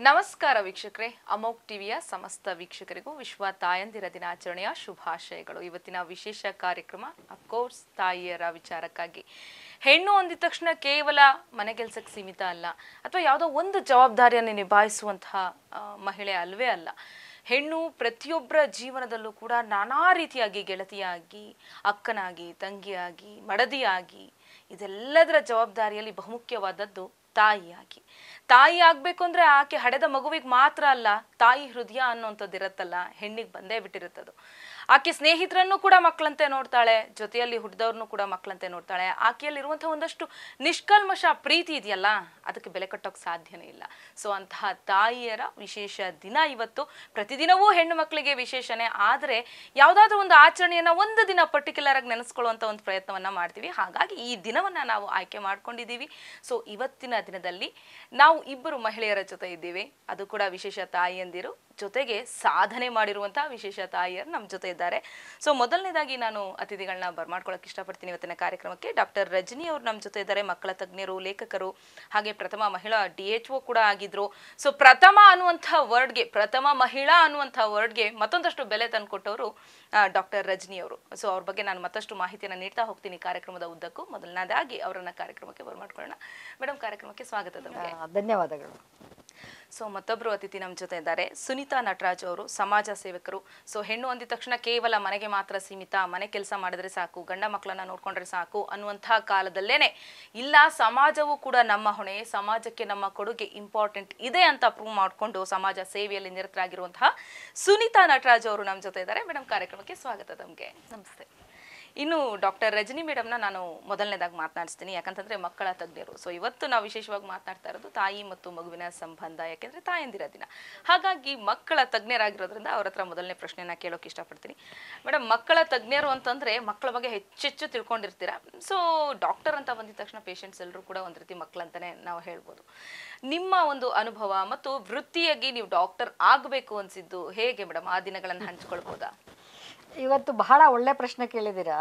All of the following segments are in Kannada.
ನಮಸ್ಕಾರ ವೀಕ್ಷಕರೇ ಅಮೋಕ್ ಟಿವಿಯ ಸಮಸ್ತ ವೀಕ್ಷಕರಿಗೂ ವಿಶ್ವ ತಾಯಂದಿರ ದಿನಾಚರಣೆಯ ಶುಭಾಶಯಗಳು ಇವತ್ತಿನ ವಿಶೇಷ ಕಾರ್ಯಕ್ರಮ ಅಫ್ಕೋರ್ಸ್ ತಾಯಿಯರ ವಿಚಾರಕ್ಕಾಗಿ ಹೆಣ್ಣು ಅಂದಿದ ತಕ್ಷಣ ಕೇವಲ ಮನೆ ಕೆಲಸಕ್ಕೆ ಸೀಮಿತ ಅಲ್ಲ ಅಥವಾ ಯಾವುದೋ ಒಂದು ಜವಾಬ್ದಾರಿಯನ್ನು ನಿಭಾಯಿಸುವಂತಹ ಆ, ಮಹಿಳೆ ಅಲ್ವೇ ಅಲ್ಲ ಹೆಣ್ಣು ಪ್ರತಿಯೊಬ್ಬರ ಜೀವನದಲ್ಲೂ ಕೂಡ ನಾನಾ ರೀತಿಯಾಗಿ ಗೆಳತಿಯಾಗಿ ಅಕ್ಕನಾಗಿ ತಂಗಿಯಾಗಿ ಮಡದಿಯಾಗಿ ಇದೆಲ್ಲದರ ಜವಾಬ್ದಾರಿಯಲ್ಲಿ ಬಹುಮುಖ್ಯವಾದದ್ದು ತಾಯಿಯಾಗಿ ತಾಯಿ ಆಗ್ಬೇಕು ಅಂದ್ರೆ ಆಕೆ ಹಡೆದ ಮಗುವಿಗೆ ಮಾತ್ರ ಅಲ್ಲ ತಾಯಿ ಹೃದಯ ಅನ್ನೋಂಥದ್ದು ಇರತ್ತಲ್ಲ ಹೆಣ್ಣಿಗೆ ಬಂದೇ ಬಿಟ್ಟಿರುತ್ತದು ಆಕೆ ಸ್ನೇಹಿತರನ್ನು ಕೂಡ ಮಕ್ಕಳಂತೆ ನೋಡ್ತಾಳೆ ಜೊತೆಯಲ್ಲಿ ಹುಟ್ಟಿದವ್ರನ್ನು ಕೂಡ ಮಕ್ಕಳಂತೆ ನೋಡ್ತಾಳೆ ಆಕೆಯಲ್ಲಿರುವಂತಹ ಒಂದಷ್ಟು ನಿಷ್ಕಲ್ಮಶ ಪ್ರೀತಿ ಇದೆಯಲ್ಲ ಅದಕ್ಕೆ ಬೆಲೆ ಕಟ್ಟೋಕೆ ಸಾಧ್ಯನೇ ಇಲ್ಲ ಸೊ ಅಂತಹ ತಾಯಿಯರ ವಿಶೇಷ ದಿನ ಇವತ್ತು ಪ್ರತಿದಿನವೂ ಹೆಣ್ಣು ಮಕ್ಕಳಿಗೆ ವಿಶೇಷನೇ ಆದರೆ ಯಾವುದಾದ್ರೂ ಒಂದು ಆಚರಣೆಯನ್ನ ಒಂದು ದಿನ ಪರ್ಟಿಕ್ಯುಲರ್ ಆಗಿ ನೆನೆಸ್ಕೊಳ್ಳುವಂತ ಒಂದು ಪ್ರಯತ್ನವನ್ನ ಮಾಡ್ತೀವಿ ಹಾಗಾಗಿ ಈ ದಿನವನ್ನ ನಾವು ಆಯ್ಕೆ ಮಾಡ್ಕೊಂಡಿದ್ದೀವಿ ಸೊ ಇವತ್ತಿನ ದಿನದಲ್ಲಿ ನಾವು ಇಬ್ಬರು ಮಹಿಳೆಯರ ಜೊತೆ ಇದ್ದೀವಿ ಅದು ಕೂಡ ವಿಶೇಷ ತಾಯಿಯಂದಿರು ಜೊತೆಗೆ ಸಾಧನೆ ಮಾಡಿರುವಂತಹ ವಿಶೇಷ ತಾಯಿಯರು ನಮ್ಮ ಜೊತೆ ಇದ್ದಾರೆ ಸೊ ಮೊದಲನೇದಾಗಿ ನಾನು ಅತಿಥಿಗಳನ್ನ ಬರ್ಮಾಡ್ಕೊಳಕ್ಕೆ ಇಷ್ಟಪಡ್ತೀನಿ ಇವತ್ತಿನ ಕಾರ್ಯಕ್ರಮಕ್ಕೆ ಡಾಕ್ಟರ್ ರಜನಿ ಅವರು ನಮ್ಮ ಜೊತೆ ಇದ್ದಾರೆ ಮಕ್ಕಳ ತಜ್ಞರು ಲೇಖಕರು ಹಾಗೆ ಪ್ರಥಮ ಮಹಿಳಾ ಡಿ ಎಚ್ ಒ ಕೂಡ ಆಗಿದ್ರು ಸೊ ಪ್ರಥಮ ಅನ್ನುವಂಥ ವರ್ಡ್ಗೆ ಪ್ರಥಮ ಮಹಿಳಾ ಅನ್ನುವಂಥ ವರ್ಡ್ಗೆ ಮತ್ತೊಂದಷ್ಟು ಬೆಲೆ ತಂದುಕೊಟ್ಟವರು ಡಾಕ್ಟರ್ ರಜನಿ ಅವರು ಸೊ ಅವ್ರ ಬಗ್ಗೆ ನಾನು ಮತ್ತಷ್ಟು ಮಾಹಿತಿಯನ್ನು ನೀಡ್ತಾ ಹೋಗ್ತೀನಿ ಕಾರ್ಯಕ್ರಮದ ಉದ್ದಕ್ಕೂ ಮೊದಲನೇದಾಗಿ ಅವರನ್ನ ಕಾರ್ಯಕ್ರಮಕ್ಕೆ ಬರ್ಮಾಡ್ಕೊಳ್ಳೋಣ ಮೇಡಮ್ ಕಾರ್ಯಕ್ರಮಕ್ಕೆ ಸ್ವಾಗತ ತಮಗೆ ಆ, ಧನ್ಯವಾದಗಳು ಸೊ ಮತ್ತೊಬ್ಬರು ಅತಿಥಿ ನಮ್ಮ ಜೊತೆ ಇದ್ದಾರೆ ಸುನೀತಾ ನಟರಾಜ್ ಅವರು ಸಮಾಜ ಸೇವಕರು ಸೊ ಹೆಣ್ಣು ಅಂದಿದ ತಕ್ಷಣ ಕೇವಲ ಮನೆಗೆ ಮಾತ್ರ ಸೀಮಿತ ಮನೆ ಕೆಲಸ ಮಾಡಿದ್ರೆ ಸಾಕು ಗಂಡ ಮಕ್ಕಳನ್ನ ನೋಡ್ಕೊಂಡ್ರೆ ಸಾಕು ಅನ್ನುವಂತಹ ಕಾಲದಲ್ಲೇನೆ ಇಲ್ಲ ಸಮಾಜವೂ ಕೂಡ ನಮ್ಮ ಹೊಣೆ ಸಮಾಜಕ್ಕೆ ನಮ್ಮ ಕೊಡುಗೆ ಇಂಪಾರ್ಟೆಂಟ್ ಇದೆ ಅಂತ ಪ್ರೂವ್ ಮಾಡಿಕೊಂಡು ಸಮಾಜ ಸೇವೆಯಲ್ಲಿ ನಿರತರಾಗಿರುವಂತಹ ಸುನೀತಾ ನಟರಾಜ್ ಅವರು ನಮ್ಮ ಜೊತೆ ಇದ್ದಾರೆ ಮೇಡಮ್ ಕಾರ್ಯಕ್ರಮಕ್ಕೆ ಸ್ವಾಗತ ತಮಗೆ ನಮಸ್ತೆ ಇನ್ನು ಡಾಕ್ಟರ್ ರಜನಿ ಮೇಡಮ್ನ ನಾನು ಮೊದಲನೇದಾಗಿ ಮಾತನಾಡಿಸ್ತೀನಿ ಯಾಕಂತಂದ್ರೆ ಮಕ್ಕಳ ತಜ್ಞರು ಸೊ ಇವತ್ತು ನಾವು ವಿಶೇಷವಾಗಿ ಮಾತನಾಡ್ತಾ ಇರೋದು ತಾಯಿ ಮತ್ತು ಮಗುವಿನ ಸಂಬಂಧ ಯಾಕೆಂದ್ರೆ ತಾಯಂದಿರ ದಿನ ಹಾಗಾಗಿ ಮಕ್ಕಳ ತಜ್ಞರಾಗಿರೋದ್ರಿಂದ ಅವ್ರ ಹತ್ರ ಮೊದಲನೇ ಪ್ರಶ್ನೆನ ಕೇಳೋಕೆ ಇಷ್ಟಪಡ್ತೀನಿ ಮೇಡಮ್ ಮಕ್ಕಳ ತಜ್ಞರು ಅಂತಂದ್ರೆ ಮಕ್ಕಳ ಬಗ್ಗೆ ಹೆಚ್ಚೆಚ್ಚು ತಿಳ್ಕೊಂಡಿರ್ತೀರಾ ಸೊ ಡಾಕ್ಟರ್ ಅಂತ ಬಂದಿದ ತಕ್ಷಣ ಪೇಷಂಟ್ಸ್ ಎಲ್ಲರೂ ಕೂಡ ಒಂದು ರೀತಿ ಮಕ್ಕಳಂತಾನೆ ನಾವು ಹೇಳ್ಬೋದು ನಿಮ್ಮ ಒಂದು ಅನುಭವ ಮತ್ತು ವೃತ್ತಿಯಾಗಿ ನೀವು ಡಾಕ್ಟರ್ ಆಗಬೇಕು ಅನ್ಸಿದ್ದು ಹೇಗೆ ಮೇಡಮ್ ಆ ದಿನಗಳನ್ನು ಹಂಚ್ಕೊಳ್ಬೋದಾ ಇವತ್ತು ಬಹಳ ಒಳ್ಳೆ ಪ್ರಶ್ನೆ ಕೇಳಿದ್ದೀರಾ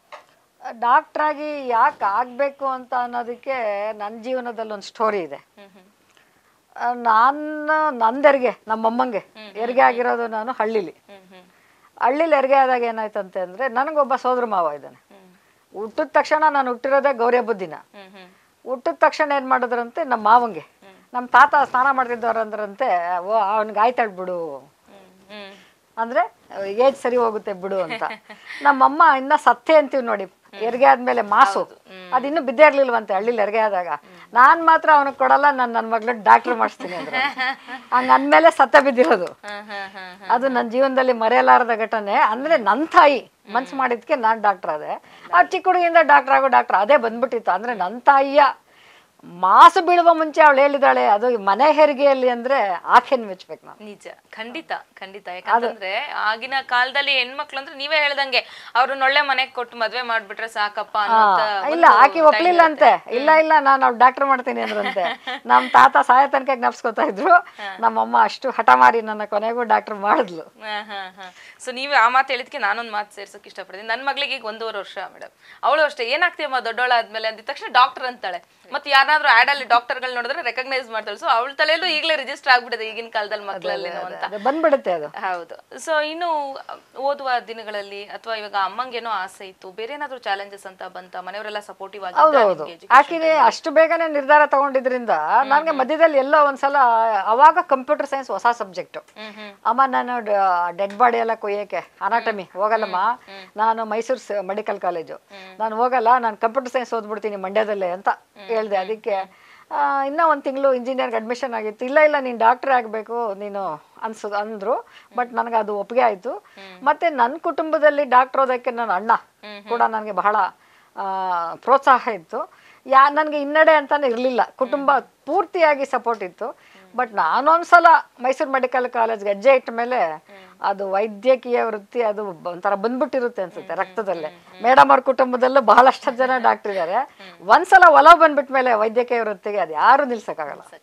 ಡಾಕ್ಟ್ರಾಗಿ ಯಾಕೆ ಆಗಬೇಕು ಅಂತ ಅನ್ನೋದಕ್ಕೆ ನನ್ನ ಜೀವನದಲ್ಲಿ ಒಂದು ಸ್ಟೋರಿ ಇದೆ ಹ್ಮ್ ಹ್ಮ್ ಆ, ನಾನು ನಂದೆರಿಗೆ ನಮ್ಮಮ್ಮಂಗೆ ಹೆರಿಗೆ ಆಗಿರೋದು ನಾನು ಹಳ್ಳಿಲಿ ಹ್ಮ್ ಹ್ಮ್ ಹಳ್ಳಿಲಿ ಹೆರಿಗೆ ಆದಾಗ ಏನಾಯ್ತಂತೆ ಅಂದರೆ ನನಗೊಬ್ಬ ಸೋದರ ಮಾವ ಇದ್ದಾನೆ ಹ್ಮ್ ಹುಟ್ಟಿದ ತಕ್ಷಣ ನಾನು ಹುಟ್ಟಿರೋದೇ ಗೌರಿ ಹಬ್ಬದ ದಿನ ಹ್ಮ್ ಹ್ಮ್ ಹುಟ್ಟಿದ ತಕ್ಷಣ ಏನು ಮಾಡಿದ್ರಂತೆ ನಮ್ಮ ಮಾವಂಗೆ ನಮ್ಮ ತಾತ ಸ್ನಾನ ಮಾಡ್ತಿದ್ದವ್ರು ಅಂದ್ರಂತೆ ಓ ಅವ್ನಿಗೆ ಆಯ್ತಾಳ್ ಬಿಡು ಹ್ಮ್ ಹ್ಮ್ ಅಂದ್ರೆ ಏಜ್ ಸರಿ ಹೋಗುತ್ತೆ ಬಿಡು ಅಂತ ನಮ್ಮಮ್ಮ ಇನ್ನ ಸತ್ತೆ ಅಂತೀವಿ ನೋಡಿ ಹೆರಿಗೆ ಆದ್ಮೇಲೆ ಮಾಸು ಅದು ಇನ್ನು ಬಿದ್ದೇ ಇರ್ಲಿಲ್ವಂತೆ ಹಳ್ಳಿಲಿ ಹೆರಿಗೆ ಆದಾಗ ನಾನ್ ಮಾತ್ರ ಅವನಿಗೆ ಕೊಡಲ್ಲ ನಾನು ನನ್ನ ಮಗಳು ಡಾಕ್ಟರ್ ಮಾಡಿಸ್ತೀನಿ ಅಂದ್ರೆ ಹಂಗ ಅಂದ್ಮೇಲೆ ಸತ್ತ ಬಿದ್ದಿರೋದು ಹ್ಮ್ ಹ್ಮ್ ಹ್ಮ್ ಅದು ನನ್ನ ಜೀವನದಲ್ಲಿ ಮರೆಯಲಾರದ ಘಟನೆ ಅಂದ್ರೆ ನನ್ನ ತಾಯಿ ಮನ್ಸು ಮಾಡಿದ್ಕೆ ನಾನು ಡಾಕ್ಟರ್ ಆದೆ ಆ ಚಿಕ್ಕ ಹುಡುಗಿಯಿಂದ ಡಾಕ್ಟರ್ ಆಗೋ ಡಾಕ್ಟರ್ ಅದೇ ಬಂದ್ಬಿಟ್ಟಿತ್ತು ಅಂದ್ರೆ ನನ್ನ ತಾಯಿಯ ಮಾಸು ಬೀಳುವ ಮುಂಚೆ ಅವಳು ಹೇಳಿದಾಳೆ ಅದು ಮನೆ ಹೆರಿಗೆಯಲ್ಲಿ ಅಂದ್ರೆ ಆಕೆನ್ ಮೆಚ್ಬೇಕು ನಾನು ನಿಜ ಖಂಡಿತ ಖಂಡಿತ ಯಾಕಂತಂದ್ರೆ ಆಗಿನ ಕಾಲದಲ್ಲಿ ಹೆಣ್ಮಕ್ಳು ಅಂದ್ರೆ ನೀವೇ ಹೇಳ್ದಂಗೆ ಅವ್ರನ್ನ ಒಳ್ಳೆ ಮನೆಗ್ ಕೊಟ್ಟು ಮದ್ವೆ ಮಾಡ್ಬಿಟ್ರೆ ಸಾಕಪ್ಪ ಅನ್ನೋಂತ ಇಲ್ಲ ಆಕಿ ಒಪ್ಲಿಲ್ಲ ಅಂತೆ ಇಲ್ಲ ಇಲ್ಲ ನಾನು ಅವ್ಳು ಡಾಕ್ಟರ್ ಮಾಡ್ತೀನಿ ಅಂದ್ರಂತೆ ನಮ್ ತಾತ ಸಾಯ ತನಕ ಜ್ಞಾಪಿಸ್ಕೊತಾ ಇದ್ರು ನಮ್ಮಮ್ಮ ಅಷ್ಟು ಹಠ ಮಾಡಿ ನನ್ನ ಕೊನೆಗೂ ಡಾಕ್ಟರ್ ಮಾಡಿದ್ಲು ಸೊ ನೀವೇ ಆ ಮಾತು ಹೇಳಿದ್ಕೆ ನಾನೊಂದು ಮಾತು ಸೇರ್ಸಕ್ ಇಷ್ಟಪಡ್ತೀನಿ ನನ್ನ ಮಗಳಿಗೆ ಈಗ ಒಂದೂವರೆ ವರ್ಷ ಮೇಡಮ್ ಅವಳು ಅಷ್ಟೇ ಏನಾಗ್ತೀಯಮ್ಮ ದೊಡ್ಡವಳ ಆದ್ಮೇಲೆ ಅಂದಿದ ತಕ್ಷಣ ಡಾಕ್ಟರ್ ಅಂತಾಳೆ ಮತ್ತೆ ಯಾರಾದ್ರೂ ಆಡ್ ಅಲ್ಲಿ ಡಾಕ್ಟರ್ಗಳು ನೋಡಿದ್ರೆ ರೆಕಗ್ನೈಸ್ ಮಾಡ್ತಾಳೆ ಸೊ ಅವಳ ತಲೆಯಲ್ಲೂ ಈಗಲೇ ರಿಜಿಸ್ಟರ್ ಆಗ್ಬಿಟ್ಟಿದೆ ಈಗಿನ ಕಾಲದಲ್ಲಿ ಮಕ್ಕಳಲ್ಲಿ ಅಂತ ಅದು ಬಂದ್ಬಿಡುತ್ತೆ ಅದು ಹೌದು ಸೊ ಇನ್ನು ಓದುವ ದಿನಗಳಲ್ಲಿ ಅಥವಾ ಇವಾಗ ಅಮ್ಮಂಗೇನೋ ಆಸೆ ಇತ್ತು ಬೇರೆ ಏನಾದ್ರು ಚಾಲೆಂಜಸ್ ಅಂತ ಬಂತ ಮನೆಯವರೆಲ್ಲ ಸಪೋರ್ಟಿವ್ ಹೌದೌದು ಆಕಿಗೆ ಅಷ್ಟು ಬೇಗನೆ ನಿರ್ಧಾರ ತಗೊಂಡಿದ್ರಿಂದ ನನಗೆ ಮಧ್ಯದಲ್ಲಿ ಎಲ್ಲೋ ಒಂದ್ಸಲ ಅವಾಗ ಕಂಪ್ಯೂಟರ್ ಸೈನ್ಸ್ ಹೊಸ ಸಬ್ಜೆಕ್ಟ್ ಹ್ಮ್ ಹ್ಮ್ ಅಮ್ಮ ನಾನು ಡೆಡ್ ಬಾಡಿ ಎಲ್ಲ ಕೊಯ್ಯಕ್ಕೆ ಅನಾಟಮಿ ಹೋಗಲ್ಲಮ್ಮ ನಾನು ಮೈಸೂರು ಮೆಡಿಕಲ್ ಕಾಲೇಜು ನಾನು ಹೋಗಲ್ಲ ನಾನು ಕಂಪ್ಯೂಟರ್ ಸೈನ್ಸ್ ಓದ್ಬಿಡ್ತೀನಿ ಮಂಡ್ಯದಲ್ಲೇ ಅಂತ ಹೇಳ್ದೆ ಅದಕ್ಕೆ ಆ, ಇನ್ನೂ ಒಂದು ತಿಂಗಳು ಇಂಜಿನಿಯರ್ಗೆ ಅಡ್ಮಿಷನ್ ಆಗಿತ್ತು ಇಲ್ಲ ಇಲ್ಲ ನೀನು ಡಾಕ್ಟರ್ ಆಗಬೇಕು ನೀನು ಅನ್ಸು ಅಂದರು ಬಟ್ ನನಗೆ ಅದು ಒಪ್ಪಿಗೆ ಆಯಿತು ಮತ್ತು ನನ್ನ ಕುಟುಂಬದಲ್ಲಿ ಡಾಕ್ಟರ್ ಓದೋಕ್ಕೆ ನನ್ನ ಅಣ್ಣ ಕೂಡ ನನಗೆ ಬಹಳ ಆ, ಪ್ರೋತ್ಸಾಹ ಇತ್ತು ಯಾ ನನಗೆ ಹಿನ್ನಡೆ ಅಂತಾನೆ ಇರಲಿಲ್ಲ ಕುಟುಂಬ ಪೂರ್ತಿಯಾಗಿ ಸಪೋರ್ಟ್ ಇತ್ತು ಬಟ್ ನಾನೊಂದ್ಸಲ ಮೈಸೂರು ಮೆಡಿಕಲ್ ಕಾಲೇಜ್ಗೆ ಹೆಜ್ಜೆ ಇಟ್ಟ ಮೇಲೆ ಅದು ವೈದ್ಯಕೀಯ ವೃತ್ತಿ ಅದು ಬ- ಒಂಥರ ಬಂದ್ಬಿಟ್ಟಿರುತ್ತೆ ಅನ್ಸುತ್ತೆ ರಕ್ತದಲ್ಲೇ ಮೇಡಮ್ ಅವ್ರ ಕುಟುಂಬದಲ್ಲೂ ಬಹಳಷ್ಟು ಜನ ಡಾಕ್ಟರ್ ಇದ್ದಾರೆ ಒಂದ್ಸಲ ಒಲವು ಬಂದ್ಬಿಟ್ಟ ಮೇಲೆ ವೈದ್ಯಕೀಯ ವೃತ್ತಿಗೆ ಅದು ಯಾರು ನಿಲ್ಸಕ್ಕಾಗಲ್ಲ ಸಾಕಾಗಲ್ಲ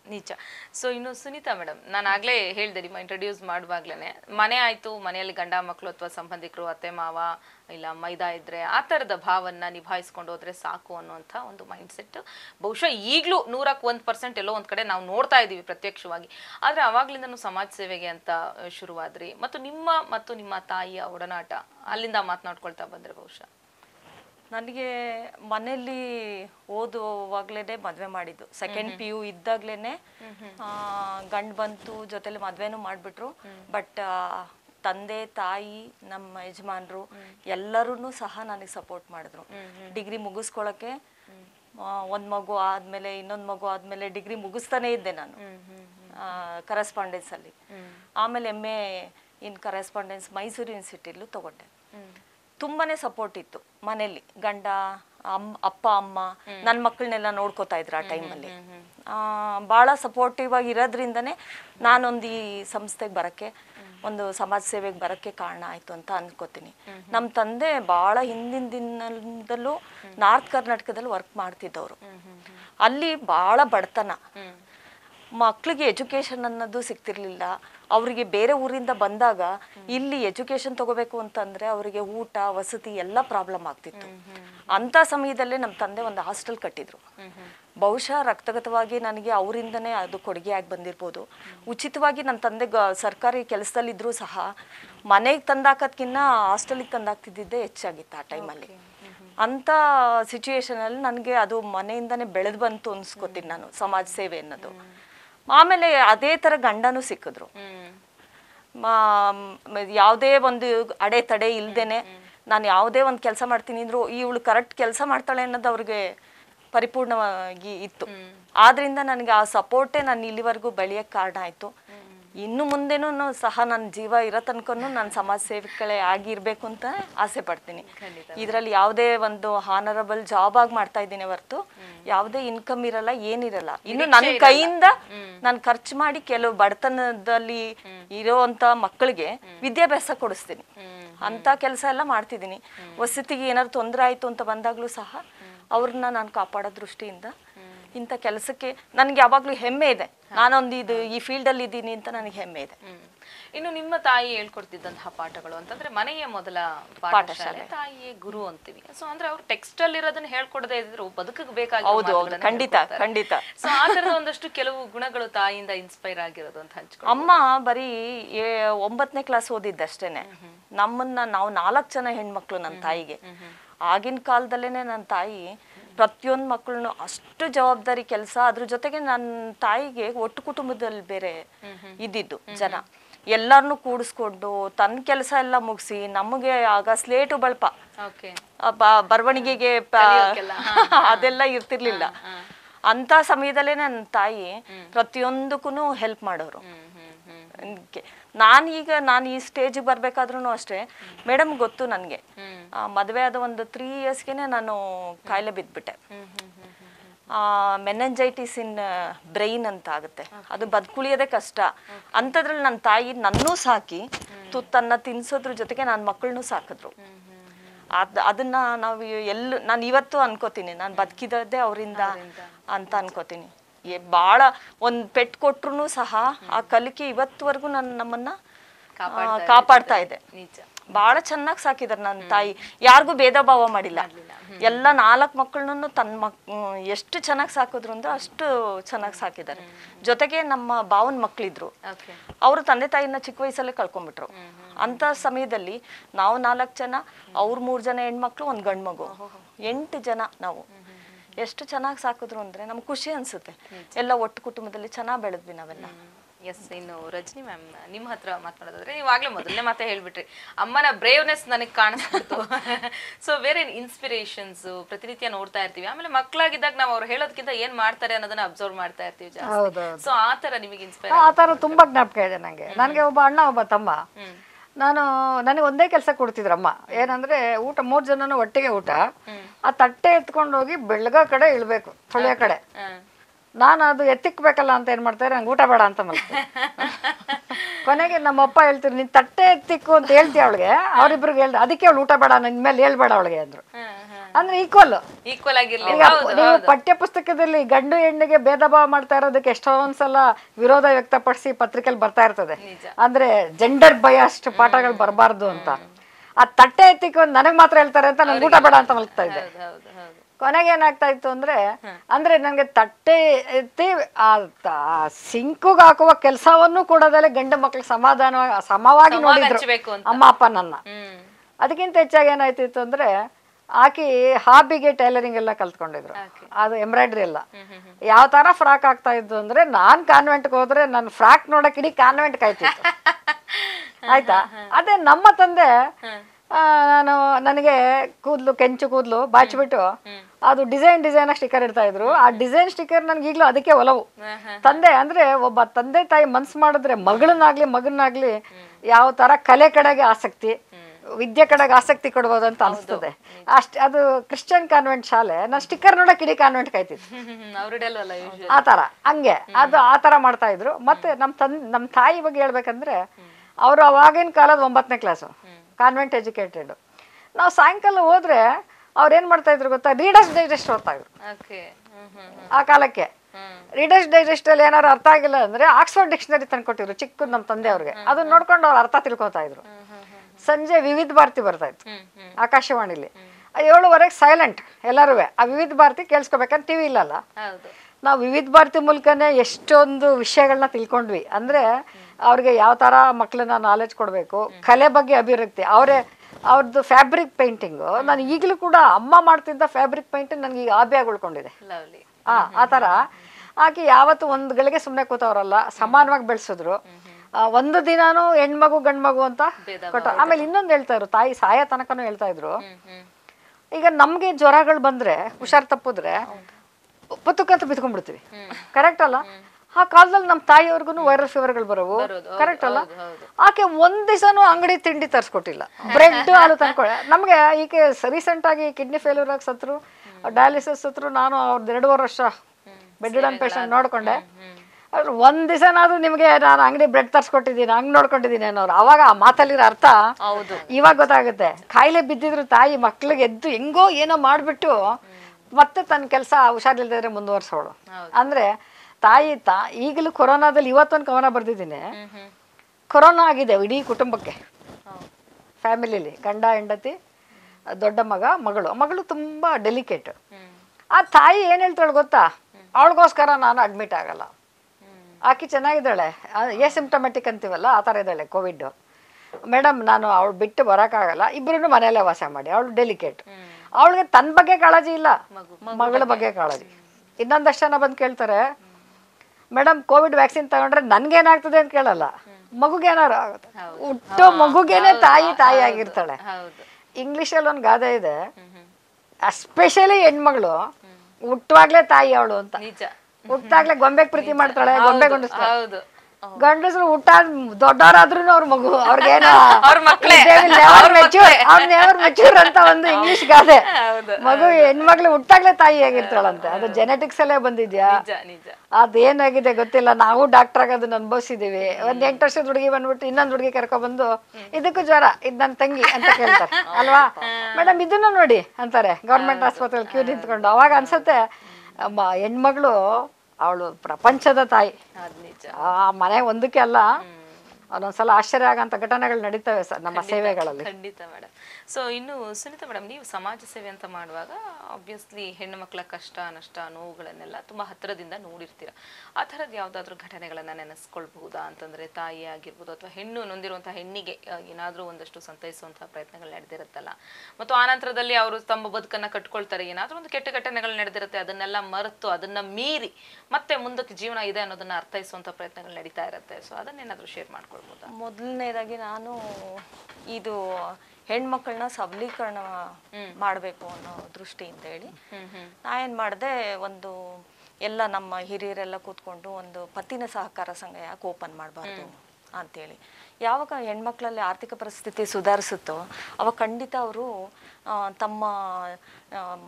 ನಿಜ ಸೊ ಇನ್ನು ಸುನೀತಾ ಮೇಡಮ್ ನಾನು ಆಗ್ಲೇ ಹೇಳ್ದೆ ನಿಮ್ಮ ಇಂಟ್ರೊಡ್ಯೂಸ್ ಮಾಡುವಾಗ್ಲೇನೆ ಮನೆ ಆಯ್ತು ಮನೆಯಲ್ಲಿ ಗಂಡ ಮಕ್ಕಳು ಅಥವಾ ಸಂಬಂಧಿಕರು ಅತ್ತೆ ಮಾವ ಇಲ್ಲ ಮೈದಾ ಇದ್ರೆ ಆ ಥರದ ಭಾವನ್ನ ನಿಭಾಯಿಸ್ಕೊಂಡು ಹೋದ್ರೆ ಸಾಕು ಅನ್ನುವಂಥ ಒಂದು ಮೈಂಡ್ ಸೆಟ್ ಬಹುಶಃ ಈಗಲೂ ನೂರಕ್ಕೆ ಒಂದು ಪರ್ಸೆಂಟ್ ಎಲ್ಲೋ ಒಂದು ಕಡೆ ನಾವು ನೋಡ್ತಾ ಇದ್ದೀವಿ ಪ್ರತ್ಯಕ್ಷವಾಗಿ ಆದರೆ ಅವಾಗ್ಲಿಂದನೂ ಸಮಾಜ ಸೇವೆಗೆ ಅಂತ ಆ, ಶುರುವಾದ್ರಿ ಮತ್ತು ನಿಮ್ಮ ಮತ್ತು ನಿಮ್ಮ ತಾಯಿಯ ಒಡನಾಟ ಅಲ್ಲಿಂದ ಮಾತನಾಡ್ಕೊಳ್ತಾ ಬಂದ್ರೆ ಬಹುಶಃ ನನಗೆ ಮನೆಯಲ್ಲಿ ಓದುವಾಗ್ಲೇ ಮದುವೆ ಮಾಡಿದ್ದು ಸೆಕೆಂಡ್ ಪಿ ಯು ಇದ್ದಾಗ್ಲೇನೆ ಗಂಡು ಬಂತು ಜೊತೆಲಿ ಮದ್ವೆನೂ ಮಾಡಿಬಿಟ್ರು ಬಟ್ ತಂದೆ ತಾಯಿ ನಮ್ಮ ಯಜಮಾನ್ರು ಎಲ್ಲರೂ ಸಹ ನನಗೆ ಸಪೋರ್ಟ್ ಮಾಡಿದ್ರು ಡಿಗ್ರಿ ಮುಗಿಸ್ಕೊಳಕ್ಕೆ ಒಂದು ಮಗು ಆದಮೇಲೆ ಇನ್ನೊಂದು ಮಗು ಆದಮೇಲೆ ಡಿಗ್ರಿ ಮುಗಿಸ್ತಾನೆ ಇದ್ದೆ ನಾನು ಕರೆಸ್ಪಾಂಡೆನ್ಸಲ್ಲಿ ಆಮೇಲೆ M A in correspondence Mysore ಯೂನಿವರ್ಸಿಟಿಲೂ ತಗೊಂಡೆ ತುಂಬಾನೇ ಸಪೋರ್ಟ್ ಇತ್ತು ಮನೇಲಿ ಗಂಡ ಅಮ್ಮ ಅಪ್ಪ ಅಮ್ಮ ನನ್ನ ಮಕ್ಕಳನ್ನೆಲ್ಲ ನೋಡ್ಕೋತಾ ಇದ್ರು ಆ ಟೈಮಲ್ಲಿ ಭಾಳ ಸಪೋರ್ಟಿವ್ ಆಗಿ ಇರೋದ್ರಿಂದನೇ ನಾನೊಂದು ಈ ಸಂಸ್ಥೆಗೆ ಬರೋಕ್ಕೆ ಒಂದು ಸಮಾಜ ಸೇವೆಗೆ ಬರೋಕ್ಕೆ ಕಾರಣ ಆಯಿತು ಅಂತ ಅನ್ಕೋತೀನಿ ನಮ್ಮ ತಂದೆ ಭಾಳ ಹಿಂದಿನ ದಿನದಲ್ಲೂ ನಾರ್ತ್ ಕರ್ನಾಟಕದಲ್ಲಿ ವರ್ಕ್ ಮಾಡ್ತಿದ್ದವರು ಅಲ್ಲಿ ಭಾಳ ಬಡತನ ಮಕ್ಳಿಗೆ ಎಜುಕೇಶನ್ ಅನ್ನೋದು ಸಿಗ್ತಿರ್ಲಿಲ್ಲ ಅವರಿಗೆ ಬೇರೆ ಊರಿಂದ ಬಂದಾಗ ಇಲ್ಲಿ ಎಜುಕೇಶನ್ ತಗೋಬೇಕು ಅಂತಂದ್ರೆ ಅವರಿಗೆ ಊಟ ವಸತಿ ಎಲ್ಲ ಪ್ರಾಬ್ಲಮ್ ಆಗ್ತಿತ್ತು ಅಂತ ಸಮಯದಲ್ಲೇ ನಮ್ಮ ತಂದೆ ಒಂದು ಹಾಸ್ಟೆಲ್ ಕಟ್ಟಿದ್ರು ಬಹುಶಃ ರಕ್ತಗತವಾಗಿ ನನಗೆ ಅವರಿಂದನೇ ಅದು ಕೊಡುಗೆ ಆಗಿ ಬಂದಿರ್ಬೋದು ಉಚಿತವಾಗಿ ನನ್ನ ತಂದೆ ಗ ಸರ್ಕಾರಿ ಕೆಲಸದಲ್ಲಿದ್ದರೂ ಸಹ ಮನೆಗೆ ತಂದಾಕೋದ್ಕಿನ್ನ ಹಾಸ್ಟೆಲಿಗೆ ತಂದಾಕ್ತಿದ್ದಿದ್ದೇ ಹೆಚ್ಚಾಗಿತ್ತು ಆ ಟೈಮಲ್ಲಿ ಅಂಥ ಸಿಚುಯೇಷನಲ್ಲಿ ನನಗೆ ಅದು ಮನೆಯಿಂದನೇ ಬೆಳೆದು ಬಂತು ಅನ್ಸ್ಕೊತೀನಿ ನಾನು ಸಮಾಜ ಸೇವೆ ಅನ್ನೋದು ಆಮೇಲೆ ಅದೇ ಥರ ಗಂಡನೂ ಸಿಕ್ಕಿದ್ರು ಮಾ- ಯಾವುದೇ ಒಂದು ಅಡೆತಡೆ ಇಲ್ದೇನೆ ನಾನು ಯಾವುದೇ ಒಂದು ಕೆಲಸ ಮಾಡ್ತೀನಿ ಅಂದ್ರು ಇವಳು ಕರೆಕ್ಟ್ ಕೆಲಸ ಮಾಡ್ತಾಳೆ ಅನ್ನೋದು ಅವ್ರಿಗೆ ಪರಿಪೂರ್ಣವಾಗಿ ಇತ್ತು ಆದ್ರಿಂದ ನನಗೆ ಆ ಸಪೋರ್ಟೇ ನಾನು ಇಲ್ಲಿವರೆಗೂ ಬೆಳೆಯಕ್ಕೆ ಕಾರಣ ಆಯಿತು ಇನ್ನು ಮುಂದೆನೂ ಸಹ ನನ್ನ ಜೀವ ಇರೋ ತನಕನೂ ನಾನು ಸಮಾಜ ಸೇವಕಳೆ ಆಗಿರ್ಬೇಕು ಅಂತ ಆಸೆ ಪಡ್ತೀನಿ ಇದರಲ್ಲಿ ಯಾವುದೇ ಒಂದು ಹಾನರಬಲ್ ಜಾಬ್ ಆಗಿ ಮಾಡ್ತಾ ಇದ್ದೀನಿ ಹೊರತು ಯಾವುದೇ ಇನ್ಕಮ್ ಇರಲ್ಲ ಏನಿರಲ್ಲ ಇನ್ನು ನನ್ನ ಕೈಯಿಂದ ನಾನು ಖರ್ಚು ಮಾಡಿ ಕೆಲವು ಬಡತನದಲ್ಲಿ ಇರೋವಂಥ ಮಕ್ಕಳಿಗೆ ವಿದ್ಯಾಭ್ಯಾಸ ಕೊಡಿಸ್ತೀನಿ ಅಂತ ಕೆಲಸ ಎಲ್ಲ ಮಾಡ್ತಿದ್ದೀನಿ ವಸತಿಗೆ ಏನಾದ್ರು ತೊಂದರೆ ಆಯಿತು ಅಂತ ಬಂದಾಗಲೂ ಸಹ ಅವ್ರನ್ನ ನಾನು ಕಾಪಾಡೋ ದೃಷ್ಟಿಯಿಂದ ಇಂಥ ಕೆಲಸಕ್ಕೆ ನನಗೆ ಯಾವಾಗಲೂ ಹೆಮ್ಮೆ ಇದೆ ನಾನೊಂದು ಇದು ಈ ಫೀಲ್ಡಲ್ಲಿ ಇದ್ದೀನಿ ಅಂತ ನನಗೆ ಹೆಮ್ಮೆ ಇದೆ ಹ್ಮ್. ಇನ್ನು ನಿಮ್ಮ ತಾಯಿ ಹೇಳ್ಕೊಡ್ತಿದ್ದಂತಹ ಪಾಠಗಳು ಅಂತಂದ್ರೆ ಮನೆಯ ಮೊದಲ ಪಾಠಶಾಲೆ ತಾಯಿಯೇ ಗುರು ಅಂತೀವಿ ಸೊ ಅಂದ್ರೆ ಅವ್ರು ಟೆಕ್ಸ್ಟ್ ಅಲ್ಲಿ ಇರೋದನ್ನ ಹೇಳ್ಕೊಡದೇ ಇದ್ರು ಬದುಕಿಗೆ ಬೇಕಾಗಿ ಹೌದು, ಹೌದು. ಖಂಡಿತ, ಖಂಡಿತ. ಸೊ ಆ ತರದ ಒಂದಷ್ಟು ಕೆಲವು ಗುಣಗಳು ತಾಯಿಯಿಂದ ಇನ್ಸ್ಪೈರ್ ಆಗಿರೋದು ಅಂತ ಹಂಚ್ಕೊಂಡು ಅಮ್ಮ ಬರೀ ಏ- ಒಂಬತ್ತನೇ ಕ್ಲಾಸ್ ಓದಿದ್ದಷ್ಟೇನೆ ನಮ್ಮನ್ನ ನಾವು ನಾಲ್ಕು ಜನ ಹೆಣ್ಮಕ್ಳು ನನ್ನ ತಾಯಿಗೆ ಆಗಿನ ಕಾಲದಲ್ಲೇನೆ ನನ್ನ ತಾಯಿ ಪ್ರತಿಯೊಂದು ಮಕ್ಕಳನ್ನು ಅಷ್ಟು ಜವಾಬ್ದಾರಿ ಕೆಲಸ ಅದ್ರ ಜೊತೆಗೆ ನನ್ನ ತಾಯಿಗೆ ಒಟ್ಟು ಕುಟುಂಬದಲ್ಲಿ ಬೇರೆ ಇದ್ದಿದ್ದು ಜನ ಎಲ್ಲರನ್ನೂ ಕೂಡಿಸ್ಕೊಂಡು ತನ್ನ ಕೆಲಸ ಎಲ್ಲ ಮುಗಿಸಿ ನಮಗೆ ಆಗ ಸ್ಲೇಟು ಬಳಪ ಓಕೆ ಆ ಬ- ಬರವಣಿಗೆಗೆ ಪ- ಅದೆಲ್ಲ ಇರ್ತಿರ್ಲಿಲ್ಲ ಅಂತ ಸಮಯದಲ್ಲೇ ನನ್ನ ತಾಯಿ ಪ್ರತಿಯೊಂದಕ್ಕೂ ಹೆಲ್ಪ್ ಮಾಡೋರು ನಾನೀಗ ನಾನು ಈ ಸ್ಟೇಜಿಗೆ ಬರ್ಬೇಕಾದ್ರೂ ಅಷ್ಟೇ ಮೇಡಮ್ ಗೊತ್ತು ನನಗೆ ಮದುವೆ ಆದ ಒಂದು ತ್ರೀ ಇಯರ್ಸ್ಗೆನೆ ನಾನು ಕಾಯಿಲೆ ಬಿದ್ದುಬಿಟ್ಟೆ ಮೆನಂಜೈಟಿಸ್ ಇನ್ ಬ್ರೈನ್ ಅಂತ ಆಗುತ್ತೆ ಅದು ಬದುಕುಳಿಯೋದೇ ಕಷ್ಟ ಅಂಥದ್ರಲ್ಲಿ ನನ್ನ ತಾಯಿ ನನ್ನೂ ಸಾಕಿ ತುತ್ತನ್ನ ತಿನ್ಸೋದ್ರ ಜೊತೆಗೆ ನನ್ನ ಮಕ್ಕಳನ್ನೂ ಸಾಕಿದ್ರು ಅದ್ ಅದನ್ನ ನಾವು ಎಲ್ಲ ನಾನು ಇವತ್ತು ಅನ್ಕೋತೀನಿ ನಾನು ಬದುಕಿದದ್ದೇ ಅವರಿಂದ ಅಂತ ಅನ್ಕೋತೀನಿ ಏ ಭಾಳ ಒಂದು ಪೆಟ್ ಕೊಟ್ರು ಸಹ ಆ ಕಲಿಕೆ ಇವತ್ತುವರೆಗೂ ನನ್ನ ನಮ್ಮನ್ನ ಆ, ಕಾಪಾಡ್ತಾ ಇದೆ ನಿಜ ಭಾಳ ಚೆನ್ನಾಗಿ ಸಾಕಿದಾರೆ ನನ್ನ ತಾಯಿ ಯಾರಿಗೂ ಭೇದ ಭಾವ ಮಾಡಿಲ್ಲ ಎಲ್ಲ ನಾಲ್ಕು ಮಕ್ಕಳನ್ನು ತನ್ನ ಮಕ್ ಹ್ಮ್, ಎಷ್ಟು ಚೆನ್ನಾಗಿ ಸಾಕಿದ್ರು ಅಂದ್ರೆ ಅಷ್ಟು ಚೆನ್ನಾಗಿ ಸಾಕಿದ್ದಾರೆ ಜೊತೆಗೆ ನಮ್ಮ ಭಾವನ ಮಕ್ಕಳಿದ್ರು ಓಕೆ ಅವರು ತಂದೆ ತಾಯಿನ ಚಿಕ್ಕ ವಯಸ್ಸಲ್ಲೇ ಕಳ್ಕೊಂಡ್ಬಿಟ್ರು ಅಂತ ಸಮಯದಲ್ಲಿ ನಾವು ನಾಲ್ಕು ಜನ ಅವ್ರ ಮೂರು ಜನ ಹೆಣ್ಮಕ್ಳು ಒಂದು ಗಂಡು ಮಗು ಎಂಟು ಜನ ನಾವು ಎಷ್ಟು ಚೆನ್ನಾಗಿ ಸಾಕಿದ್ರು ಅಂದ್ರೆ ನಮ್ಗೆ ಖುಷಿ ಅನ್ಸುತ್ತೆ ಎಲ್ಲ ಒಟ್ಟು ಕುಟುಂಬದಲ್ಲಿ ಚೆನ್ನಾಗಿ ಬೆಳೆದ್ವಿ ನಾವೆಲ್ಲ ಎಸ್ ಇನ್ನು ರಜನಿ ಮ್ಯಾಮ್ ನಿಮ್ಮ ಹತ್ರ ಮಾತನಾಡೋದಾದ್ರೆ ನೀವಾಗ್ಲೇ ಮೊದಲನೇ ಮಾತೇ ಹೇಳ್ಬಿಟ್ರಿ ಅಮ್ಮನ ಬ್ರೇವ್ನೆಸ್ ನನಗೆ ಕಾಣಿಸ್ಬಿಡ್ತು ಸೊ ಬೇರೆ ಇನ್ಸ್ಪಿರೇಷನ್ಸ್ ಪ್ರತಿನಿತ್ಯ ನೋಡ್ತಾ ಇರ್ತೀವಿ ಆಮೇಲೆ ಮಕ್ಕಳಾಗಿದ್ದಾಗ ನಾವು ಅವ್ರು ಹೇಳೋದಕ್ಕಿಂತ ಏನ್ ಮಾಡ್ತಾರೆ ಅನ್ನೋದನ್ನ ಅಬ್ಸರ್ವ್ ಮಾಡ್ತಾ ಇರ್ತೀವಿ ಜಾಸ್ತಿ ಹೌದು ಸೊ ಆ ತರ ನಿಮಗೆ ಇನ್ಸ್ಪೈರ್ ಆ ಥರ ತುಂಬ ಜ್ಞಾಪಕ ಇದೆ ನನಗೆ ನನಗೆ ಒಬ್ಬ ಅಣ್ಣ ಒಬ್ಬ ತಮ್ಮ ನಾನು ನನಗೆ ಒಂದೇ ಕೆಲಸ ಕೊಡ್ತಿದ್ರಮ್ಮ ಏನಂದ್ರೆ ಊಟ ಮೂರು ಜನನು ಒಟ್ಟಿಗೆ ಊಟ ಆ ತಟ್ಟೆ ಎತ್ಕೊಂಡು ಹೋಗಿ ಬೆಳಗ ಕಡೆ ಇಳ್ಬೇಕು ತೊಳೆಯೋ ಕಡೆ ನಾನು ಅದು ಎತ್ತಿಕ್ಬೇಕಲ್ಲ ಅಂತ ಏನ್ ಮಾಡ್ತಾರೆ ನಂಗೆ ಊಟ ಬೇಡ ಅಂತ ಮಲ್ತೀನಿ ಕೊನೆಗೆ ನಮ್ಮಪ್ಪ ಹೇಳ್ತಿರು ನೀನ್ ತಟ್ಟೆ ಎತ್ತಿಕ್ಕು ಅಂತ ಹೇಳ್ತೀಯ ಅವಳಿಗೆ ಅವ್ರಿಬ್ರಿಗೆ ಹೇಳ್ದೆ ಅದಕ್ಕೆ ಅವಳು ಊಟ ಬೇಡ ನಿನ್ ಮೇಲೆ ಹೇಳ್ಬೇಡ ಅವಳಿಗೆ ಅಂದ್ರು ಅಂದ್ರೆ ಈಕ್ವಲ್ ಈಕ್ವಲ್ ಆಗಿರ್ಲಿ ಈಗ ನೀವು ಪಠ್ಯ ಪುಸ್ತಕದಲ್ಲಿ ಗಂಡು ಹೆಣ್ಣಿಗೆ ಭೇದ ಭಾವ ಮಾಡ್ತಾ ಇರೋದಕ್ಕೆ ಎಷ್ಟೊಂದ್ಸಲ ವಿರೋಧ ವ್ಯಕ್ತಪಡಿಸಿ ಪತ್ರಿಕೆಯಲ್ಲಿ ಬರ್ತಾ ಇರ್ತದೆ ಅಂದ್ರೆ ಜೆಂಡರ್ ಬಯಸ್ಟ್ ಪಾಠಗಳು ಬರಬಾರ್ದು ಅಂತ ಆ ತಟ್ಟೆ ಎತ್ತಿಕೊಂಡು ನನಗ್ ಮಾತ್ರ ಹೇಳ್ತಾರೆ ಅಂತ ನಂಗೆ ಊಟ ಬೇಡ ಅಂತ ಮಲ್ಗ್ತಾ ಇದ್ದೆ ಹೌದು ಹೌದು ಹೌದು ಕೊನೆಗೆ ಏನಾಗ್ತಾ ಇತ್ತು ಅಂದ್ರೆ ಅಂದ್ರೆ ನನಗೆ ತಟ್ಟೆ ಎತ್ತಿ ಆ ಸಿಂಕುಗ್ ಹಾಕುವ ಕೆಲಸವನ್ನು ಕೊಡೋದಲ್ಲೇ ಗಂಡು ಮಕ್ಳಿಗೆ ಸಮಾಧಾನ ಸಮವಾಗಿ ನೋಡಿದ್ರು ಹಂಚ್ಬೇಕು ಅಂತ. ಅಮ್ಮ ಅಪ್ಪ ನನ್ನ ಹ್ಮ್ ಅದಕ್ಕಿಂತ ಹೆಚ್ಚಾಗಿ ಏನಾಯ್ತಿತ್ತು ಅಂದ್ರೆ ಆಕಿ ಹಾಬಿಗೆ ಟೈಲರಿಂಗ್ ಎಲ್ಲ ಕಲ್ತ್ಕೊಂಡಿದ್ರು Okay. ಅದು ಎಂಬ್ರಾಯ್ಡ್ರಿ ಎಲ್ಲ ಯಾವ ತರ ಫ್ರಾಕ್ ಆಗ್ತಾ ಇದ್ದು ಅಂದ್ರೆ ನಾನ್ ಕಾನ್ವೆಂಟ್ಗೆ ಹೋದ್ರೆ ನನ್ನ ಫ್ರಾಕ್ ನೋಡಕ್ ಇಡೀ ಕಾನ್ವೆಂಟ್ ಕಾಯ್ತಿತ್ತು ಆಯ್ತಾ ಅದೇ ನಮ್ಮ ತಂದೆ ಆ, ನಾನು ನನಗೆ ಕೂದಲು ಕೆಂಚು ಕೂದಲು ಬಾಚ್ಬಿಟ್ಟು ಅದು ಡಿಸೈನ್ ಡಿಸೈನ್ ಸ್ಟಿಕ್ಕರ್ ಇಡ್ತಾ ಇದ್ರು ಆ ಡಿಸೈನ್ ಸ್ಟಿಕ್ಕರ್ ನನ್ಗೆ ಈಗಲೂ ಅದಕ್ಕೆ ಒಲವು ತಂದೆ ಅಂದ್ರೆ ಒಬ್ಬ ತಂದೆ ತಾಯಿ ಮನ್ಸು ಮಾಡಿದ್ರೆ ಮಗಳನ್ನಾಗ್ಲಿ ಮಗನಾಗ್ಲಿ ಯಾವ ತರ ಕಲೆ ಕಡೆಗೆ ಆಸಕ್ತಿ ವಿದ್ಯೆ ಕಡೆಗೆ ಆಸಕ್ತಿ ಕೊಡ್ಬೋದು ಅಂತ ಅನಿಸ್ತದೆ ಅಷ್ಟ್ ಅದು ಕ್ರಿಶ್ಚಿಯನ್ ಕಾನ್ವೆಂಟ್ ಶಾಲೆ ನಾನು ಸ್ಟಿಕ್ಕರ್ ನೋಡಕ್ ಇಡೀ ಕಾನ್ವೆಂಟ್ ಕಾಯ್ತಿತ್ತು ಅವ್ರಿಡಲ್ವಲ್ಲ ಯೂಶುವಲ್ ಆ ಥರ ಹಂಗೆ ಅದು ಆ ಥರ ಮಾಡ್ತಾ ಇದ್ರು ಮತ್ತೆ ನಮ್ಮ ತನ್ ನಮ್ಮ ತಾಯಿ ಬಗ್ಗೆ ಹೇಳ್ಬೇಕಂದ್ರೆ ಅವರು ಅವಾಗಿನ ಕಾಲದ ಒಂಬತ್ತನೇ ಕ್ಲಾಸು ಕಾನ್ವೆಂಟ್ ಎಜುಕೇಟೆಡ್ ನಾವು ಸಾಯಂಕಾಲ ಹೋದ್ರೆ ಅವ್ರು ಏನು ಮಾಡ್ತಾ ಇದ್ರು ಗೊತ್ತಾ ರೀಡರ್ಸ್ ಡೈಜೆಸ್ಟ್ ಓದ್ತಾ ಇದ್ರು ಓಕೆ ಹ್ಮ್ ಹ್ಮ್ ಹ್ಮ್ ಆ ಕಾಲಕ್ಕೆ ಹ್ಮ್ ರೀಡರ್ಸ್ ಡೈಜೆಸ್ಟ್ ಅಲ್ಲಿ ಏನಾರು ಅರ್ಥ ಆಗಿಲ್ಲ ಅಂದ್ರೆ ಆಕ್ಸ್ಫರ್ಡ್ ಡಿಕ್ಷನರಿ ತಂದ್ಕೊಟ್ಟಿದ್ರು ಚಿಕ್ಕದು ನಮ್ಮ ತಂದೆ ಅವ್ರಿಗೆ ಅದನ್ನ ನೋಡ್ಕೊಂಡು ಅವ್ರು ಅರ್ಥ ತಿಳ್ಕೊತಾ ಇದ್ರು ಸಂಜೆ ವಿವಿಧ ಭಾರತಿ ಬರ್ತಾ ಇತ್ತು ಹ್ಮ್ ಹ್ಮ್ ಆಕಾಶವಾಣಿಲಿ ಆ ಏಳುವರೆಗೆ ಸೈಲೆಂಟ್ ಎಲ್ಲರೂ ಆ ವಿವಿಧ ಭಾರತಿ ಕೇಳಿಸ್ಕೋಬೇಕಂತ ಟಿವಿ ಇಲ್ಲಲ್ಲ ಹೌದು ನಾವು ವಿವಿಧ ಭಾರತಿ ಮೂಲಕನೇ ಎಷ್ಟೊಂದು ವಿಷಯಗಳನ್ನ ತಿಳ್ಕೊಂಡ್ವಿ ಅಂದ್ರೆ ಅವ್ರಿಗೆ ಯಾವ ತರ ಮಕ್ಕಳನ್ನ ನಾಲೆಜ್ ಕೊಡಬೇಕು ಕಲೆ ಬಗ್ಗೆ ಅಭಿವೃದ್ಧಿ ಅವರೇ ಅವ್ರದ್ದು ಫ್ಯಾಬ್ರಿಕ್ ಪೇಂಟಿಂಗು ನಾನು ಈಗಲೂ ಕೂಡ ಅಮ್ಮ ಮಾಡ್ತಿದ್ದ ಫ್ಯಾಬ್ರಿಕ್ ಪೇಂಟಿಂಗ್ ನನಗೆ ಈಗ ಆಬಿಯಾಗಿ ಉಳ್ಕೊಂಡಿದೆ ಲವ್ಲಿ ಆ ಆ ಥರ ಆಕೆ ಯಾವತ್ತು ಒಂದು ಗಳಿಗೆ ಸುಮ್ಮನೆ ಕೂತವ್ರಲ್ಲ ಸಮಾನವಾಗಿ ಬೆಳೆಸಿದ್ರು ಒಂದು ದಿನಾನು ಹೆಣ್ಮಗು ಗಂಡ್ಮಗು ಅಂತ ಕೊಟ್ಟ ಆಮೇಲೆ ಇನ್ನೊಂದು ಹೇಳ್ತಾ ಇದ್ರು ತಾಯಿ ಸಾಯ ತನಕನೂ ಹೇಳ್ತಾ ಇದ್ರು ಹ್ಮ್ ಹ್ಮ್ ಈಗ ನಮ್ಗೆ ಜ್ವರಗಳು ಬಂದ್ರೆ ಹುಷಾರ್ ತಪ್ಪಿದ್ರೆ ಪುತ್ತಕ್ಕಂತ ಬಿತ್ಕೊಂಡ್ಬಿಡ್ತೀವಿ ಕರೆಕ್ಟ್ ಅಲ್ಲ ಆ ಕಾಲದಲ್ಲಿ ನಮ್ಮ ತಾಯಿಯವ್ರಿಗೂ ವೈರಲ್ ಫೀವರ್ಗಳು ಬರೋವು ಕರೆಕ್ಟ್ ಅಲ್ಲ ಆಕೆ ಒಂದ್ ದಿವಸನೂ ಅಂಗಡಿ ತಿಂಡಿ ತರಿಸ್ಕೊಟ್ಟಿಲ್ಲ ಬ್ರೆಡ್ ಹಾಲು ತಂದ್ಕೊಳ ನಮ್ಗೆ ಈಕೆ ರೀಸೆಂಟ್ ಆಗಿ ಕಿಡ್ನಿ ಫೇಲ್ಯೂರ್ ಆಗಿ ಸತ್ರು ಡಯಾಲಿಸಿಸ್ ಸತ್ರು ನಾನು ಅವ್ರದ್ದು ಎರಡೂವರೆ ವರ್ಷ ಬೆಡ್ ರಿಡನ್ ಪೇಷಂಟ್ ನೋಡ್ಕೊಂಡೆ ಅವ್ರು ಒಂದ್ ದಿವಸನಾದ್ರೂ ನಿಮಗೆ ನಾನು ಅಂಗಡಿ ಬ್ರೆಡ್ ತರ್ಸ್ಕೊಟ್ಟಿದ್ದೀನಿ ಹಂಗ್ ನೋಡ್ಕೊಂಡಿದ್ದೀನಿ ಅನ್ನೋರು ಅವಾಗ ಆ ಮಾತಲ್ಲಿರೋ ಅರ್ಥ ಹೌದು ಇವಾಗ ಗೊತ್ತಾಗುತ್ತೆ ಕಾಯಿಲೆ ಬಿದ್ದಿದ್ರು ತಾಯಿ ಮಕ್ಳಿಗೆ ಎದ್ದು ಹೆಂಗೋ ಏನೋ ಮಾಡ್ಬಿಟ್ಟು ಮತ್ತೆ ತನ್ನ ಕೆಲಸ ಹುಷಾರಿಲ್ದಿದ್ರೆ ಮುಂದುವರ್ಸೋಳು ಅಂದ್ರೆ ತಾಯಿ ತಾ ಈಗಲೂ ಕೊರೋನಾದಲ್ಲಿ ಇವತ್ತೊಂದು ಕವನ ಬರ್ದಿದ್ದೀನಿ ಹ್ಮ್ ಹ್ಮ್ ಕೊರೋನಾ ಆಗಿದೆ ಇಡೀ ಕುಟುಂಬಕ್ಕೆ ಹೌದು ಫ್ಯಾಮಿಲಿಲಿ ಗಂಡ ಹೆಂಡತಿ ದೊಡ್ಡ ಮಗ ಮಗಳು ಮಗಳು ತುಂಬಾ ಡೆಲಿಕೇಟ್ ಹ್ಮ್ ಆ ತಾಯಿ ಏನ್ ಹೇಳ್ತಾಳೆ ಗೊತ್ತಾ ಅವಳಿಗೋಸ್ಕರ ನಾನು ಅಡ್ಮಿಟ್ ಆಗಲ್ಲ ಹ್ಮ್ ಆಕಿ ಚೆನ್ನಾಗಿದ್ದಾಳೆ ಎ ಸಿಂಪ್ಟಮೆಟಿಕ್ ಅಂತೀವಲ್ಲ ಆ ಥರ ಇದ್ದಾಳೆ ಕೋವಿಡ್ ಮೇಡಮ್ ನಾನು ಅವಳು ಬಿಟ್ಟು ಬರೋಕ್ಕಾಗಲ್ಲ ಇಬ್ಬರೂ ಮನೆಯಲ್ಲೇ ವಾಸ ಮಾಡಿ ಅವಳು ಡೆಲಿಕೇಟ್ ಹ್ಮ್ ಅವಳಿಗೆ ತನ್ನ ಬಗ್ಗೆ ಕಾಳಜಿ ಇಲ್ಲ ಮಗು ಮಗಳ ಬಗ್ಗೆ ಕಾಳಜಿ ಇನ್ನೊಂದಷ್ಟು ಜನ ಬಂದು ಕೇಳ್ತಾರೆ ಮೇಡಮ್ ಕೋವಿಡ್ ವ್ಯಾಕ್ಸಿನ್ ತಗೊಂಡ್ರೆ ನನ್ಗೇನಾಗ್ತದೆ ಅಂತ ಕೇಳಲ್ಲ ಮಗುಗೇನಾರು ಆಗುತ್ತೆ ಹುಟ್ಟೋ ಮಗುಗೇನೆ ತಾಯಿ ತಾಯಿ ಆಗಿರ್ತಾಳೆ ಹೌದು ಇಂಗ್ಲೀಷಲ್ಲಿ ಒಂದು ಗಾದೆ ಇದೆ ಹ್ಮ್ ಹ್ಮ್ ಎಸ್ಪೆಷಲಿ ಹೆಣ್ಮಗಳು ಹುಟ್ಟುವಾಗ್ಲೇ ತಾಯಿ ಅವಳು ಅಂತ ನಿಜ ಹುಟ್ಟಾಗ್ಲೇ ಗೊಂಬೆಗೆ ಪ್ರೀತಿ ಮಾಡ್ತಾಳೆ ಗೊಂಬೆ ಗುಂಡಿಸ್ತಾಳೆ ಹೌದು ಗಂಡಸರು ಹುಟ್ಟಾದ ದೊಡ್ಡವರಾದ್ರೂ ಅವ್ರ ಮಗು ಅವ್ರಿಗೇನೋ ಅವ್ರ ಮಕ್ಳೇ. ಅವ್ರ ನೆವರ್ ಮೆಚೂರ್ ಅಂತ ಒಂದು ಇಂಗ್ಲಿಷ್ ಗಾದೆ ಹೌದು ಮಗು ಹೆಣ್ಮಕ್ಳು ಹುಟ್ಟಾಗ್ಲೇ ತಾಯಿ ಆಗಿರ್ತಾಳಂತೆ ಅದು ಜೆನೆಟಿಕ್ಸ್ ಅಲ್ಲೇ ಬಂದಿದ್ಯಾ ನಿಜ ನಿಜ ಅದೇನಾಗಿದೆ ಗೊತ್ತಿಲ್ಲ ನಾವು ಡಾಕ್ಟರ್ ಆಗೋದನ್ನ ಅನುಭವಿಸಿದೀವಿ ಒಂದ್ ಎಂಟು ವರ್ಷದ ಹುಡುಗಿ ಬಂದ್ಬಿಟ್ಟು ಇನ್ನೊಂದ್ ಹುಡುಗಿ ಕರ್ಕೊಂಡ್ ಬಂದು ಇದಕ್ಕೂ ಜ್ವರ ಇದ್ ನನ್ ತಂಗಿ ಅಂತ ಕೇಳ್ತಾರೆ ಅಲ್ವಾ ಮೇಡಮ್ ಇದನ್ನು ನೋಡಿ ಅಂತಾರೆ ಗೌರ್ಮೆಂಟ್ ಆಸ್ಪತ್ರೆಯಲ್ಲಿ ಕ್ಯೂ ನಿಂತ್ಕೊಂಡು ಅವಾಗ ಅನ್ಸತ್ತೆ ಅಮ್ಮ ಹೆಣ್ಮಗಳು ಅವಳು ಪ್ರಪಂಚದ ತಾಯಿ ಅದ್ ನಿಜ ಆ ಮನೆ ಒಂದಕ್ಕೆ ಅಲ್ಲ ಒಂದೊಂದ್ಸಲ ಆಶ್ಚರ್ಯ ಆಗಂತ ಘಟನೆಗಳು ನಡೀತವೆ ಸರ್ ನಮ್ಮ ಸೇವೆಗಳಲ್ಲಿ ಖಂಡಿತ ಮೇಡಮ್ ಸೊ ಇನ್ನು ಸುನೀತಾ ಮೇಡಮ್ ನೀವು ಸಮಾಜ ಸೇವೆ ಅಂತ ಮಾಡುವಾಗ ಆಬ್ವಿಯಸ್ಲಿ ಹೆಣ್ಣು ಮಕ್ಕಳ ಕಷ್ಟ ನಷ್ಟ ನೋವುಗಳನ್ನೆಲ್ಲ ತುಂಬಾ ಹತ್ತಿರದಿಂದ ನೋಡಿರ್ತೀರ ಆ ಥರದ್ದು ಯಾವುದಾದ್ರೂ ಘಟನೆಗಳನ್ನ ನೆನೆಸ್ಕೊಳ್ಬಹುದಾ ಅಂತಂದ್ರೆ ತಾಯಿ ಆಗಿರ್ಬೋದು ಅಥವಾ ಹೆಣ್ಣು ನೊಂದಿರುವಂತಹ ಹೆಣ್ಣಿಗೆ ಆ, ಏನಾದ್ರೂ ಒಂದಷ್ಟು ಸಂತೈಸುವಂತಹ ಪ್ರಯತ್ನಗಳು ನಡೆದಿರುತ್ತಲ್ಲ ಮತ್ತು ಆ ನಂತರದಲ್ಲಿ ಅವರು ತಮ್ಮ ಬದುಕನ್ನ ಕಟ್ಕೊಳ್ತಾರೆ ಏನಾದ್ರೂ ಒಂದು ಕೆಟ್ಟ ಘಟನೆಗಳು ನಡೆದಿರುತ್ತೆ ಅದನ್ನೆಲ್ಲ ಮರೆತು ಅದನ್ನ ಮೀರಿ ಮತ್ತೆ ಮುಂದಕ್ಕೆ ಜೀವನ ಇದೆ ಅನ್ನೋದನ್ನ ಅರ್ಥೈಸುವಂತ ಪ್ರಯತ್ನಗಳು ನಡೀತಾ ಇರುತ್ತೆ ಸೊ ಅದನ್ನೇನಾದ್ರೂ ಶೇರ್ ಮಾಡ್ಕೊಳ್ಬೋದಾ ಮೊದಲನೇದಾಗಿ ನಾನು ಇದು ಹೆಣ್ಮಕ್ಳನ್ನ ಸಬಲೀಕರಣ ಮಾಡಬೇಕು ಅನ್ನೋ ದೃಷ್ಟಿಯಿಂದ ಹೇಳಿ ಹ್ಮ್ ಹ್ಮ್ ನಾ ಏನು ಮಾಡಿದೆ ಒಂದು ಎಲ್ಲ ನಮ್ಮ ಹಿರಿಯರೆಲ್ಲ ಕೂತ್ಕೊಂಡು ಒಂದು ಪತ್ತಿನ ಸಹಕಾರ ಸಂಘ ಯಾಕೆ ಓಪನ್ ಮಾಡಬಾರ್ದು ಅಂತೇಳಿ ಯಾವಾಗ ಹೆಣ್ಮಕ್ಳಲ್ಲಿ ಆರ್ಥಿಕ ಪರಿಸ್ಥಿತಿ ಸುಧಾರಿಸುತ್ತೋ ಅವಾಗ ಖಂಡಿತ ಅವರು ತಮ್ಮ ಆಮ್,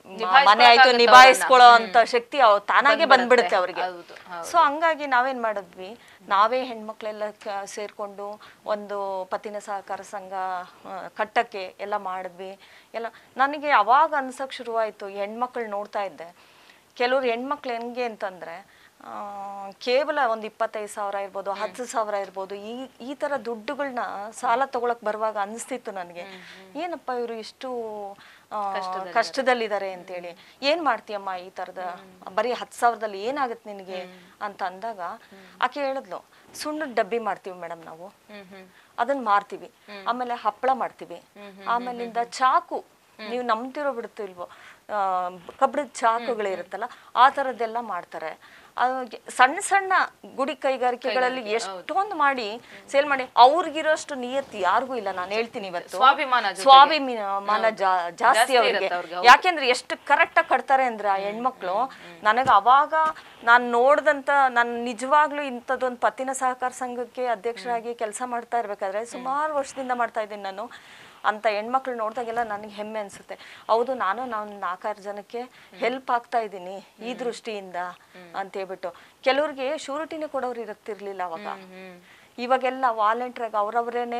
ಮ- ಮನೆ ಆಯ್ತು ನಿಭಾಯಿಸ್ಕೊಳ್ಳೋ ಅಂತ ಶಕ್ತಿ ಅವ್ ತಾನಾಗೆ ಬಂದ್ಬಿಡುತ್ತೆ ಅವ್ರಿಗೆ ಹೌದು, ಸೊ ಹಂಗಾಗಿ ನಾವೇನ್ ಮಾಡಿದ್ವಿ ನಾವೇ ಹೆಣ್ಮಕ್ಳೆಲ್ಲ ಕ- ಸೇರ್ಕೊಂಡು ಒಂದು ಪತಿನ ಸಹಕಾರ ಸಂಘ ಆ, ಕಟ್ಟಕ್ಕೆ ಎಲ್ಲ ಮಾಡಿದ್ವಿ ಎಲ್ಲ ನನಗೆ ಅವಾಗ ಅನ್ಸಕ್ ಶುರುವಾಯ್ತು ಹೆಣ್ಮಕ್ಳು ನೋಡ್ತಾ ಇದ್ದೆ ಕೆಲವ್ರು ಹೆಣ್ಮಕ್ಳು ಹೆಂಗೆ ಅಂತಂದ್ರೆ ಆ, ಕೇವಲ ಒಂದು ಇಪ್ಪತ್ತೈದು ಸಾವಿರ ಇರ್ಬೋದು ಹತ್ತು ಸಾವಿರ ಇರ್ಬೋದು ಈ ಈ ಥರ ದುಡ್ಡುಗಳನ್ನ ಸಾಲ ತಗೊಳಕ್ ಬರುವಾಗ ಅನಿಸ್ತಿತ್ತು ನನಗೆ ಏನಪ್ಪ ಇವರು ಇಷ್ಟು ಆ, ಕಷ್ಟದಲ್ಲಿದ್ದಾರೆ ಅಂತೇಳಿ ಏನ್ ಮಾಡ್ತೀಯಮ್ಮ ಈ ಥರದ ಬರೀ ಹತ್ತು ಸಾವಿರದಲ್ಲಿ ಏನಾಗುತ್ತೆ ನಿನಗೆ ಅಂತ ಅಂದಾಗ ಆಕೆ ಹೇಳಿದ್ಲು ಸುಣ್ಣದ ಡಬ್ಬಿ ಮಾಡ್ತೀವಿ ಮೇಡಮ್ ನಾವು ಅದನ್ನ ಮಾರ್ತೀವಿ ಆಮೇಲೆ ಹಪ್ಪಳ ಮಾಡ್ತೀವಿ ಆಮೇಲಿಂದ ಚಾಕು ನೀವು ನಂಬ್ತಿರೋ ಬಿಡುತ್ತೋ ಇಲ್ವೋ ಆ, ಕಬ್ಬಿಣದ ಚಾಕುಗಳಿರುತ್ತಲ್ಲ ಆ ಥರದ್ದೆಲ್ಲ ಮಾಡ್ತಾರೆ ಅದು ಸಣ್ಣ ಸಣ್ಣ ಗುಡಿ ಕೈಗಾರಿಕೆಗಳಲ್ಲಿ ಎಷ್ಟೊಂದು ಮಾಡಿ ಸೇಲ್ ಮಾಡಿ ಅವ್ರಿಗಿರೋಷ್ಟು ನಿಯತ್ತಿ ಯಾರಿಗೂ ಇಲ್ಲ ನಾನು ಹೇಳ್ತೀನಿ ಇವತ್ತು ಸ್ವಾಭಿಮಾನ ಜೊತೆಗೆ. ಸ್ವಾಭಿಮಾನ ಜಾ- ಜಾಸ್ತಿ ಜಾಸ್ತಿ ಅವ್ರಿಗೆ ಇರುತ್ತೆ ಅವ್ರಿಗೆ, ಯಾಕೆಂದ್ರೆ ಎಷ್ಟು ಕರೆಕ್ಟ್ ಆಗಿ ಕಟ್ತಾರೆ ಅಂದ್ರೆ ಆ ಹೆಣ್ಮಕ್ಳು ನನಗೆ ಅವಾಗ ನಾನು ನೋಡ್ದಂತ ನಾನು ನಿಜವಾಗ್ಲೂ ಇಂಥದ್ದೊಂದು ಪತ್ತಿನ ಸಹಕಾರ ಸಂಘಕ್ಕೆ ಅಧ್ಯಕ್ಷರಾಗಿ ಕೆಲಸ ಮಾಡ್ತಾ ಇರ್ಬೇಕಾದ್ರೆ ಸುಮಾರು ವರ್ಷದಿಂದ ಮಾಡ್ತಾ ಇದ್ದೀನಿ ನಾನು ಅಂತ ಹೆಣ್ಮಕ್ಳು ನೋಡಿದಾಗೆಲ್ಲ ನನಗೆ ಹೆಮ್ಮೆ ಅನ್ಸುತ್ತೆ ಹೌದು ನಾನು ನಾನು ನಾಲ್ಕಾರು ಜನಕ್ಕೆ ಹೆಲ್ಪ್ ಆಗ್ತಾ ಇದ್ದೀನಿ ಈ ದೃಷ್ಟಿಯಿಂದ ಅಂತ ಹೇಳ್ಬಿಟ್ಟು ಕೆಲವ್ರಿಗೆ ಶೂರಿಟಿನೇ ಕೊಡೋರು ಇರುತ್ತಿರ್ಲಿಲ್ಲ ಅವಾಗ ಇವಾಗೆಲ್ಲ ವಾಲಂಟ್ರಾಗಿ ಅವರವರೇನೆ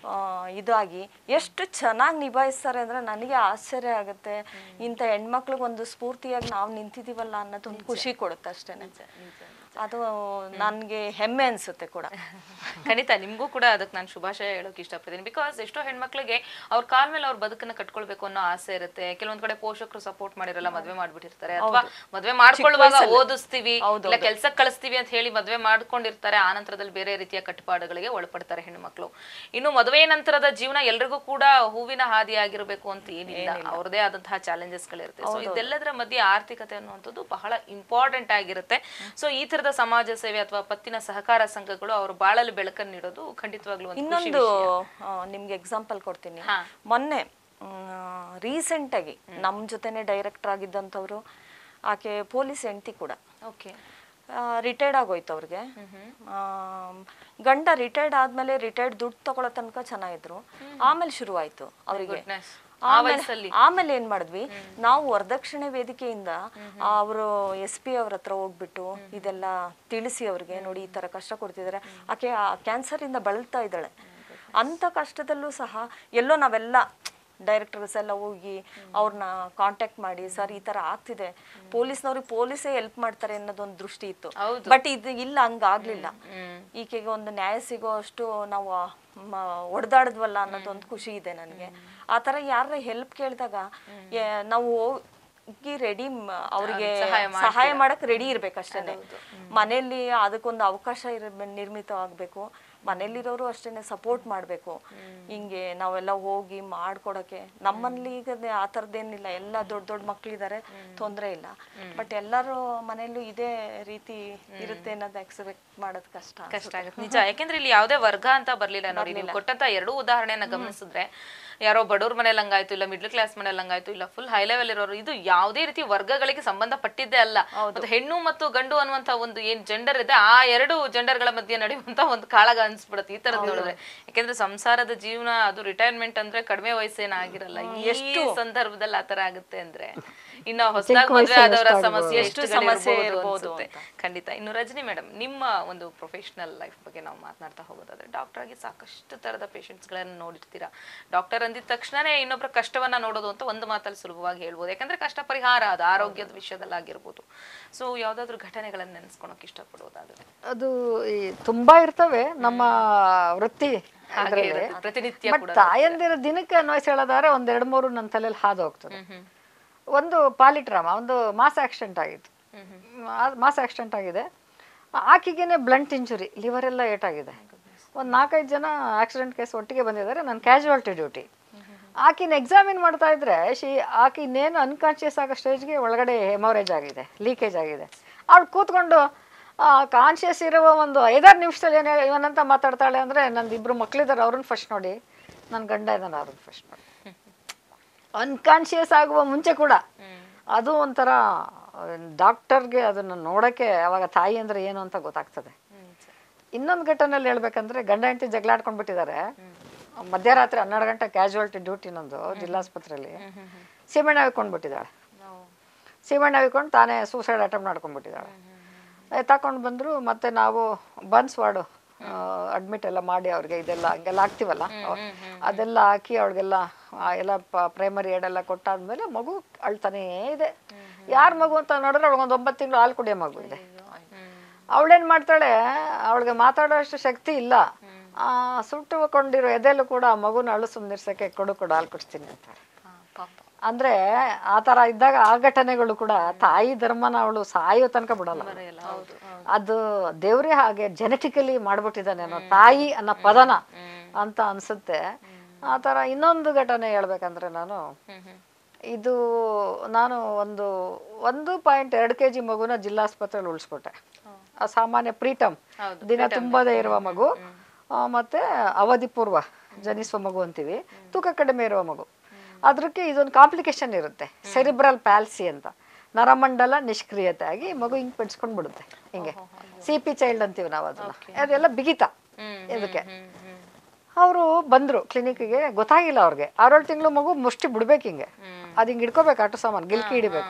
ಇದಾಗಿ ಎಷ್ಟು ಚೆನ್ನಾಗಿ ನಿಭಾಯಿಸ್ತಾರೆ ಅಂದ್ರೆ ನನಗೆ ಆಶ್ಚರ್ಯ ಆಗುತ್ತೆ ಇಂಥ ಹೆಣ್ಮಕ್ಳಿಗೆ ಒಂದು ಸ್ಫೂರ್ತಿಯಾಗಿ ನಾವು ನಿಂತಿದೀವಲ್ಲ ಅನ್ನೋದೊಂದು ಖುಷಿ ಕೊಡುತ್ತೆ ಅಷ್ಟೇನೆ ಅದು ನನಗೆ ಹೆಮ್ಮೆ ಅನ್ಸುತ್ತೆ ಕೂಡ ಖಂಡಿತ ನಿಮ್ಗೂ ಕೂಡ ಅದಕ್ಕೆ ನಾನು ಶುಭಾಶಯ ಹೇಳೋಕೆ ಇಷ್ಟಪಡ್ತೀನಿ ಬಿಕಾಸ್ ಎಷ್ಟೋ ಹೆಣ್ಮಕ್ಳಿಗೆ ಅವ್ರ ಕಾಲ್ ಮೇಲೆ ಅವ್ರ ಬದುಕನ್ನ ಕಟ್ಕೊಳ್ಬೇಕು ಅನ್ನೋ ಆಸೆ ಇರುತ್ತೆ ಕೆಲವೊಂದ್ ಕಡೆ ಪೋಷಕರು ಸಪೋರ್ಟ್ ಮಾಡಿರಲ್ಲ ಮದ್ವೆ ಮಾಡ್ಬಿಟ್ಟಿರ್ತಾರೆ ಅಥವಾ ಮದ್ವೆ ಮಾಡ್ಕೊಳ್ಳುವಾಗ ಓದಿಸ್ತೀವಿ ಇಲ್ಲ ಕೆಲ್ಸಕ್ಕೆ ಕಳಿಸ್ತೀವಿ ಅಂತ ಹೇಳಿ ಮದ್ವೆ ಮಾಡ್ಕೊಂಡಿರ್ತಾರೆ ಆ ನಂತರದಲ್ಲಿ ಬೇರೆ ರೀತಿಯ ಕಟ್ಟುಪಾಡುಗಳಿಗೆ ಒಳಪಡ್ತಾರೆ ಹೆಣ್ಮಕ್ಳು ಇನ್ನು ಮದುವೆ ನಂತರದ ಜೀವನ ಎಲ್ರಿಗೂ ಕೂಡ ಹೂವಿನ ಹಾದಿ ಆಗಿರ್ಬೇಕು ಅಂತ ಏನಿಲ್ಲ ಅವ್ರದೇ ಆದಂತಹ ಚಾಲೆಂಜಸ್ ಗಳಿರುತ್ತೆ ಸೊ ಇದೆಲ್ಲದರ ಮಧ್ಯೆ ಆರ್ಥಿಕತೆ ಅನ್ನುವಂಥದ್ದು ಬಹಳ ಇಂಪಾರ್ಟೆಂಟ್ ಆಗಿರುತ್ತೆ ಸೊ ಈ ತರದ ಸಮಾಜ ಸೇವೆ ಅಥವಾ ಪತ್ತಿನ ಸಹಕಾರ ಸಂಘಗಳು ಅವ್ರ ಬಾಳಲ್ಲಿ ಬೆಳಕನ್ನು ನೀಡೋದು ಖಂಡಿತವಾಗ್ಲೂ ಒಂದು ಖುಷಿ ಇನ್ನೊಂದು ಆ, ನಿಮ್ಗೆ ಎಕ್ಸಾಂಪಲ್ ಕೊಡ್ತೀನಿ ಹಾ. ಮೊನ್ನೆ ರೀಸೆಂಟ್ ಆಗಿ ನಮ್ ಜೊತೆನೆ ಡೈರೆಕ್ಟರ್ ಆಗಿದ್ದಂಥವ್ರು ಆಕೆ ಪೊಲೀಸ್ ಹೆಂಡತಿ ಕೂಡ ಓಕೆ ರಿಟೈರ್ಡ್ ಆಗೋಯ್ತು ಅವ್ರಿಗೆ ಆಮ್, ಗಂಡ ರಿಟೈರ್ಡ್ ಆದ್ಮೇಲೆ ರಿಟೈರ್ಡ್ ದುಡ್ಡು ತಗೊಳ್ಳೋ ತನಕ ಚೆನ್ನಾಗಿದ್ರು ಆಮೇಲೆ ಶುರುವಾಯ್ತು ಅವರಿಗೆ goodness. ಆ ಆಮೇಲೆ ವಯಸ್ಸಲ್ಲಿ ಆಮೇಲೆ ಏನ್ ಮಾಡಿದ್ವಿ ನಾವು ವರದಕ್ಷಿಣೆ ವೇದಿಕೆಯಿಂದ ಅವರು ಎಸ್ ಪಿ ಅವ್ರ ಹತ್ರ ಹೋಗ್ಬಿಟ್ಟು ಇದೆಲ್ಲ ತಿಳಿಸಿ ಅವ್ರಿಗೆ ನೋಡಿ ಈ ತರ ಕಷ್ಟ ಕೊಡ್ತಿದ್ದಾರೆ ಆಕೆ ಆ ಕ್ಯಾನ್ಸರ್ ಇಂದ ಬಳಲ್ತಾ ಇದ್ದಾಳೆ ಅಂತ ಕಷ್ಟದಲ್ಲೂ ಸಹ ಎಲ್ಲೋ ನಾವೆಲ್ಲ ಡೈರೆಕ್ಟರ್ಸ್ ಎಲ್ಲ ಹೋಗಿ ಅವ್ರನ್ನ ಕಾಂಟ್ಯಾಕ್ಟ್ ಮಾಡಿ ಸರ್ ಈ ತರ ಆಗ್ತಿದೆ ಪೊಲೀಸ್ನವ್ರಿಗೆ ಪೊಲೀಸೇ ಹೆಲ್ಪ್ ಮಾಡ್ತಾರೆ ಅನ್ನೋದೊಂದು ದೃಷ್ಟಿ ಇತ್ತು ಬಟ್ ಇದು ಇಲ್ಲ ಹಂಗಾಗ್ಲಿಲ್ಲ ಈಕೆಗೆ ಒಂದು ನ್ಯಾಯ ಸಿಗೋ ಅಷ್ಟು ನಾವು ಹೊಡೆದಾಡಿದ್ವಲ್ಲ ಅನ್ನೋದೊಂದು ಖುಷಿ ಇದೆ ನನಗೆ ಆ ತರ ಯಾರ ಹೆಲ್ಪ್ ಕೇಳಿದಾಗ ಏ- ನಾವು ಹೋಗಿ ರೆಡಿ ಅವ್ರಿಗೆ ಸಹಾಯ ಮಾಡಕ್ ರೆಡಿ ಇರ್ಬೇಕಷ್ಟೇನೆ ಮನೆಯಲ್ಲಿ ಅದಕ್ಕೊಂದು ಅವಕಾಶ ಇರ ನಿರ್ಮಿತ ಆಗ್ಬೇಕು ಮನೇಲಿರೋರು ಅಷ್ಟೇನೆ ಸಪೋರ್ಟ್ ಮಾಡ್ಬೇಕು ಹಿಂಗೆ ನಾವೆಲ್ಲ ಹೋಗಿ ಮಾಡ್ಕೊಡಕ್ಕೆ ನಮ್ಮಲ್ಲಿ ಈಗ ಅದೇ ಆ ಥರದ್ದೇನಿಲ್ಲ ಎಲ್ಲ ದೊಡ್ಡ ದೊಡ್ಡ ಮಕ್ಳಿದ್ದಾರೆ ತೊಂದರೆ ಇಲ್ಲ ಬಟ್ ಎಲ್ಲರೂ ಮನೆಯಲ್ಲೂ ಇದೇ ರೀತಿ ಇರುತ್ತೆ ಅನ್ನೋದು ಎಕ್ಸ್ಪೆಕ್ಟ್ ಮಾಡೋದು ಕಷ್ಟ ಕಷ್ಟ ಆಗುತ್ತೆ ನಿಜ ಯಾಕೆಂದ್ರೆ ಇಲ್ಲಿ ಯಾವುದೇ ವರ್ಗ ಅಂತ ಬರ್ಲಿಲ್ಲ ನೋಡಿ ನೀವು ಕೊಟ್ಟಂತ ಎರಡೂ ಉದಾಹರಣೆಯನ್ನ ಗಮನಿಸಿದ್ರೆ ಯಾರೋ ಬಡವ್ರ ಮನೇಲಿ ಹಂಗಾಯ್ತು ಇಲ್ಲ ಮಿಡ್ಲ್ ಕ್ಲಾಸ್ ಮನೇಲಿ ಹಂಗಾಯ್ತು ಇಲ್ಲ ಫುಲ್ ಹೈ ಲೆವೆಲ್ ಇರೋರು ಇದು ಯಾವುದೇ ರೀತಿ ವರ್ಗಗಳಿಗೆ ಸಂಬಂಧಪಟ್ಟಿದ್ದೇ ಅಲ್ಲ ಮತ್ತೆ ಹೆಣ್ಣು ಮತ್ತು ಗಂಡು ಅನ್ನುವಂತ ಒಂದು ಏನ್ ಜೆಂಡರ್ ಇದೆ ಆ ಎರಡು ಜೆಂಡರ್ಗಳ ಮಧ್ಯೆ ನಡೆಯುವಂತ ಒಂದು ಕಾಳಗ ಅನ್ಸ್ಬಿಡುತ್ತೆ ಈ ತರದ್ ನೋಡಿದ್ರೆ ಯಾಕೆಂದ್ರೆ ಸಂಸಾರದ ಜೀವನ ಅದು ರಿಟೈರ್ಮೆಂಟ್ ಅಂದ್ರೆ ಕಡಿಮೆ ವಯಸ್ಸೇನ ಆಗಿರಲ್ಲ ಎಷ್ಟು ಸಂದರ್ಭದಲ್ಲಿ ಆತರ ಆಗುತ್ತೆ ಅಂದ್ರೆ ಇನ್ನ ಹೊಸದಾಗಿ ಮದುವೆ ಆದವರ ಸಮಸ್ಯೆ ಎಷ್ಟು ಸಮಸ್ಯೆ ಇರಬಹುದು ಖಂಡಿತ ಇನ್ನು ರಜನಿ ಮೇಡಮ್ ನಿಮ್ಮ ಒಂದು ಪ್ರೊಫೆಷನಲ್ ಲೈಫ್ ಬಗ್ಗೆ ನಾವು ಮಾತನಾಡ್ತಾ ಹೋಗೋದಾದ್ರೆ ಡಾಕ್ಟರ್ ಆಗಿ ಸಾಕಷ್ಟು ತರದ ಪೇಷಂಟ್ಸ್ ಗಳನ್ನ ನೋಡಿರ್ತೀರಾ ಡಾಕ್ಟರ್ ಅಂದಿದ ತಕ್ಷಣನೇ ಇನ್ನೊಬ್ಬರ ಕಷ್ಟವನ್ನ ನೋಡೋದು ಅಂತ ಒಂದು ಮಾತಲ್ಲಿ ಸುಲಭವಾಗಿ ಹೇಳ್ಬೋದು ಯಾಕಂದ್ರೆ ಕಷ್ಟ ಪರಿಹಾರ ಅದು ಆರೋಗ್ಯದ ವಿಷಯದಲ್ಲಾಗಿರ್ಬೋದು ಸೊ ಯಾವ್ದಾದ್ರು ಘಟನೆಗಳನ್ನ ನೆನೆಸ್ಕೊಳಕ್ ಇಷ್ಟಪಡೋದಾದ್ರೆ ಅದು ಈ ತುಂಬಾ ಇರ್ತವೆ ನಮ್ಮ ವೃತ್ತಿ ಹಾಗೆ ಇರುತ್ತೆ. ಪ್ರತಿನಿತ್ಯ ಬಟ್ ತಾಯಂದಿರ ದಿನಕ್ಕೆ ಅನ್ವಯಿಸಿ ಹೇಳೋದಾದ್ರೆ ಒಂದ್ ಎರಡ್ ಮೂರು ನನ್ನ ತಲೆಯಲ್ಲಿ ಹಾದು ಹೋಗ್ತದೆ ಒಂದು ಪಾಲಿಟ್ರಾಮ ಒಂದು ಮಾಸ್ ಆಕ್ಸಿಡೆಂಟ್ ಆಗಿತ್ತು ಮಾಸ್ ಆಕ್ಸಿಡೆಂಟ್ ಆಗಿದೆ ಆಕೆಗೇನೆ ಬ್ಲಂಟ್ ಇಂಜುರಿ ಲಿವರ್ ಎಲ್ಲ ಏಟಾಗಿದೆ ಒಂದು ನಾಲ್ಕೈದು ಜನ ಆಕ್ಸಿಡೆಂಟ್ ಕೇಸ್ ಒಟ್ಟಿಗೆ ಬಂದಿದ್ದಾರೆ ನಾನು ಕ್ಯಾಶುವಾಲಿಟಿ ಡ್ಯೂಟಿ ಆಕಿನ ಎಕ್ಸಾಮಿನ್ ಮಾಡ್ತಾ ಇದ್ರೆ ಶಿ ಆಕಿನೇನು ಅನ್ಕಾನ್ಶಿಯಸ್ ಆಗೋ ಸ್ಟೇಜ್ಗೆ ಒಳಗಡೆ ಹೆಮೋರೇಜ್ ಆಗಿದೆ ಲೀಕೇಜ್ ಆಗಿದೆ ಅವಳು ಕೂತ್ಕೊಂಡು ಕಾನ್ಶಿಯಸ್ ಇರುವ ಒಂದು ಐದಾರು ನಿಮಿಷದಲ್ಲಿ ಏನು ಇವನಂತ ಮಾತಾಡ್ತಾಳೆ ಅಂದರೆ ನಂದು ಇಬ್ಬರು ಮಕ್ಳಿದ್ದಾರೆ ಅವ್ರನ್ನ ಫಸ್ಟ್ ನೋಡಿ ನನ್ನ ಗಂಡ ಇದ್ದಾನೆ ಅವ್ರನ್ನ ಫಸ್ಟ್ ನೋಡಿ ಅನ್ಕಾನ್ಶಿಯಸ್ ಆಗುವ ಮುಂಚೆ ಕೂಡ ಅದು ಒಂಥರ ಡಾಕ್ಟರ್ಗೆ ಅದನ್ನು ನೋಡೋಕ್ಕೆ ಅವಾಗ ತಾಯಿ ಅಂದರೆ ಏನು ಅಂತ ಗೊತ್ತಾಗ್ತದೆ ಇನ್ನೊಂದು ಘಟನೆಯಲ್ಲಿ ಹೇಳ್ಬೇಕಂದ್ರೆ ಗಂಡ ಹೆಂಡತಿ ಜಗಳಾಡ್ಕೊಂಡು ಬಿಟ್ಟಿದ್ದಾರೆ ಮಧ್ಯರಾತ್ರಿ ಹನ್ನೆರಡು ಗಂಟೆ ಕ್ಯಾಶುವಾಲಿಟಿ ಡ್ಯೂಟಿ ನಂದು ಜಿಲ್ಲಾಸ್ಪತ್ರೆಯಲ್ಲಿ ಸೀಮೆಣ್ಣೆ ಹಾಕೊಂಡು ಬಿಟ್ಟಿದ್ದಾಳೆ ಓ ಸೀಮೆಣ್ಣೆ ಹೊಯ್ಕೊಂಡು ತಾನೇ ಸೂಸೈಡ್ ಅಟೆಂಪ್ಟ್ ಮಾಡ್ಕೊಂಡ್ಬಿಟ್ಟಿದ್ದಾಳೆ ತಗೊಂಡು ಬಂದರು ಮತ್ತೆ ನಾವು ಬನ್ಸ್ ವಾರ್ಡು ಅಡ್ಮಿಟ್ ಎಲ್ಲ ಮಾಡಿ ಅವ್ರಿಗೆ ಇದೆಲ್ಲ ಹಂಗೆಲ್ಲ ಹಾಕ್ತೀವಲ್ಲ ಅದೆಲ್ಲ ಹಾಕಿ ಅವಳಿಗೆಲ್ಲ ಎಲ್ಲ ಪ್ರೈಮರಿ ಏಡೆಲ್ಲ ಕೊಟ್ಟಾದ್ಮೇಲೆ ಮಗು ಅಳ್ತಾನೇ ಇದೆ ಯಾರ ಮಗು ಅಂತ ನೋಡಿದ್ರೆ ಅವಳಿಗೊಂದು ಒಂಬತ್ತು ತಿಂಗಳು ಹಾಲು ಕುಡಿಯೋ ಮಗು ಇದೆ ಅವಳೇನ್ ಮಾಡ್ತಾಳೆ ಅವಳಿಗೆ ಮಾತಾಡೋಷ್ಟು ಶಕ್ತಿ ಇಲ್ಲ ಆ, ಸುಟ್ಟುಕೊಂಡಿರೋ ಎದೆಲ್ಲೂ ಕೂಡ ಆ ಮಗುನ ಅಳು ಸುಮ್ಮನಿರ್ಸಕ್ಕೆ ಕೊಡು ಕೊಡು ಹಾಲು ಕುಡಿಸ್ತೀನಿ ಅಂತಾಳೆ ಹಾ, ಪಾಪ ಅಂದ್ರೆ ಆ ತರ ಇದ್ದಾಗ ಆ ಘಟನೆಗಳು ಕೂಡ ತಾಯಿ ಧರ್ಮನ ಅವಳು ಸಾಯೋ ತನಕ ಬಿಡಲ್ಲ ಹೌದು ಅದು ದೇವ್ರೇ ಹಾಗೆ ಜೆನೆಟಿಕಲಿ ಮಾಡ್ಬಿಟ್ಟಿದ್ದಾನೆ ಅನ್ನೋ ತಾಯಿ ಅನ್ನೋ ಪದನ ಅಂತ ಅನ್ಸುತ್ತೆ ಆ ತರ ಇನ್ನೊಂದು ಘಟನೆ ಹೇಳ್ಬೇಕಂದ್ರೆ ನಾನು ಹ್ಮ್ ಹ್ಮ್ ಇದು ನಾನು ಒಂದು ಒಂದು ಪಾಯಿಂಟ್ ಎರಡು ಕೆ ಜಿ ಮಗುನ ಜಿಲ್ಲಾಸ್ಪತ್ರೆಯಲ್ಲಿ ಉಳಿಸ್ಕೊಟ್ಟೆ ಆ ಸಾಮಾನ್ಯ ಪ್ರೀಟಮ್ ಹೌದು, ದಿನ ತುಂಬದೇ ಇರುವ ಮಗು ಆ, ಮತ್ತೆ ಅವಧಿ ಪೂರ್ವ ಜನಿಸುವ ಮಗು ಅಂತೀವಿ ತೂಕ ಕಡಿಮೆ ಇರುವ ಮಗು ಅದಕ್ಕೆ ಇದೊಂದು ಕಾಂಪ್ಲಿಕೇಶನ್ ಇರುತ್ತೆ ಸೆರಿಬ್ರಲ್ ಪ್ಯಾಲ್ಸಿ ಅಂತ ನರಮಂಡಲ ನಿಷ್ಕ್ರಿಯತೆ ಆಗಿ ಮಗು ಹಿಂಗ್ ಪೆಡ್ಸ್ಕೊಂಡ್ ಬಿಡುತ್ತೆ ಹಿಂಗೆ ಸಿ ಪಿ ಚೈಲ್ಡ್ ಅಂತೀವಿ ನಾವು ಅದನ್ನ ಅದೆಲ್ಲ ಬಿಗಿತ ಇದಕ್ಕೆ ಹ್ಮ್ ಹ್ಮ್ ಅವರು ಬಂದ್ರು ಕ್ಲಿನಿಕ್ಗೆ ಗೊತ್ತಾಗಿಲ್ಲ ಅವ್ರಿಗೆ ಆರೇಳು ತಿಂಗಳು ಮಗು ಮುಷ್ಟಿ ಬಿಡ್ಬೇಕು ಹಿಂಗೆ ಅದು ಹಿಂಗೆ ಹಿಡ್ಕೋಬೇಕು ಆಟೋ ಸಾಮಾನು ಗಿಲ್ಕಿ ಹಿಡಿಬೇಕು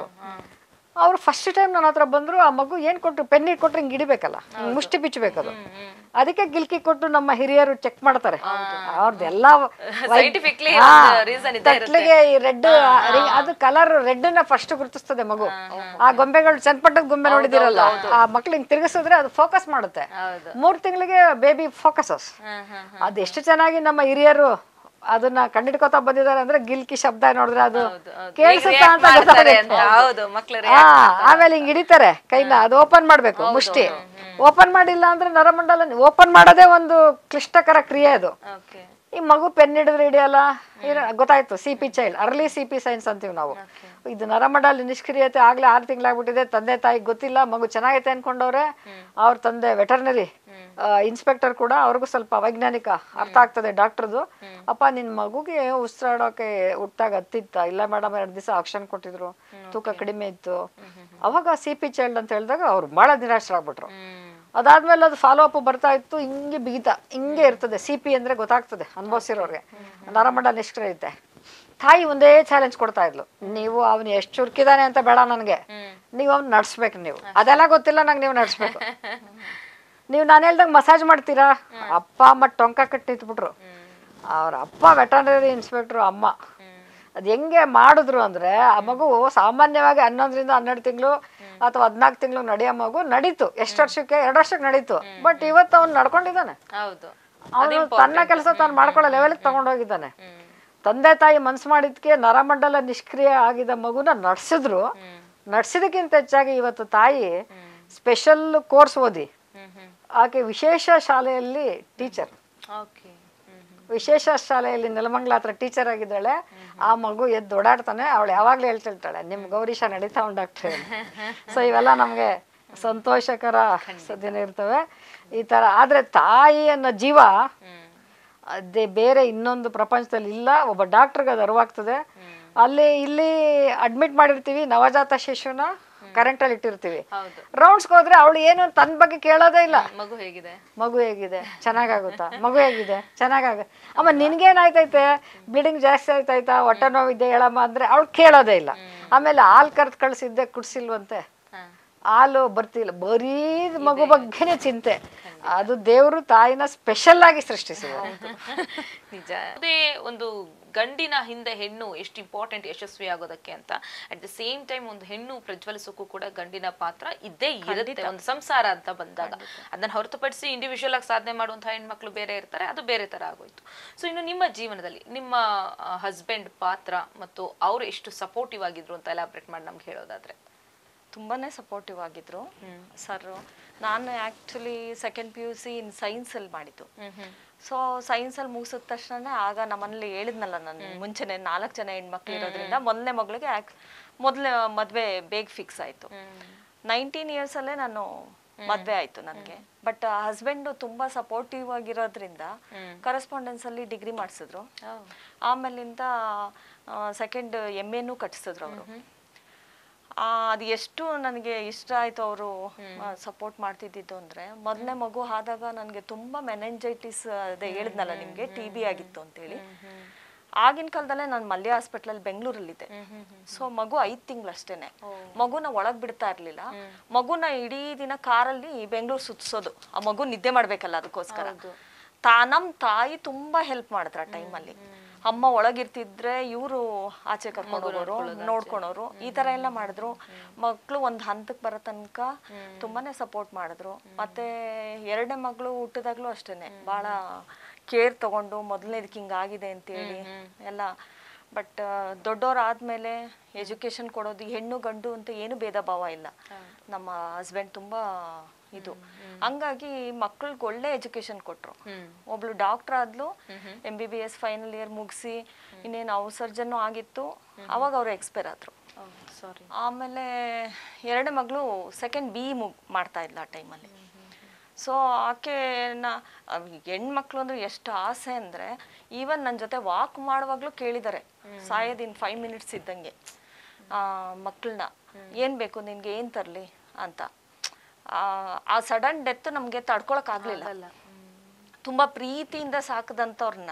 ಅವ್ರು ಫಸ್ಟ್ ಟೈಮ್ ನನ್ನ ಹತ್ರ ಬಂದ್ರು ಆ ಮಗು ಏನ್ ಕೊಟ್ರು ಪೆನ್ ಕೊಟ್ರೆ ಹಿಂಗೆ ಹಿಡಿಬೇಕಲ್ಲ ಹಿಂಗ್ ಮುಷ್ಟಿ ಬಿಚ್ಚಬೇಕು ಅದು ಅದಕ್ಕೆ ಗಿಲ್ಕಿ ಕೊಟ್ಟು ನಮ್ಮ ಹಿರಿಯರು ಚೆಕ್ ಮಾಡ್ತಾರೆ ಅವ್ರದ್ದೆಲ್ಲ Scientifically ಒಂದು reason ಇದ್ದೇ ಇರುತ್ತೆ. ತಟ್ಲಿಗೆ ಈ ರೆಡ್ ಅದು ಕಲರ್ ರೆಡ್ ನ ಫಸ್ಟ್ ಗುರುತಿಸ್ತದೆ ಮಗು ಆ ಗೊಂಬೆಗಳು ಚನ್ನಪಟ್ಟದ ಗೊಂಬೆ ನೋಡಿದಿರಲ್ಲ ಆ ಮಕ್ಳು ಹಿಂಗ್ ತಿರುಗಿಸಿದ್ರೆ ಅದು ಫೋಕಸ್ ಮಾಡುತ್ತೆ ಹೌದು ಮೂರ್ ತಿಂಗಳಿಗೆ ಬೇಬಿ ಫೋಕಸಸ್ ಹ್ಮ್ ಹ್ಮ್ ಅದು ಎಷ್ಟು ಚೆನ್ನಾಗಿ ನಮ್ಮ ಹಿರಿಯರು ಅದನ್ನ ಕಂಡಿಡ್ಕೋತಾ ಬಂದಿದ್ದಾರೆ ಅಂದ್ರೆ ಗಿಲ್ಕಿ ಶಬ್ದ ನೋಡಿದ್ರೆ ಅದು ಹೌದು, ಹೌದು. ಕೇಳಿಸುತ್ತಾ ಹೇಗ್ ಅಂತ react ಮಾಡ್ತಾರೆ ಗೊತ್ತಾಗುತ್ತೆ. ಅಂತ, ಹೌದು, ಮಕ್ಳು ಆ, ಆಮೇಲೆ ಹಿಂಗ್ ಹಿಡಿತಾರೆ ಕೈನ ಅದು ಓಪನ್ ಮಾಡ್ಬೇಕು ಮುಷ್ಟಿ ಓಪನ್ ಮಾಡಿಲ್ಲ ಅಂದ್ರೆ ನರಮಂಡಲ ಓಪನ್ ಮಾಡೋದೇ ಒಂದು ಕ್ಲಿಷ್ಟಕರ ಕ್ರಿಯೆ ಅದು ಓಕೆ ಈ ಮಗು ಪೆನ್ ಹಿಡಿದ್ರೆ ಹಿಡಿಯಲ್ಲ ಇರ- ಗೊತ್ತಾಯ್ತು C P child early C P signs ಅಂತೀವಿ ನಾವು ಇದು ನರಮಂಡಲ ನಿಷ್ಕ್ರಿಯತೆ ಆಗ್ಲೇ ಆರು ತಿಂಗಳಾಗ್ಬಿಟ್ಟಿದೆ ತಂದೆ ತಾಯಿ ಗೊತ್ತಿಲ್ಲ ಮಗು ಚೆನ್ನಾಗೈತೆ ಅನ್ಕೊಂಡವ್ರೆ ಅವ್ರ ತಂದೆ ವೆಟರ್ನರಿ ಇನ್ಸ್ಪೆಕ್ಟರ್ ಕೂಡ ಅವ್ರಿಗೂ ಸ್ವಲ್ಪ ವೈಜ್ಞಾನಿಕ ಅರ್ಥ ಆಗ್ತದೆ ಡಾಕ್ಟರ್ದು ಅಪ್ಪ ನಿನ್ ಮಗುಗೆ ಉಸಿರಾಡೋಕೆ ಹುಟ್ಟಾಗ ಹತ್ತಿತ್ತ ಇಲ್ಲ ಮೇಡಮ್ ಎರಡು ದಿವಸ ಆಕ್ಷನ್ ಕೊಟ್ಟಿದ್ರು ತೂಕ ಕಡಿಮೆ ಇತ್ತು ಅವಾಗ ಸಿ ಪಿ ಚೈಲ್ಡ್ ಅಂತ ಹೇಳಿದಾಗ ಅವ್ರು ಬಹಳ ನಿರಾಶರಾಗ್ಬಿಟ್ರು ಹ್ಮ್ ಅದಾದ್ಮೇಲೆ ಅದು ಫಾಲೋ ಅಪ್ ಬರ್ತಾ ಇತ್ತು ಹಿಂಗೆ ಬಿಗಿತ ಹಿಂಗೆ ಇರ್ತದೆ ಸಿ ಪಿ ಅಂದ್ರೆ ಗೊತ್ತಾಗ್ತದೆ ಅನುಭವಿಸಿರೋರ್ಗೆ ನರಮಂಡಲ ನಿಷ್ಕ್ರಿಯತೆ ತಾಯಿ ಒಂದೇ ಚಾಲೆಂಜ್ ಕೊಡ್ತಾ ಇದ್ಲು ನೀವು ಅವನು ಎಷ್ಟು ಚುರುಕಿದಾನೆ ಅಂತ ಬೇಡ ನನಗೆ ನೀವು ಅವ್ನು ನಡ್ಸ್ಬೇಕು ನೀವು ಅದೆಲ್ಲ ಗೊತ್ತಿಲ್ಲ ನಂಗೆ ನೀವು ನಡ್ಸ್ಬೇಕು ನೀವು ನಾನು ಹೇಳ್ದಂಗೆ ಮಸಾಜ್ ಮಾಡ್ತೀರಾ ಅಪ್ಪ ಅಮ್ಮ ಟೊಂಕ ಕಟ್ಟಿಟ್ಬಿಟ್ರು ಅವ್ರ ಅಪ್ಪ ವೆಟರ್ನರಿ ಇನ್ಸ್ಪೆಕ್ಟ್ರು ಅಮ್ಮ ಅದು ಹೆಂಗೆ ಮಾಡಿದ್ರು ಅಂದ್ರೆ ಆ ಮಗು ಸಾಮಾನ್ಯವಾಗಿ ಹನ್ನೊಂದರಿಂದ ಹನ್ನೆರಡು ತಿಂಗಳು ಅಥವಾ ಹದಿನಾಲ್ಕು ತಿಂಗಳು ನಡೆಯೋ ಮಗು ನಡೀತು ಎಷ್ಟು ವರ್ಷಕ್ಕೆ ಎರಡು ವರ್ಷಕ್ಕೆ ನಡೀತು ಬಟ್ ಇವತ್ತು ಅವ್ನು ನಡ್ಕೊಂಡಿದ್ದಾನೆ ಹೌದು ಅವನು ತನ್ನ ಕೆಲಸ ತಾನು ಮಾಡ್ಕೊಳ್ಳೋ ಲೆವೆಲ್ಗೆ ತಗೊಂಡೋಗಿದ್ದಾನೆ ತಂದೆ ತಾಯಿ ಮನ್ಸು ಮಾಡಿದ್ಕೆ ನರಮಂಡಲ ನಿಷ್ಕ್ರಿಯ ಆಗಿದ್ದ ಮಗುನ ನಡೆಸಿದ್ರು ನಡೆಸಿದಕ್ಕಿಂತ ಹೆಚ್ಚಾಗಿ ಇವತ್ತು ತಾಯಿ ಸ್ಪೆಷಲ್ ಕೋರ್ಸ್ ಓದಿ ಹ್ಮ್ ಹ್ಮ್ ಆಕೆ ವಿಶೇಷ ಶಾಲೆಯಲ್ಲಿ ಟೀಚರ್ ಓಕೆ ಹ್ಮ್ ಹ್ಮ್ ವಿಶೇಷ ಶಾಲೆಯಲ್ಲಿ ನೆಲಮಂಗ್ಲ ಹತ್ರ ಟೀಚರ್ ಆಗಿದ್ದಾಳೆ ಆ ಮಗು ಎದ್ದು ಓಡಾಡ್ತಾನೆ ಅವಳು ಯಾವಾಗ್ಲೂ ಹೇಳ್ತಿರ್ತಾಳೆ ನಿಮ್ ಗೌರೀಶ ನಡೀತಾ ಉಂಟು ಡಾಕ್ಟ್ರೆ ಸೊ ಇವೆಲ್ಲ ನಮ್ಗೆ ಸಂತೋಷಕರ ದಿನ ಇರ್ತವೆ ಈ ತರ ಆದ್ರೆ ತಾಯಿ ಅನ್ನೋ ಜೀವ ಹ್ಮ್ ಅದೇ ಬೇರೆ ಇನ್ನೊಂದು ಪ್ರಪಂಚದಲ್ಲಿ ಇಲ್ಲ ಒಬ್ಬ ಡಾಕ್ಟರ್ಗೆ ಅದು ಅರಿವಾಗ್ತದೆ ಅಲ್ಲಿ ಇಲ್ಲಿ ಅಡ್ಮಿಟ್ ಮಾಡಿರ್ತೀವಿ ನವಜಾತ ಶಿಶುನ ಕರೆಂಟಲ್ಲಿ ಇಟ್ಟಿರ್ತೀವಿ ಹೌದು ರೌಂಡ್ಸ್ಗೆ ಹೋದ್ರೆ ಅವಳು ಏನು ತನ್ನ ಬಗ್ಗೆ ಕೇಳೋದೇ ಇಲ್ಲ ಮಗು ಹೇಗಿದೆ ಮಗು ಹೇಗಿದೆ ಚೆನ್ನಾಗಾಗುತ್ತಾ ಮಗು ಹೇಗಿದೆ ಚೆನ್ನಾಗಾಗ ಅಮ್ಮ ನಿನ್ಗೇನಾಯ್ತೈತೆ ಬ್ಲೀಡಿಂಗ್ ಜಾಸ್ತಿ ಆಯ್ತಾಯ್ತಾ ಹೊಟ್ಟೆ ನೋವಿದ್ದೆ ಹೇಳಮ್ಮ ಅಂದ್ರೆ ಅವಳು ಕೇಳೋದೇ ಇಲ್ಲ ಆಮೇಲೆ ಹಾಲು ಕರ್ದು ಕಳ್ಸಿದ್ದೆ ಕುಡ್ಸಿಲ್ವಂತೆ ಹಾ ಹಾಲು ಬರ್ತಿಲ್ಲ ಬರೀ ಮಗು ಬಗ್ಗೆನೇ ಚಿಂತೆ ಅದು ದೇವರು ತಾಯಿನ ಸ್ಪೆಷಲ್ ಆಗಿ ಸೃಷ್ಟಿಸಿದ ನಿಜ ಅದೇ ಒಂದು ಗಂಡಿನ ಹಿಂದೆ ಹೆಣ್ಣು ಎಷ್ಟು ಇಂಪಾರ್ಟೆಂಟ್ ಯಶಸ್ವಿ ಆಗೋದಕ್ಕೆ ಅಂತ ಅಟ್ ದ ಸೇಮ್ ಟೈಮ್ ಒಂದು ಹೆಣ್ಣು ಪ್ರಜ್ವಲಿಸೋಕ್ಕೂ ಕೂಡ ಗಂಡಿನ ಪಾತ್ರ ಇದ್ದೇ ಇರುತ್ತೆ ಒಂದು ಸಂಸಾರ ಅಂತ ಬಂದಾಗ ಅದನ್ನ ಹೊರತುಪಡಿಸಿ ಇಂಡಿವಿಜುವಲ್ ಆಗಿ ಸಾಧನೆ ಮಾಡುವಂತಹ ಹೆಣ್ಮಕ್ಳು ಬೇರೆ ಇರ್ತಾರೆ ಅದು ಬೇರೆ ತರ ಆಗೋಯ್ತು ಸೊ ಇನ್ನು ನಿಮ್ಮ ಜೀವನದಲ್ಲಿ ನಿಮ್ಮ ಹಸ್ಬೆಂಡ್ ಪಾತ್ರ ಮತ್ತು ಅವರು ಎಷ್ಟು ಸಪೋರ್ಟಿವ್ ಆಗಿದ್ರು ಅಂತ ಎಲಾಬ್ರೇಟ್ ಮಾಡಿ ನಮ್ಗೆ ಹೇಳೋದಾದ್ರೆ ತುಂಬಾನೇ ಸಪೋರ್ಟಿವ್ ಆಗಿದ್ರು ಸರ್ ನಾನು actually second P U C in ಸೈನ್ಸಲ್ಲಿ ಮಾಡಿದ್ದು ಸೊ ಸೈನ್ಸಲ್ಲಿ ಮುಗಿಸಿದ ತಕ್ಷಣ ಆಗ ನಮ್ಮನೇಲಿ ಹೇಳಿದ್ನಲ್ಲ ನಾನು ಮುಂಚೆನೆ ನಾಲ್ಕು ಜನ ಹೆಣ್ಮಕ್ಳು ಇರೋದ್ರಿಂದ ಮೊದಲನೇ ಮಗಳಿಗೆ ಮೊದಲೇ ಮದುವೆ ಬೇಗ ಫಿಕ್ಸ್ ಆಯಿತು ನೈನ್ಟೀನ್ ಇಯರ್ಸಲ್ಲೇ ನಾನು ಮದುವೆ ಆಯಿತು ನನಗೆ ಬಟ್ ಹಸ್ಬೆಂಡು ತುಂಬ ಸಪೋರ್ಟಿವ್ ಆಗಿರೋದ್ರಿಂದ ಕರೆಸ್ಪಾಂಡೆನ್ಸಲ್ಲಿ ಡಿಗ್ರಿ ಮಾಡಿಸಿದ್ರು ಆಮೇಲಿಂದ ಸೆಕೆಂಡ್ ಎಮ್ ಎನೂ ಕಟ್ಟಿಸಿದ್ರು ಅವರು ಅದು ಎಷ್ಟು ನನಗೆ ಇಷ್ಟ ಆಯ್ತು ಅವರು ಸಪೋರ್ಟ್ ಮಾಡ್ತಿದ್ದಿದ್ದು ಅಂದ್ರೆ ಮೊದಲನೇ ಮಗು ಆದಾಗ ನನಗೆ ತುಂಬಾ ಮೆನೆಂಜೈಟಿಸ್ ಅದೇ ಹೇಳಿದ್ನಲ್ಲ ನಿಮ್ಗೆ ಟಿ ಬಿ ಆಗಿತ್ತು ಅಂತೇಳಿ ಆಗಿನ ಕಾಲದಲ್ಲೇ ನಾನು ಮಲ್ಯ ಹಾಸ್ಪಿಟ್ಲಲ್ಲಿ ಬೆಂಗಳೂರಲ್ಲಿದ್ದೆ ಸೊ ಮಗು ಐದು ತಿಂಗಳಷ್ಟೇನೆ ಮಗುನ ಒಳಗ್ ಬಿಡ್ತಾ ಇರ್ಲಿಲ್ಲ ಮಗುನ ಇಡೀ ದಿನ ಕಾರಲ್ಲಿ ಬೆಂಗಳೂರು ಸುತ್ತಿಸೋದು ಆ ಮಗು ನಿದ್ದೆ ಮಾಡ್ಬೇಕಲ್ಲ ಅದಕ್ಕೋಸ್ಕರ ತಾ ನಮ್ ತಾಯಿ ತುಂಬಾ ಹೆಲ್ಪ್ ಮಾಡಿದ್ರ ಆ ಟೈಮಲ್ಲಿ ಅಮ್ಮ ಒಳಗಿರ್ತಿದ್ರೆ ಇವರು ಆಚೆ ಕರ್ಕೊಂಡು ಹೋಗೋರು ನೋಡ್ಕೊಳೋರು ಈ ತರ ಎಲ್ಲ ಮಾಡಿದ್ರು ಮಕ್ಳು ಒಂದ್ ಹಂತಕ್ಕೆ ಬರೋ ತನಕ ತುಂಬಾನೇ ಸಪೋರ್ಟ್ ಮಾಡಿದ್ರು ಮತ್ತೆ ಎರಡನೇ ಮಗಳು ಹುಟ್ಟಿದಾಗ್ಲೂ ಅಷ್ಟೇನೆ ಬಹಳ ಕೇರ್ ತಗೊಂಡು ಮೊದಲನೇದಕ್ಕೆ ಹಿಂಗಾಗಿದೆ ಅಂತೇಳಿ ಎಲ್ಲ ಬಟ್ ದೊಡ್ಡವ್ರು ಆದ್ಮೇಲೆ ಎಜುಕೇಶನ್ ಕೊಡೋದು ಹೆಣ್ಣು ಗಂಡು ಅಂತ ಏನು ಭೇದ ಭಾವ ಇಲ್ಲ ನಮ್ಮ ಹಸ್ಬೆಂಡ್ ತುಂಬಾ ಇದು ಹಂಗಾಗಿ ಮಕ್ಳಿಗೆ ಒಳ್ಳೆ ಎಜುಕೇಶನ್ ಕೊಟ್ರು ಒಬ್ಳು ಡಾಕ್ಟರ್ ಆದ್ಲು M B B S final year ಮುಗಿಸಿ ಇನ್ನೇನು ಅವು ಸರ್ಜನ್ನು ಆಗಿತ್ತು ಅವಾಗ ಅವ್ರು ಎಕ್ಸ್ಪೈರ್ ಆದ್ರು ಸಾರಿ ಆಮೇಲೆ ಎರಡನೇ ಮಗಳು ಸೆಕೆಂಡ್ ಬಿ ಮುಗ್ ಮಾಡ್ತಾ ಇದ್ಲ ಆ ಟೈಮಲ್ಲಿ ಸೊ ಆಕೆನ ಹೆಣ್ಮಕ್ಳು ಅಂದ್ರೆ ಎಷ್ಟು ಆಸೆ ಅಂದ್ರೆ ಈವನ್ ನನ್ನ ಜೊತೆ ವಾಕ್ ಮಾಡುವಾಗ್ಲೂ ಕೇಳಿದ್ದಾರೆ ಸಾಯೋದಿನ್ ಫೈವ್ ಮಿನಿಟ್ಸ್ ಇದ್ದಂಗೆ ಆ ಮಕ್ಕಳನ್ನ ಏನ್ ಬೇಕು ನಿನ್ಗೆ ಏನ್ ತರ್ಲಿ ಅಂತ ಆ, ಆ ಸಡನ್ ಡೆತ್ ನಮ್ಗೆ ತಡ್ಕೊಳಕ್ ಆಗ್ಲಿಲ್ಲ ತುಂಬಾ ಪ್ರೀತಿಯಿಂದ ಸಾಕದಂಥವ್ರನ್ನ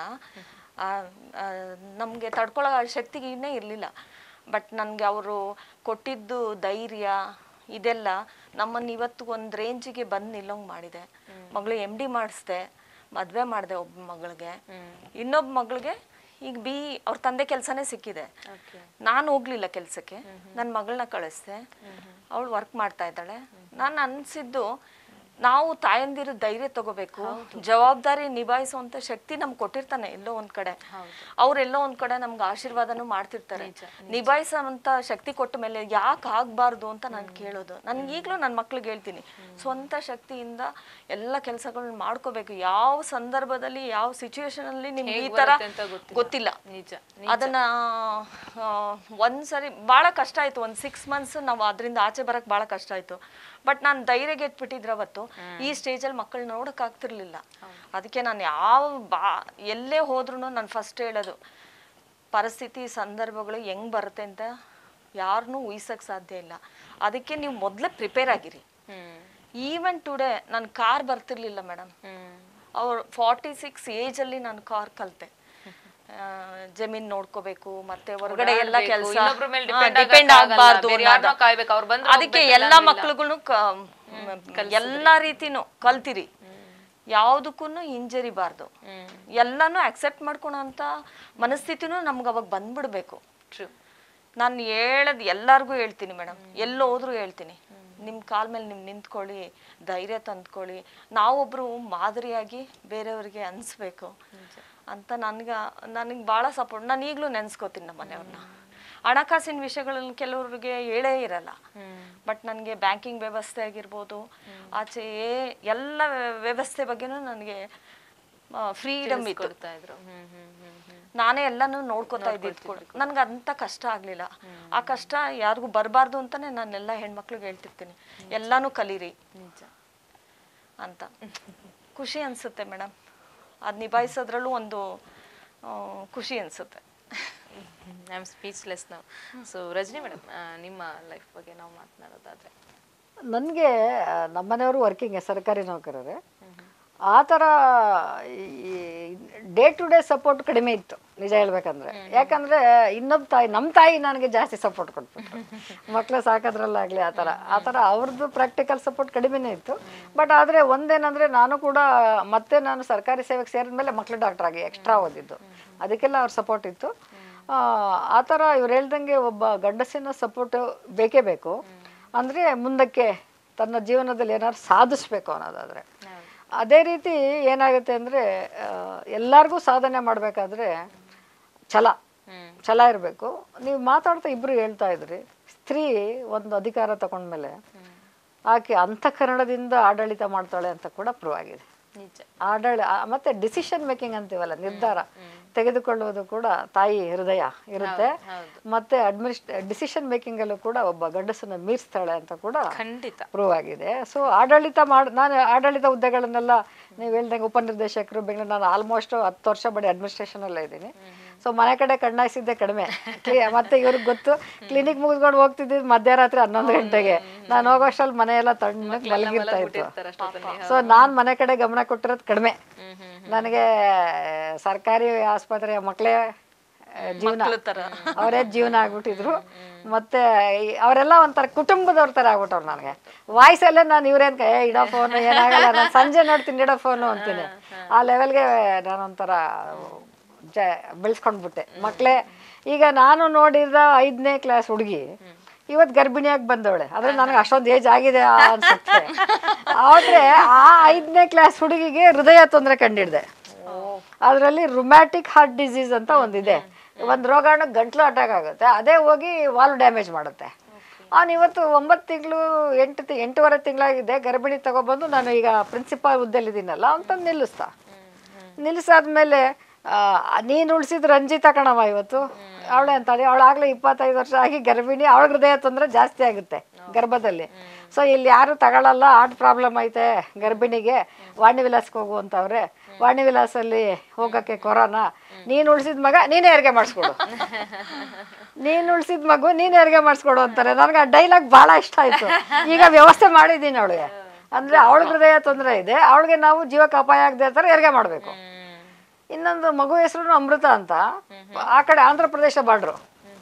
ನಮಗೆ ತಡ್ಕೊಳ್ಳೋ ಶಕ್ತಿಗೇನೆ ಇರಲಿಲ್ಲ ಬಟ್ ನನಗೆ ಅವರು ಕೊಟ್ಟಿದ್ದು ಧೈರ್ಯ ಇದೆಲ್ಲ ನಮ್ಮನ್ನು ಇವತ್ತು ಒಂದು ರೇಂಜಿಗೆ ಬಂದು ನಿಲ್ಲೋಂಗೆ ಮಾಡಿದೆ ಮಗಳು ಎಮ್ ಡಿ ಮಾಡಿಸ್ದೆ ಮದುವೆ ಮಾಡಿದೆ ಒಬ್ಬ ಮಗಳಿಗೆ ಇನ್ನೊಬ್ಬ ಮಗಳಿಗೆ ಈಗ ಬಿ ಅವ್ರ ತಂದೆ ಕೆಲಸನೇ ಸಿಕ್ಕಿದೆ ನಾನು ಹೋಗ್ಲಿಲ್ಲ ಕೆಲಸಕ್ಕೆ ನನ್ನ ಮಗಳನ್ನ ಕಳಿಸ್ದೆ ಅವಳು ವರ್ಕ್ ಮಾಡ್ತಾ ಇದ್ದಾಳೆ ನಾನು ಅನ್ಸಿದ್ದು ನಾವು ತಾಯಂದಿರು ಧೈರ್ಯ ತಗೋಬೇಕು ಜವಾಬ್ದಾರಿ ನಿಭಾಯಿಸುವಂತ ಶಕ್ತಿ ನಮ್ಗೆ ಕೊಟ್ಟಿರ್ತಾನೆ ಎಲ್ಲೋ ಒಂದ್ ಕಡೆ ಅವ್ರೆಲ್ಲೋ ಒಂದ್ ಕಡೆ ನಮ್ಗೆ ಆಶೀರ್ವಾದನೂ ಮಾಡ್ತಿರ್ತಾರೆ ನಿಭಾಯಿಸೋಂತ ಶಕ್ತಿ ಕೊಟ್ಟ ಮೇಲೆ ಯಾಕೆ ಆಗ್ಬಾರ್ದು ಅಂತ ನಾನು ಕೇಳೋದು ನನ್ಗೆ ಈಗಲೂ ನನ್ನ ಮಕ್ಳಿಗೆ ಹೇಳ್ತೀನಿ ಸ್ವಂತ ಶಕ್ತಿಯಿಂದ ಎಲ್ಲ ಕೆಲಸಗಳನ್ನ ಮಾಡ್ಕೋಬೇಕು ಯಾವ ಸಂದರ್ಭದಲ್ಲಿ ಯಾವ ಸಿಚುವೇಶನ್ ಅಲ್ಲಿ ನಿಮ್ಗೆ ಈ ತರ ಬರುತ್ತೆ ಅಂತ ಗೊತ್ತಿಲ್ಲ. ಗೊತ್ತಿಲ್ಲ ನಿಜ ಅದನ್ನ ಆ, ಒಂದ್ಸರಿ ಬಹಳ ಕಷ್ಟ ಆಯ್ತು ಒಂದ್ ಸಿಕ್ಸ್ ಮಂತ್ಸ್ ನಾವು ಅದರಿಂದ ಆಚೆ ಬರಕ್ ಬಹಳ ಕಷ್ಟ ಆಯ್ತು ಬಟ್ ನಾನು ಧೈರ್ಯ ಗೆಟ್ಬಿಟ್ಟಿದ್ರೆ ಅವತ್ತು ಈ ಸ್ಟೇಜಲ್ಲಿ ಮಕ್ಕಳು ನೋಡಕ್ ಆಗ್ತಿರ್ಲಿಲ್ಲ ಅದಕ್ಕೆ ನಾನು ಯಾವ ಬಾ ಎಲ್ಲೇ ಹೋದ್ರು ನಾನು ಫಸ್ಟ್ ಹೇಳೋದು ಪರಿಸ್ಥಿತಿ ಸಂದರ್ಭಗಳು ಹೆಂಗ್ ಬರುತ್ತೆ ಅಂತ ಯಾರನ್ನೂ ಊಹಿಸಕ್ ಸಾಧ್ಯ ಇಲ್ಲ ಅದಕ್ಕೆ ನೀವು ಮೊದಲೇ ಪ್ರಿಪೇರ್ ಆಗಿರಿ ಹ್ಮ್ ಈವನ್ ಟುಡೇ ನಾನು ಕಾರ್ ಬರ್ತಿರ್ಲಿಲ್ಲ ಮೇಡಮ್ ಹ್ಮ್ ಅವ್ರು ಫಾರ್ಟಿ ಸಿಕ್ಸ್ ಏಜ್ ಅಲ್ಲಿ ನಾನು ಕಾರ್ ಕಲ್ತೆ ಆ, ಜಮೀನ್ ನೋಡ್ಕೋಬೇಕು ಮತ್ತೆ ಹೊರಗಡೆ ಎಲ್ಲ ಓಡಾಡ್ಬೇಕು, ಕೆಲಸ ಇನ್ನೊಬ್ರ ಮೇಲೆ depend ಡಿಪೆಂಡ್ ಆಗಕ್ಕಾಗಲ್ಲ, ಆಗ್ಬಾರ್ದು ಬೇರೆ ಯಾರ್ನೋ ಕಾಯ್ಬೇಕು, ಅವ್ರು ಬಂದ್ರೆ ಅದಕ್ಕೆ ಹೋಗ್ಬೇಕು, ಎಲ್ಲಾ ಇಲ್ಲ ಮಕ್ಳುಗಳ್ನು ಎಲ್ಲಾ ರೀತಿನೂ ಕಲ್ತಿರಿ ಯಾವ್ದಕ್ಕೂ ಹಿಂಜರಿಬಾರ್ದು ಎಲ್ಲಾನು ಅಕ್ಸೆಪ್ಟ್ ಮಾಡ್ಕೊಳೋಂತ ಮನಸ್ಥಿತಿನೂ ನಮ್ಗೆ ಅವಾಗ ಬಂದ್ಬಿಡ್ಬೇಕು ಟ್ರೂ ನಾನು ಹೇಳದ್ ಎಲ್ಲಾರ್ಗೂ ಹೇಳ್ತೀನಿ ಮೇಡಮ್ ಎಲ್ಲೋ ಹೋದ್ರು ಹೇಳ್ತೀನಿ ನಿಮ್ಮ ಕಾಲ್ ಮೇಲೆ ನೀವು ನಿಂತ್ಕೊಳ್ಳಿ ಧೈರ್ಯ ತಂದ್ಕೊಳ್ಳಿ ನಾವೊಬ್ರು ಮಾದರಿಯಾಗಿ ಬೇರೆಯವ್ರಿಗೆ ಅನ್ಸ್ಬೇಕು ಅಂತ ನನ್ಗೆ ನನಗೆ ಭಾಳ ಸಪೋರ್ಟ್ ನಾನು ಈಗಲೂ ನೆನ್ಸ್ಕೋತೀನಿ ನಮ್ಮ ಮನೆಯವ್ರನ್ನ ಹಣಕಾಸಿನ ವಿಷಯಗಳನ್ನ ಕೆಲವ್ರಿಗೆ ಹೇಳೇ ಇರಲ್ಲ ಬಟ್ ನನಗೆ ಬ್ಯಾಂಕಿಂಗ್ ವ್ಯವಸ್ಥೆ ಆಗಿರ್ಬೋದು ಆಚೆ ಏ- ಎಲ್ಲ ವ್ಯವಸ್ಥೆ ಬಗ್ಗೆನೂ ನನಗೆ ಫ್ರೀಡಮ್ ಇತ್ತು ಕೊಡ್ತಾ ಇದ್ರು ಹ್ಮ್ ಹ್ಮ್ ಹ್ಮ್ ಹ್ಮ್ ನಾನೇ ಎಲ್ಲಾನು ನೋಡ್ಕೊತಾ ಇದ್ದಿದ್ದು ನನ್ಗೆ ಅಂತ ಕಷ್ಟ ಆಗ್ಲಿಲ್ಲ ಆ ಕಷ್ಟ ಯಾರಿಗೂ ಬರಬಾರ್ದು ಅಂತಾನೆ ನಾನೆಲ್ಲ ಹೆಣ್ಮಕ್ಳಿಗೆ ಹೇಳ್ತಿರ್ತೀನಿ ಎಲ್ಲಾನು ಕಲೀರಿ ನಿಜ ಅಂತ ಖುಷಿ ಅನ್ಸುತ್ತೆ ಮೇಡಮ್ ಅದ್ ನಿಭಾಯಿಸೋದ್ರಲ್ಲೂ ಒಂದು ಆ, ಖುಷಿ ಅನ್ಸುತ್ತೆ ಐ ಆಮ್ ಸ್ಪೀಚ್ಲೆಸ್ ನಾವು ಸೊ ರಜನಿ ಮೇಡಮ್ ನಿಮ್ಮ ಲೈಫ್ ಬಗ್ಗೆ ನಾವು ಮಾತನಾಡೋದಾದ್ರೆ ನನಗೆ ನಮ್ಮನೆಯವರು ವರ್ಕಿಂಗ್ ಸರ್ಕಾರಿ ನೌಕರರೇ ಆ ಥರ ಡೇ ಟು ಡೇ ಸಪೋರ್ಟ್ ಕಡಿಮೆ ಇತ್ತು ನಿಜ ಹೇಳ್ಬೇಕಂದ್ರೆ ಯಾಕಂದ್ರೆ ಇನ್ನೊಬ್ಬ ತಾಯಿ ನಮ್ಮ ತಾಯಿ ನನಗೆ ಜಾಸ್ತಿ ಸಪೋರ್ಟ್ ಕೊಟ್ಬಿಟ್ರು ಮಕ್ಕಳು ಸಾಕೋದ್ರಲ್ಲಾಗಲಿ ಆ ಥರ ಆ ಥರ ಅವ್ರದ್ದು ಪ್ರಾಕ್ಟಿಕಲ್ ಸಪೋರ್ಟ್ ಕಡಿಮೆನೇ ಇತ್ತು ಬಟ್ ಆದರೆ ಒಂದೇನಂದ್ರೆ ನಾನು ಕೂಡ ಮತ್ತೆ ನಾನು ಸರ್ಕಾರಿ ಸೇವೆಗೆ ಸೇರಿದ ಮೇಲೆ ಮಕ್ಕಳು ಡಾಕ್ಟರ್ ಆಗಿ ಎಕ್ಸ್ಟ್ರಾ ಓದಿದ್ದು ಅದಕ್ಕೆಲ್ಲ ಅವ್ರ ಸಪೋರ್ಟ್ ಇತ್ತು ಆ, ಆ ಥರ ಇವ್ರು ಹೇಳ್ದಂಗೆ ಒಬ್ಬ ಗಂಡಸಿನ ಸಪೋರ್ಟ್ ಬೇಕೇ ಬೇಕು ಅಂದರೆ ಮುಂದಕ್ಕೆ ತನ್ನ ಜೀವನದಲ್ಲಿ ಏನಾದ್ರು ಸಾಧಿಸ್ಬೇಕು ಅನ್ನೋದಾದರೆ ಅದೇ ರೀತಿ ಏನಾಗುತ್ತೆ ಅಂದರೆ ಎಲ್ಲರಿಗೂ ಸಾಧನೆ ಮಾಡಬೇಕಾದ್ರೆ ಛಲ ಛಲ ಇರಬೇಕು ನೀವು ಮಾತಾಡ್ತಾ ಇಬ್ಬರು ಹೇಳ್ತಾ ಇದ್ರಿ ಸ್ತ್ರೀ ಒಂದು ಅಧಿಕಾರ ತಗೊಂಡ್ಮೇಲೆ ಆಕೆ ಅಂತಃಕರಣದಿಂದ ಆಡಳಿತ ಮಾಡ್ತಾಳೆ ಅಂತ ಕೂಡ ಪ್ರೂವ್ ಆಗಿದೆ ನಿಜ ಆಡಳಿ ಆ, ಮತ್ತೆ ಡಿಸಿಷನ್ ಮೇಕಿಂಗ್ ಅಂತೀವಲ್ಲ ನಿರ್ಧಾರ ತೆಗೆದುಕೊಳ್ಳುವುದು ಕೂಡ ತಾಯಿ ಹೃದಯ ಇರುತ್ತೆ ಮತ್ತೆ ಅಡ್ಮಿನಿಸ್ಟ್ ಡಿಸಿಷನ್ ಮೇಕಿಂಗ್ ಅಲ್ಲೂ ಕೂಡ ಒಬ್ಬ ಗಂಡಸನ್ನ ಮೀರಿಸ್ತಾಳೆ ಅಂತ ಕೂಡ ಖಂಡಿತ ಪ್ರೂವ್ ಆಗಿದೆ ಸೊ ಆಡಳಿತ ಮಾಡ್ ನಾನು ಆಡಳಿತ ಹುದ್ದೆಗಳನ್ನೆಲ್ಲ ನೀವು ಹೇಳ್ದಂಗೆ ಉಪನಿರ್ದೇಶಕರು ಬೆಂಗಳೂರು ನಾನು ಆಲ್ಮೋಸ್ಟ್ ಹತ್ತು ವರ್ಷ ಬರೀ ಅಡ್ಮಿನಿಸ್ಟ್ರೇಷನ್ ಅಲ್ಲೇ ಇದ್ದೀನಿ ಸೊ ಮನೆ ಕಡೆ ಕಣ್ಣಾಯಿಸಿದ್ದೆ ಕಡಿಮೆ ಕ್ಲಿ- ಮತ್ತೆ ಇವ್ರಿಗೆ ಗೊತ್ತು ಕ್ಲಿನಿಕ್ ಮುಗಿಸ್ಕೊಂಡು ಹೋಗ್ತಿದ್ದಿದ್ದು ಮಧ್ಯರಾತ್ರಿ ಹನ್ನೊಂದು ಗಂಟೆಗೆ ನಾನು ಹೋಗೋಷ್ಟರಲ್ಲಿ ಮನೆಯೆಲ್ಲ ತಣ್ಣಗೆ ಮಲಗಿರ್ತಾ ಇತ್ತು ಅಷ್ಟೊತ್ತಲ್ಲಿ ಸೊ ನಾನು ಮನೆ ಕಡೆ ಗಮನ ಕೊಟ್ಟಿರೋದು ಕಡಿಮೆ ನನಗೆ ಸರ್ಕಾರಿ ಆಸ್ಪತ್ರೆಯ ಮಕ್ಕಳೇ ಜೀವನ ಮಕ್ಳ ತರ. ಅವರೇ ಜೀವನ ಆಗ್ಬಿಟ್ಟಿದ್ರು ಮತ್ತೆ ಈ- ಅವರೆಲ್ಲ ಒಂಥರ ಕುಟುಂಬದವ್ರ ಥರ ಆಗ್ಬಿಟ್ಟವ್ರು ನನಗೆ ವಾಯ್ಸಲ್ಲೇ ನಾನು ಇವ್ರೇನ್ ಏ ಇಡೋ ಫೋನು ಏನಾಗಲ್ಲ ನಾನು ಸಂಜೆ ನೋಡ್ತೀನಿ ಇಡೋ ಫೋನು ಅಂತೀನಿ ಆ ಲೆವೆಲ್ಗೆ ನಾನೊಂಥರ ಜ ಬೆಳೆಸ್ಕೊಂಡ್ಬಿಟ್ಟೆ ಮಕ್ಕಳೇ ಈಗ ನಾನು ನೋಡಿದ ಐದನೇ ಕ್ಲಾಸ್ ಹುಡುಗಿ ಇವತ್ತು ಗರ್ಭಿಣಿಯಾಗಿ ಬಂದವಳೆ ಆದ್ರೆ ನನಗೆ ಅಷ್ಟೊಂದು ಏಜ್ ಆಗಿದೆ ಅನ್ಸುತ್ತೆ ಆದ್ರೆ ಆ ಐದನೇ ಕ್ಲಾಸ್ ಹುಡುಗಿಗೆ ಹೃದಯ ತೊಂದರೆ ಕಂಡಿಡ್ದೆ ಅದರಲ್ಲಿ ರುಮ್ಯಾಟಿಕ್ ಹಾರ್ಟ್ ಡಿಸೀಸ್ ಅಂತ ಒಂದಿದೆ ಒಂದು ರೋಗಾಣು ಗಂಟ್ಲು ಅಟ್ಯಾಕ್ ಆಗುತ್ತೆ ಅದೇ ಹೋಗಿ ವಾಲ್ವ್ ಡ್ಯಾಮೇಜ್ ಮಾಡುತ್ತೆ ಅವನು ಇವತ್ತು ಒಂಬತ್ತು ತಿಂಗಳು ಎಂಟು ತಿ ಎಂಟೂವರೆ ತಿಂಗಳಾಗಿದೆ ಗರ್ಭಿಣಿ ತಗೊಬಂದು ನಾನು ಈಗ ಪ್ರಿನ್ಸಿಪಾಲ್ ಹುದ್ದೆಲಿದ್ದೀನಲ್ಲ ಅಂತಂದು ನಿಲ್ಲಿಸ್ತಾ ನಿಲ್ಲಿಸಾದ್ಮೇಲೆ ನೀನು ಉಳಿಸಿದ ರಂಜಿತಾ ಕಣವ ಇವತ್ತು ಅವಳೆ ಅಂತಾಳೆ ಅವಳಾಗಲೇ ಇಪ್ಪತ್ತೈದು ವರ್ಷ ಆಗಿ ಗರ್ಭಿಣಿ ಅವಳ ಹೃದಯ ತೊಂದರೆ ಜಾಸ್ತಿ ಆಗುತ್ತೆ ಗರ್ಭದಲ್ಲಿ ಸೊ ಇಲ್ಲಿ ಯಾರು ತಗೊಳ್ಳಲ್ಲ ಹಾರ್ಟ್ ಪ್ರಾಬ್ಲಮ್ ಐತೆ ಗರ್ಭಿಣಿಗೆ ವಾಣಿ ವಿಲಾಸಕ್ಕೆ ಹೋಗು ಅಂತವ್ರೆ ವಾಣಿ ವಿಲಾಸಲ್ಲಿ ಹೋಗೋಕ್ಕೆ ಕೊರೋನಾ ನೀನು ಉಳಿಸಿದ ಮಗ ನೀನೇ ಹೆರಿಗೆ ಮಾಡಿಸ್ಕೊಡು ನೀನು ಉಳಿಸಿದ ಮಗು ನೀನು ಹೆರಿಗೆ ಮಾಡಿಸ್ಕೊಡು ಅಂತಾರೆ ನನಗೆ ಆ ಡೈಲಾಗ್ ಭಾಳ ಇಷ್ಟ ಆಯಿತು ಈಗ ವ್ಯವಸ್ಥೆ ಮಾಡಿದ್ದೀನಿ ಅವಳಿಗೆ ಅಂದರೆ ಅವಳ ಹೃದಯ ತೊಂದರೆ ಇದೆ ಅವಳಿಗೆ ನಾವು ಜೀವಕ್ಕೆ ಅಪಾಯ ಆಗದೆ ಥರ ಹೆರಿಗೆ ಮಾಡಬೇಕು ಇನ್ನೊಂದು ಮಗು ಹೆಸರು ಅಮೃತ ಅಂತ ಆ ಕಡೆ ಆಂಧ್ರ ಪ್ರದೇಶ ಬಾರ್ಡ್ರು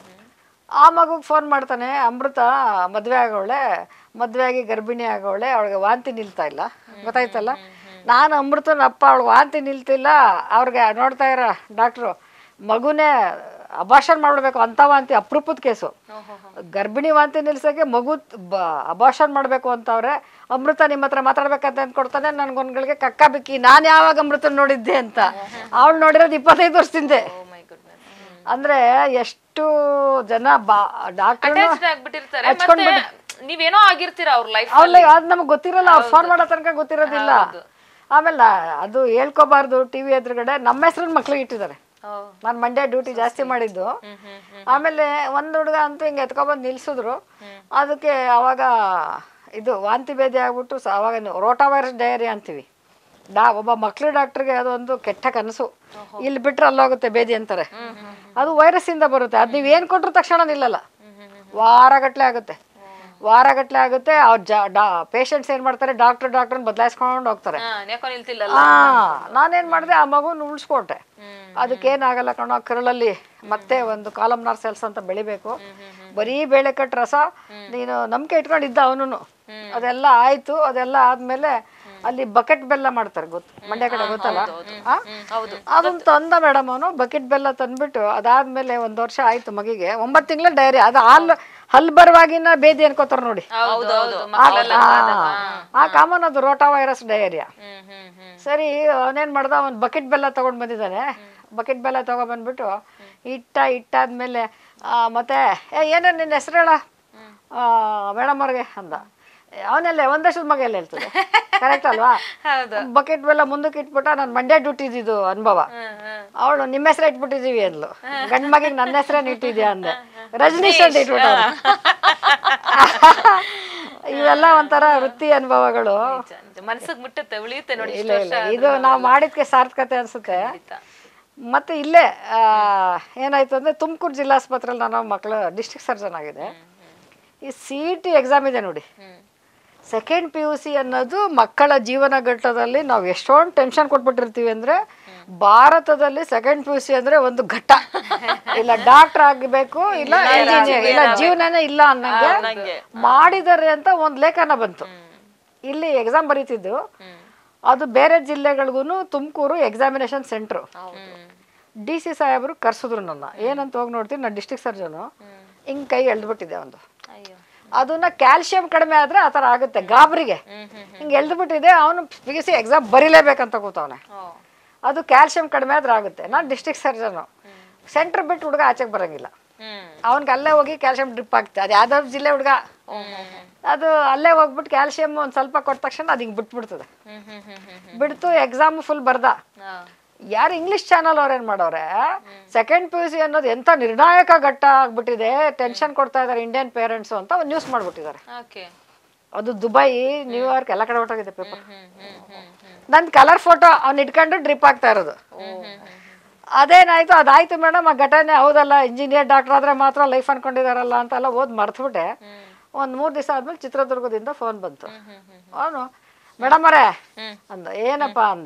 ಆ ಮಗುಗೆ ಫೋನ್ ಮಾಡ್ತಾನೆ ಅಮೃತ ಮದುವೆ ಆಗೋಳೆ ಮದುವೆ ಆಗಿ ಗರ್ಭಿಣಿ ಆಗೋಳೆ ಅವಳಿಗೆ ವಾಂತಿ ನಿಲ್ತಾ ಇಲ್ಲ ಗೊತ್ತಾಯ್ತಲ್ಲ ನಾನು ಅಮೃತನ ಅಪ್ಪ ಅವಳಿಗೆ ವಾಂತಿ ನಿಲ್ತಿಲ್ಲ ಅವ್ರಿಗೆ ನೋಡ್ತಾ ಇರೋ ಡಾಕ್ಟ್ರು ಮಗುನೇ ಅಭಾಷಣ ಮಾಡಬೇಕು ಅಂತ ವಾಂತಿ ಅಪರೂಪದ ಕೇಸು ಗರ್ಭಿಣಿ ವಾಂತಿ ನಿಲ್ಸೋಕೆ ಮಗು ಬ ಅಭಾಷಣ ಮಾಡಬೇಕು ಅಂತವ್ರೆ ಅಮೃತ ನಿಮ್ಮ ಹತ್ರ ಮಾತಾಡ್ಬೇಕಂತ ಅಂದ್ಕೊಡ್ತಾನೆ ನನ್ಗೊಂದ್ಗಳಿಗೆ ಕಕ್ಕ ಬಿಕ್ಕಿ ನಾನು ಯಾವಾಗ ಅಮೃತನ ನೋಡಿದ್ದೆ ಅಂತ ಅವಳು ನೋಡಿರೋದು ಇಪ್ಪತ್ತೈದು ವರ್ಷದಿಂದ ಓ ಮೈ ಗುಡ್ನೆಸ್ ಅಂದ್ರೆ ಎಷ್ಟು ಜನ ಬಾ ಡಾಕ್ಟರ್ ಅಟ್ಯಾಚ್ಡ್ ಆಗ್ಬಿಟ್ಟಿರ್ತಾರೆ ಹಚ್ಕೊಂಡ್ ಮತ್ತೆ ನೀವೇನೋ ಆಗಿರ್ತೀರ ಅವ್ರ ಲೈಫ್ ಅವ್ರ ಅದು ನಮ್ಗೆ ಗೊತ್ತಿರಲ್ಲ ಅವ್ರು ಫೋನ್ ಮಾಡೋ ತನಕ ಗೊತ್ತಿರೋದಿಲ್ಲ ಆಮೇಲೆ ನಾ- ಅದು ಹೇಳ್ಕೋಬಾರ್ದು ಟಿವಿ ಎದುರುಗಡೆ ನಮ್ಮ ಹೆಸ್ರನ್ನ ಮಕ್ಳಿಗೆ ಇಟ್ಟಿದ್ದಾರೆ ನಾನು ಮಂಡ್ಯ ಡ್ಯೂಟಿ ಜಾಸ್ತಿ ಮಾಡಿದ್ದು ಆಮೇಲೆ ಒಂದು ಹುಡುಗ ಅಂತೂ ಹಿಂಗೆ ಎತ್ಕೊಬಂದು ನಿಲ್ಸಿದ್ರು ಅದಕ್ಕೆ ಅವಾಗ ಇದು ವಾಂತಿ ಭೇದಿ ಆಗ್ಬಿಟ್ಟು ಸ- ಅವಾಗ ರೋಟಾ ವೈರಸ್ ಡಯರಿ ಅಂತೀವಿ ಡಾ ಒಬ್ಬ ಮಕ್ಳು ಡಾಕ್ಟ್ರಿಗೆ ಅದೊಂದು ಕೆಟ್ಟ ಕನಸು ಇಲ್ಲಿ ಬಿಟ್ರೆ ಅಲ್ಲೋಗುತ್ತೆ ಬೇದಿ ಅಂತಾರೆ ಅದು ವೈರಸ್ ಇಂದ ಬರುತ್ತೆ ಅದು ನೀವು ಏನು ಕೊಟ್ಟರು ತಕ್ಷಣ ನಿಲ್ಲಲ್ಲ ವಾರಗಟ್ಲೆ ಆಗುತ್ತೆ ವಾರಗಟ್ಲೆ ಆಗುತ್ತೆ ಅವ್ರ ಜಾ ಡಾ ಪೇಷಂಟ್ಸ್ ಏನು ಮಾಡ್ತಾರೆ ಡಾಕ್ಟರ್ ಡಾಕ್ಟರ್ನ ಬದಲಾಯಿಸ್ಕೊಂಡು ಹೋಗ್ತಾರೆ ಯಾಕೋ ನಿಲ್ತಿಲ್ಲಲ್ಲ ಹಾ ನಾನೇನ್ ಮಾಡಿದೆ ಆ ಮಗುನ ಉಳಿಸ್ಕೊಟ್ಟೆ ಅದಕ್ಕೇನಾಗಲ್ಲ ಕಣೋ ಕರಳಲ್ಲಿ ಮತ್ತೆ ಒಂದು ಕಾಲಮ್ನಾರ್ ಸೆಲ್ಸ್ ಅಂತ ಬೆಳಿಬೇಕು ಬರೀ ಬೇಳೆ ಕಟ್ ರಸ ನೀನು ನಂಬಿಕೆ ಇಟ್ಕೊಂಡಿದ್ದ ಅವನು ಅದೆಲ್ಲ ಆಯ್ತು ಅದೆಲ್ಲ ಆದ್ಮೇಲೆ ಅಲ್ಲಿ ಬಕೆಟ್ ಬೆಲ್ಲ ಮಾಡ್ತಾರೆ ಗೊತ್ತು ಮಂಡ್ಯ ಕಡೆ ಗೊತ್ತಲ್ಲ ಆ? ಅದನ್ನ ತಂದ ಮೇಡಮ್ ಅವನು ಬಕೆಟ್ ಬೆಲ್ಲ ತಂದ್ಬಿಟ್ಟು ಅದಾದ್ಮೇಲೆ ಒಂದ್ ವರ್ಷ ಆಯ್ತು ಮಗಿಗೆ ಒಂಬತ್ತು ತಿಂಗಳ ಡೈರಿ ಅದು ಹಾಲು ಹಲ್ ಬರುವಾಗಿನ ಬೇದಿ ಅನ್ಕೋತಾರ ನೋಡಿ ಹೌದೌದು ಆ- ಆ ಕಾಮನ್ ಅದು rotavirus diarrhoea hmm hmm hmm ಸರಿ ಅವನೇನ್ ಮಾಡ್ದ ಅವ್ನು ಬಕೆಟ್ ಬೆಲ್ಲ ತಗೊಂಡ್ ಬಂದಿದ್ದಾನೆ ಬಕೆಟ್ ಬೆಲ್ಲ ತಗೊಬಂದ್ಬಿಟ್ಟು ಇಟ್ಟ ಇಟ್ಟಾದ್ಮೇಲೆ ಆ, ಮತ್ತೆ ಏ ಏನ ನಿನ್ನ ಹೆಸರು ಹೇಳ ಮೇಡಮ್ ಅವ್ರಿಗೆ ಅಂದ ಅವನೆಲ್ಲ ಒಂದಷ್ಟು ಮಗ ಎಲ್ಲ ಹೇಳ್ತದೆ ಕರೆಕ್ಟ್ ಅಲ್ವಾ ಬಕೆಟ್ ಬೆಲ್ಲ ಮುಂದಕ್ಕೆ ಇಟ್ಬಿಟ್ಟ ನಾನು ಮಂಡ್ಯ ಡ್ಯೂಟಿ ಇದ್ದಿದ್ದು ಅನುಭವ ಅವಳು ನಿಮ್ಮ ಹೆಸರು ಇಟ್ಬಿಟ್ಟಿದೀವಿ ಅಂದ್ಲು ಗಂಡ್ ಮಗಿಗೆ ನನ್ನ ಹೆಸರೇನು ಇಟ್ಟಿದ್ಯಾ ಅಂದೆ ರಜನೀಶ್ ಅಂತ ಇಟ್ಬಿಟ್ಟ ಇವೆಲ್ಲ ಒಂಥರ ವೃತ್ತಿ ಅನುಭವಗಳು ಮನ್ಸಿಗೆ ಮುಟ್ಟುತ್ತೆ ಉಳಿಯುತ್ತೆ ನೋಡಿ ಇಲ್ಲ ಇಲ್ಲ ಇದು ನಾವು ಮಾಡಿದ್ಕೆ ಸಾರ್ಥಕತೆ ಅನ್ಸುತ್ತೆ ಮತ್ತೆ ಇಲ್ಲೇ ಆ, ಏನಾಯ್ತು ಅಂದ್ರೆ ತುಮಕೂರು ಜಿಲ್ಲಾಸ್ಪತ್ರೆಯಲ್ಲಿ ನಾನು ಮಕ್ಕಳು ಡಿಸ್ಟ್ರಿಕ್ಟ್ ಸರ್ಜನ್ ಆಗಿದೆ ಈ ಸಿ ಟಿ ಎಕ್ಸಾಮ್ ಇದೆ ನೋಡಿ ಸೆಕೆಂಡ್ ಪಿ ಯು ಸಿ ಅನ್ನೋದು ಮಕ್ಕಳ ಜೀವನ ಘಟ್ಟದಲ್ಲಿ ನಾವು ಎಷ್ಟೊಂದು ಟೆನ್ಷನ್ ಕೊಟ್ಬಿಟ್ಟಿರ್ತೀವಿ ಅಂದ್ರೆ ಭಾರತದಲ್ಲಿ ಸೆಕೆಂಡ್ ಪಿ ಯು ಸಿ ಅಂದ್ರೆ ಒಂದು ಘಟ್ಟ ಇಲ್ಲ ಡಾಕ್ಟರ್ ಆಗಬೇಕು ಇಲ್ಲ ಇಂಜಿನಿಯರ್ ಇಲ್ಲ ಜೀವನನೇ ಇಲ್ಲ ಅನ್ನಂಗೆ ಮಾಡಿದ್ದಾರೆ ಅಂತ ಒಂದು ಲೇಖನ ಬಂತು ಇಲ್ಲಿ ಎಕ್ಸಾಮ್ ಬರೀತಿದ್ದು ಅದು ಬೇರೆ ಜಿಲ್ಲೆಗಳಿಗೂ Tumkur examination centre D C ಸಾಹೇಬರು ಕರ್ಸಿದ್ರು ನನ್ನ ಏನಂತ ಹೋಗಿ ನೋಡ್ತೀನಿ ನಾನು ಡಿಸ್ಟ್ರಿಕ್ಟ್ ಸರ್ಜನು ಹಿಂಗ್ ಕೈ ಎಳ್ದ್ಬಿಟ್ಟಿದೆ ಒಂದು ಅಯ್ಯೋ ಅದನ್ನ ಕ್ಯಾಲ್ಸಿಯಂ ಕಡಿಮೆ ಆದ್ರೆ ಆ ಥರ ಆಗುತ್ತೆ ಗಾಬರಿಗೆ ಹಿಂಗೆ ಎಳ್ದ್ಬಿಟ್ಟಿದೆ ಅವನು ಪಿ ಯು ಸಿ ಎಕ್ಸಾಮ್ ಬರೀಲೇಬೇಕಂತ ಕೂತವನೆ ಓ ಅದು ಕ್ಯಾಲ್ಸಿಯಂ ಕಡಿಮೆ ಆದ್ರೆ ಆಗುತ್ತೆ ನಾನು ಡಿಸ್ಟ್ರಿಕ್ಟ್ ಸರ್ಜನು ಸೆಂಟ್ರ್ ಬಿಟ್ಟು ಹುಡುಗ ಆಚೆಗೆ ಬರಂಗಿಲ್ಲ ಹ್ಮ್ ಅವ್ನಿಗೆ ಅಲ್ಲೇ ಹೋಗಿ ಕ್ಯಾಲ್ಸಿಯಂ ಡ್ರಿಪ್ ಆಗ್ತದೆ ಅದು ಯಾವ್ದಾದ್ರು ಜಿಲ್ಲೆ ಹುಡುಗ ಅದು ಅಲ್ಲೇ ಹೋಗ್ಬಿಟ್ಟು ಕ್ಯಾಲ್ಸಿಯಂ ಒಂದು ಸ್ವಲ್ಪ ಕೊಟ್ಟ ತಕ್ಷಣ ಅದು ಹಿಂಗೆ ಬಿಟ್ಬಿಡ್ತದೆ ಹ್ಮ್ ಹ್ಮ್ ಹ್ಮ್ ಹ್ಮ್ ಹ್ಮ್ ಬಿಡ್ತು ಎಕ್ಸಾಮ್ ಫುಲ್ ಬರ್ದ ಹಾ. ಯಾರು ಇಂಗ್ಲಿಷ್ ಚಾನಲ್ ಅವ್ರು ಏನ್ ಮಾಡವ್ರೆ ಸೆಕೆಂಡ್ ಪಿ ಯು ಸಿ ಅನ್ನೋದು ಎಂತ ನಿರ್ಣಾಯಕ ಘಟ್ಟ ಆಗ್ಬಿಟ್ಟಿದೆ ಟೆನ್ಷನ್ ಕೊಡ್ತಾ ಇದಾರೆ ಇಂಡಿಯನ್ ಪೇರೆಂಟ್ಸ್ ಅಂತ ಒಂದು ನ್ಯೂಸ್ ಮಾಡ್ಬಿಟ್ಟಿದ್ದಾರೆ ಓಕೆ ಅದು ದುಬೈ ನ್ಯೂಯಾರ್ಕ್ ಎಲ್ಲ ಕಡೆ ಹೊರಟೋಗಿದೆ ಪೇಪರ್ ಹ್ಮ್ ಹ್ಮ್ ಹ್ಮ್ ಹ್ಮ್ ನನ್ ಕಲರ್ ಫೋಟೋ ಅವ್ನು ಇಟ್ಕೊಂಡು ಡ್ರಿಪ್ ಆಗ್ತಾ ಇರೋದು ಅದೇನಾಯ್ತು ಅದಾಯ್ತು ಮೇಡಮ್ ಆ ಘಟನೆ ಹೌದಲ್ಲ ಇಂಜಿನಿಯರ್ ಡಾಕ್ಟರ್ ಆದ್ರೆ ಮಾತ್ರ ಲೈಫ್ ಅನ್ಕೊಂಡಿದಾರಲ್ಲ ಅಂತೆಲ್ಲ ಓದ್ ಮರ್ತ್ಬಿಟ್ಟೆ ಒಂದ್ ಮೂರ್ ದಿವಸ ಆದ್ಮೇಲೆ ಚಿತ್ರದುರ್ಗದಿಂದ ಫೋನ್ ಬಂತು ಅವನು ಮೇಡಮ್ ಅವರೇ ಅಂದ ಏನಪ್ಪ ಅಂದೆ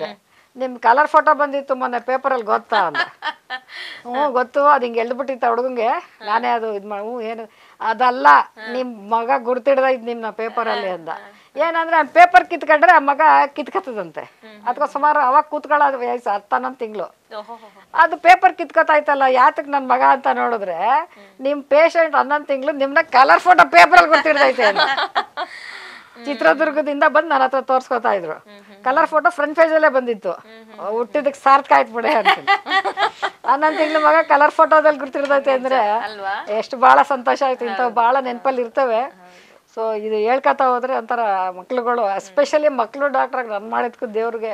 ನಿಮ್ ಕಲರ್ ಫೋಟೋ ಬಂದಿತ್ತು ಮೊನ್ನೆ ಪೇಪರಲ್ಲಿ ಗೊತ್ತಾ ಅಂತ ಹ್ಞೂ ಗೊತ್ತು ಅದು ಹಿಂಗೆ ಎಳ್ದ್ಬಿಟ್ಟಿತ್ತು ಹುಡುಗಂಗೆ ನಾನೇ ಅದು ಇದು ಮಾಡಿ ಹ್ಞೂ ಏನು ಅದಲ್ಲ ನಿಮ್ಮ ಮಗ ಗುರ್ತಿಡ್ದ ಇದ್ ನಿನ್ನ ಪೇಪರಲ್ಲಿ ಅಂದ ಏನಂದ್ರೆ ಆ ಪೇಪರ್ ಕಿತ್ಕೊಂಡ್ರೆ ಆ ಮಗ ಕಿತ್ಕತ್ತದಂತೆ ಅದಕ್ಕೆ ಸುಮಾರು ಅವಾಗ ಕೂತ್ಕೊಳ್ಳೋದು ವಯಸ್ಸು ಹತ್ತು ಹನ್ನೊಂದು ತಿಂಗಳು ಅದು ಪೇಪರ್ ಕಿತ್ಕೊತಾಯ್ತಲ್ಲ ಯಾತಕ್ ನನ್ನ ಮಗ ಅಂತ ನೋಡಿದ್ರೆ ನಿಮ್ ಪೇಷಂಟ್ ಹನ್ನೊಂದು ತಿಂಗಳು ನಿಮ್ನ ಕಲರ್ ಫೋಟೋ ಪೇಪರಲ್ಲಿ ಗೊತ್ತಿರ್ತೈತೆ ಅಂತ ಚಿತ್ರದುರ್ಗದಿಂದ ಬಂದು ನನ್ನ ಹತ್ರ ತೋರ್ಸ್ಕೊತಾ ಇದ್ರು ಕಲರ್ ಫೋಟೋ ಫ್ರಂಟ್ ಪೇಜ್ ಅಲ್ಲೇ ಬಂದಿತ್ತು ಹುಟ್ಟಿದಕ್ಕೆ ಸಾರ್ಥಕ ಆಯ್ತು ಬಿಡೆ ಅಂತ ಹನ್ನೊಂದು ತಿಂಗಳು ಮಗ ಕಲರ್ ಫೋಟೋದಲ್ಲಿ ಗುರ್ತಿರ್ತೈತೆ ಅಂದ್ರೆ ಅಲ್ವಾ ಎಷ್ಟು ಬಹಳ ಸಂತೋಷ ಆಯ್ತು ಇಂಥವು ಬಹಳ ನೆನಪಲ್ಲಿ ಇರ್ತವೆ ಸೊ ಇದು ಹೇಳ್ಕೊತಾ ಹೋದ್ರೆ ಒಂಥರ ಮಕ್ಳುಗಳು ಎಸ್ಪೆಷಲಿ ಮಕ್ಳು ಡಾಕ್ಟ್ರಾಗ ರನ್ ಮಾಡಿದ್ಕು ದೇವ್ರಿಗೆ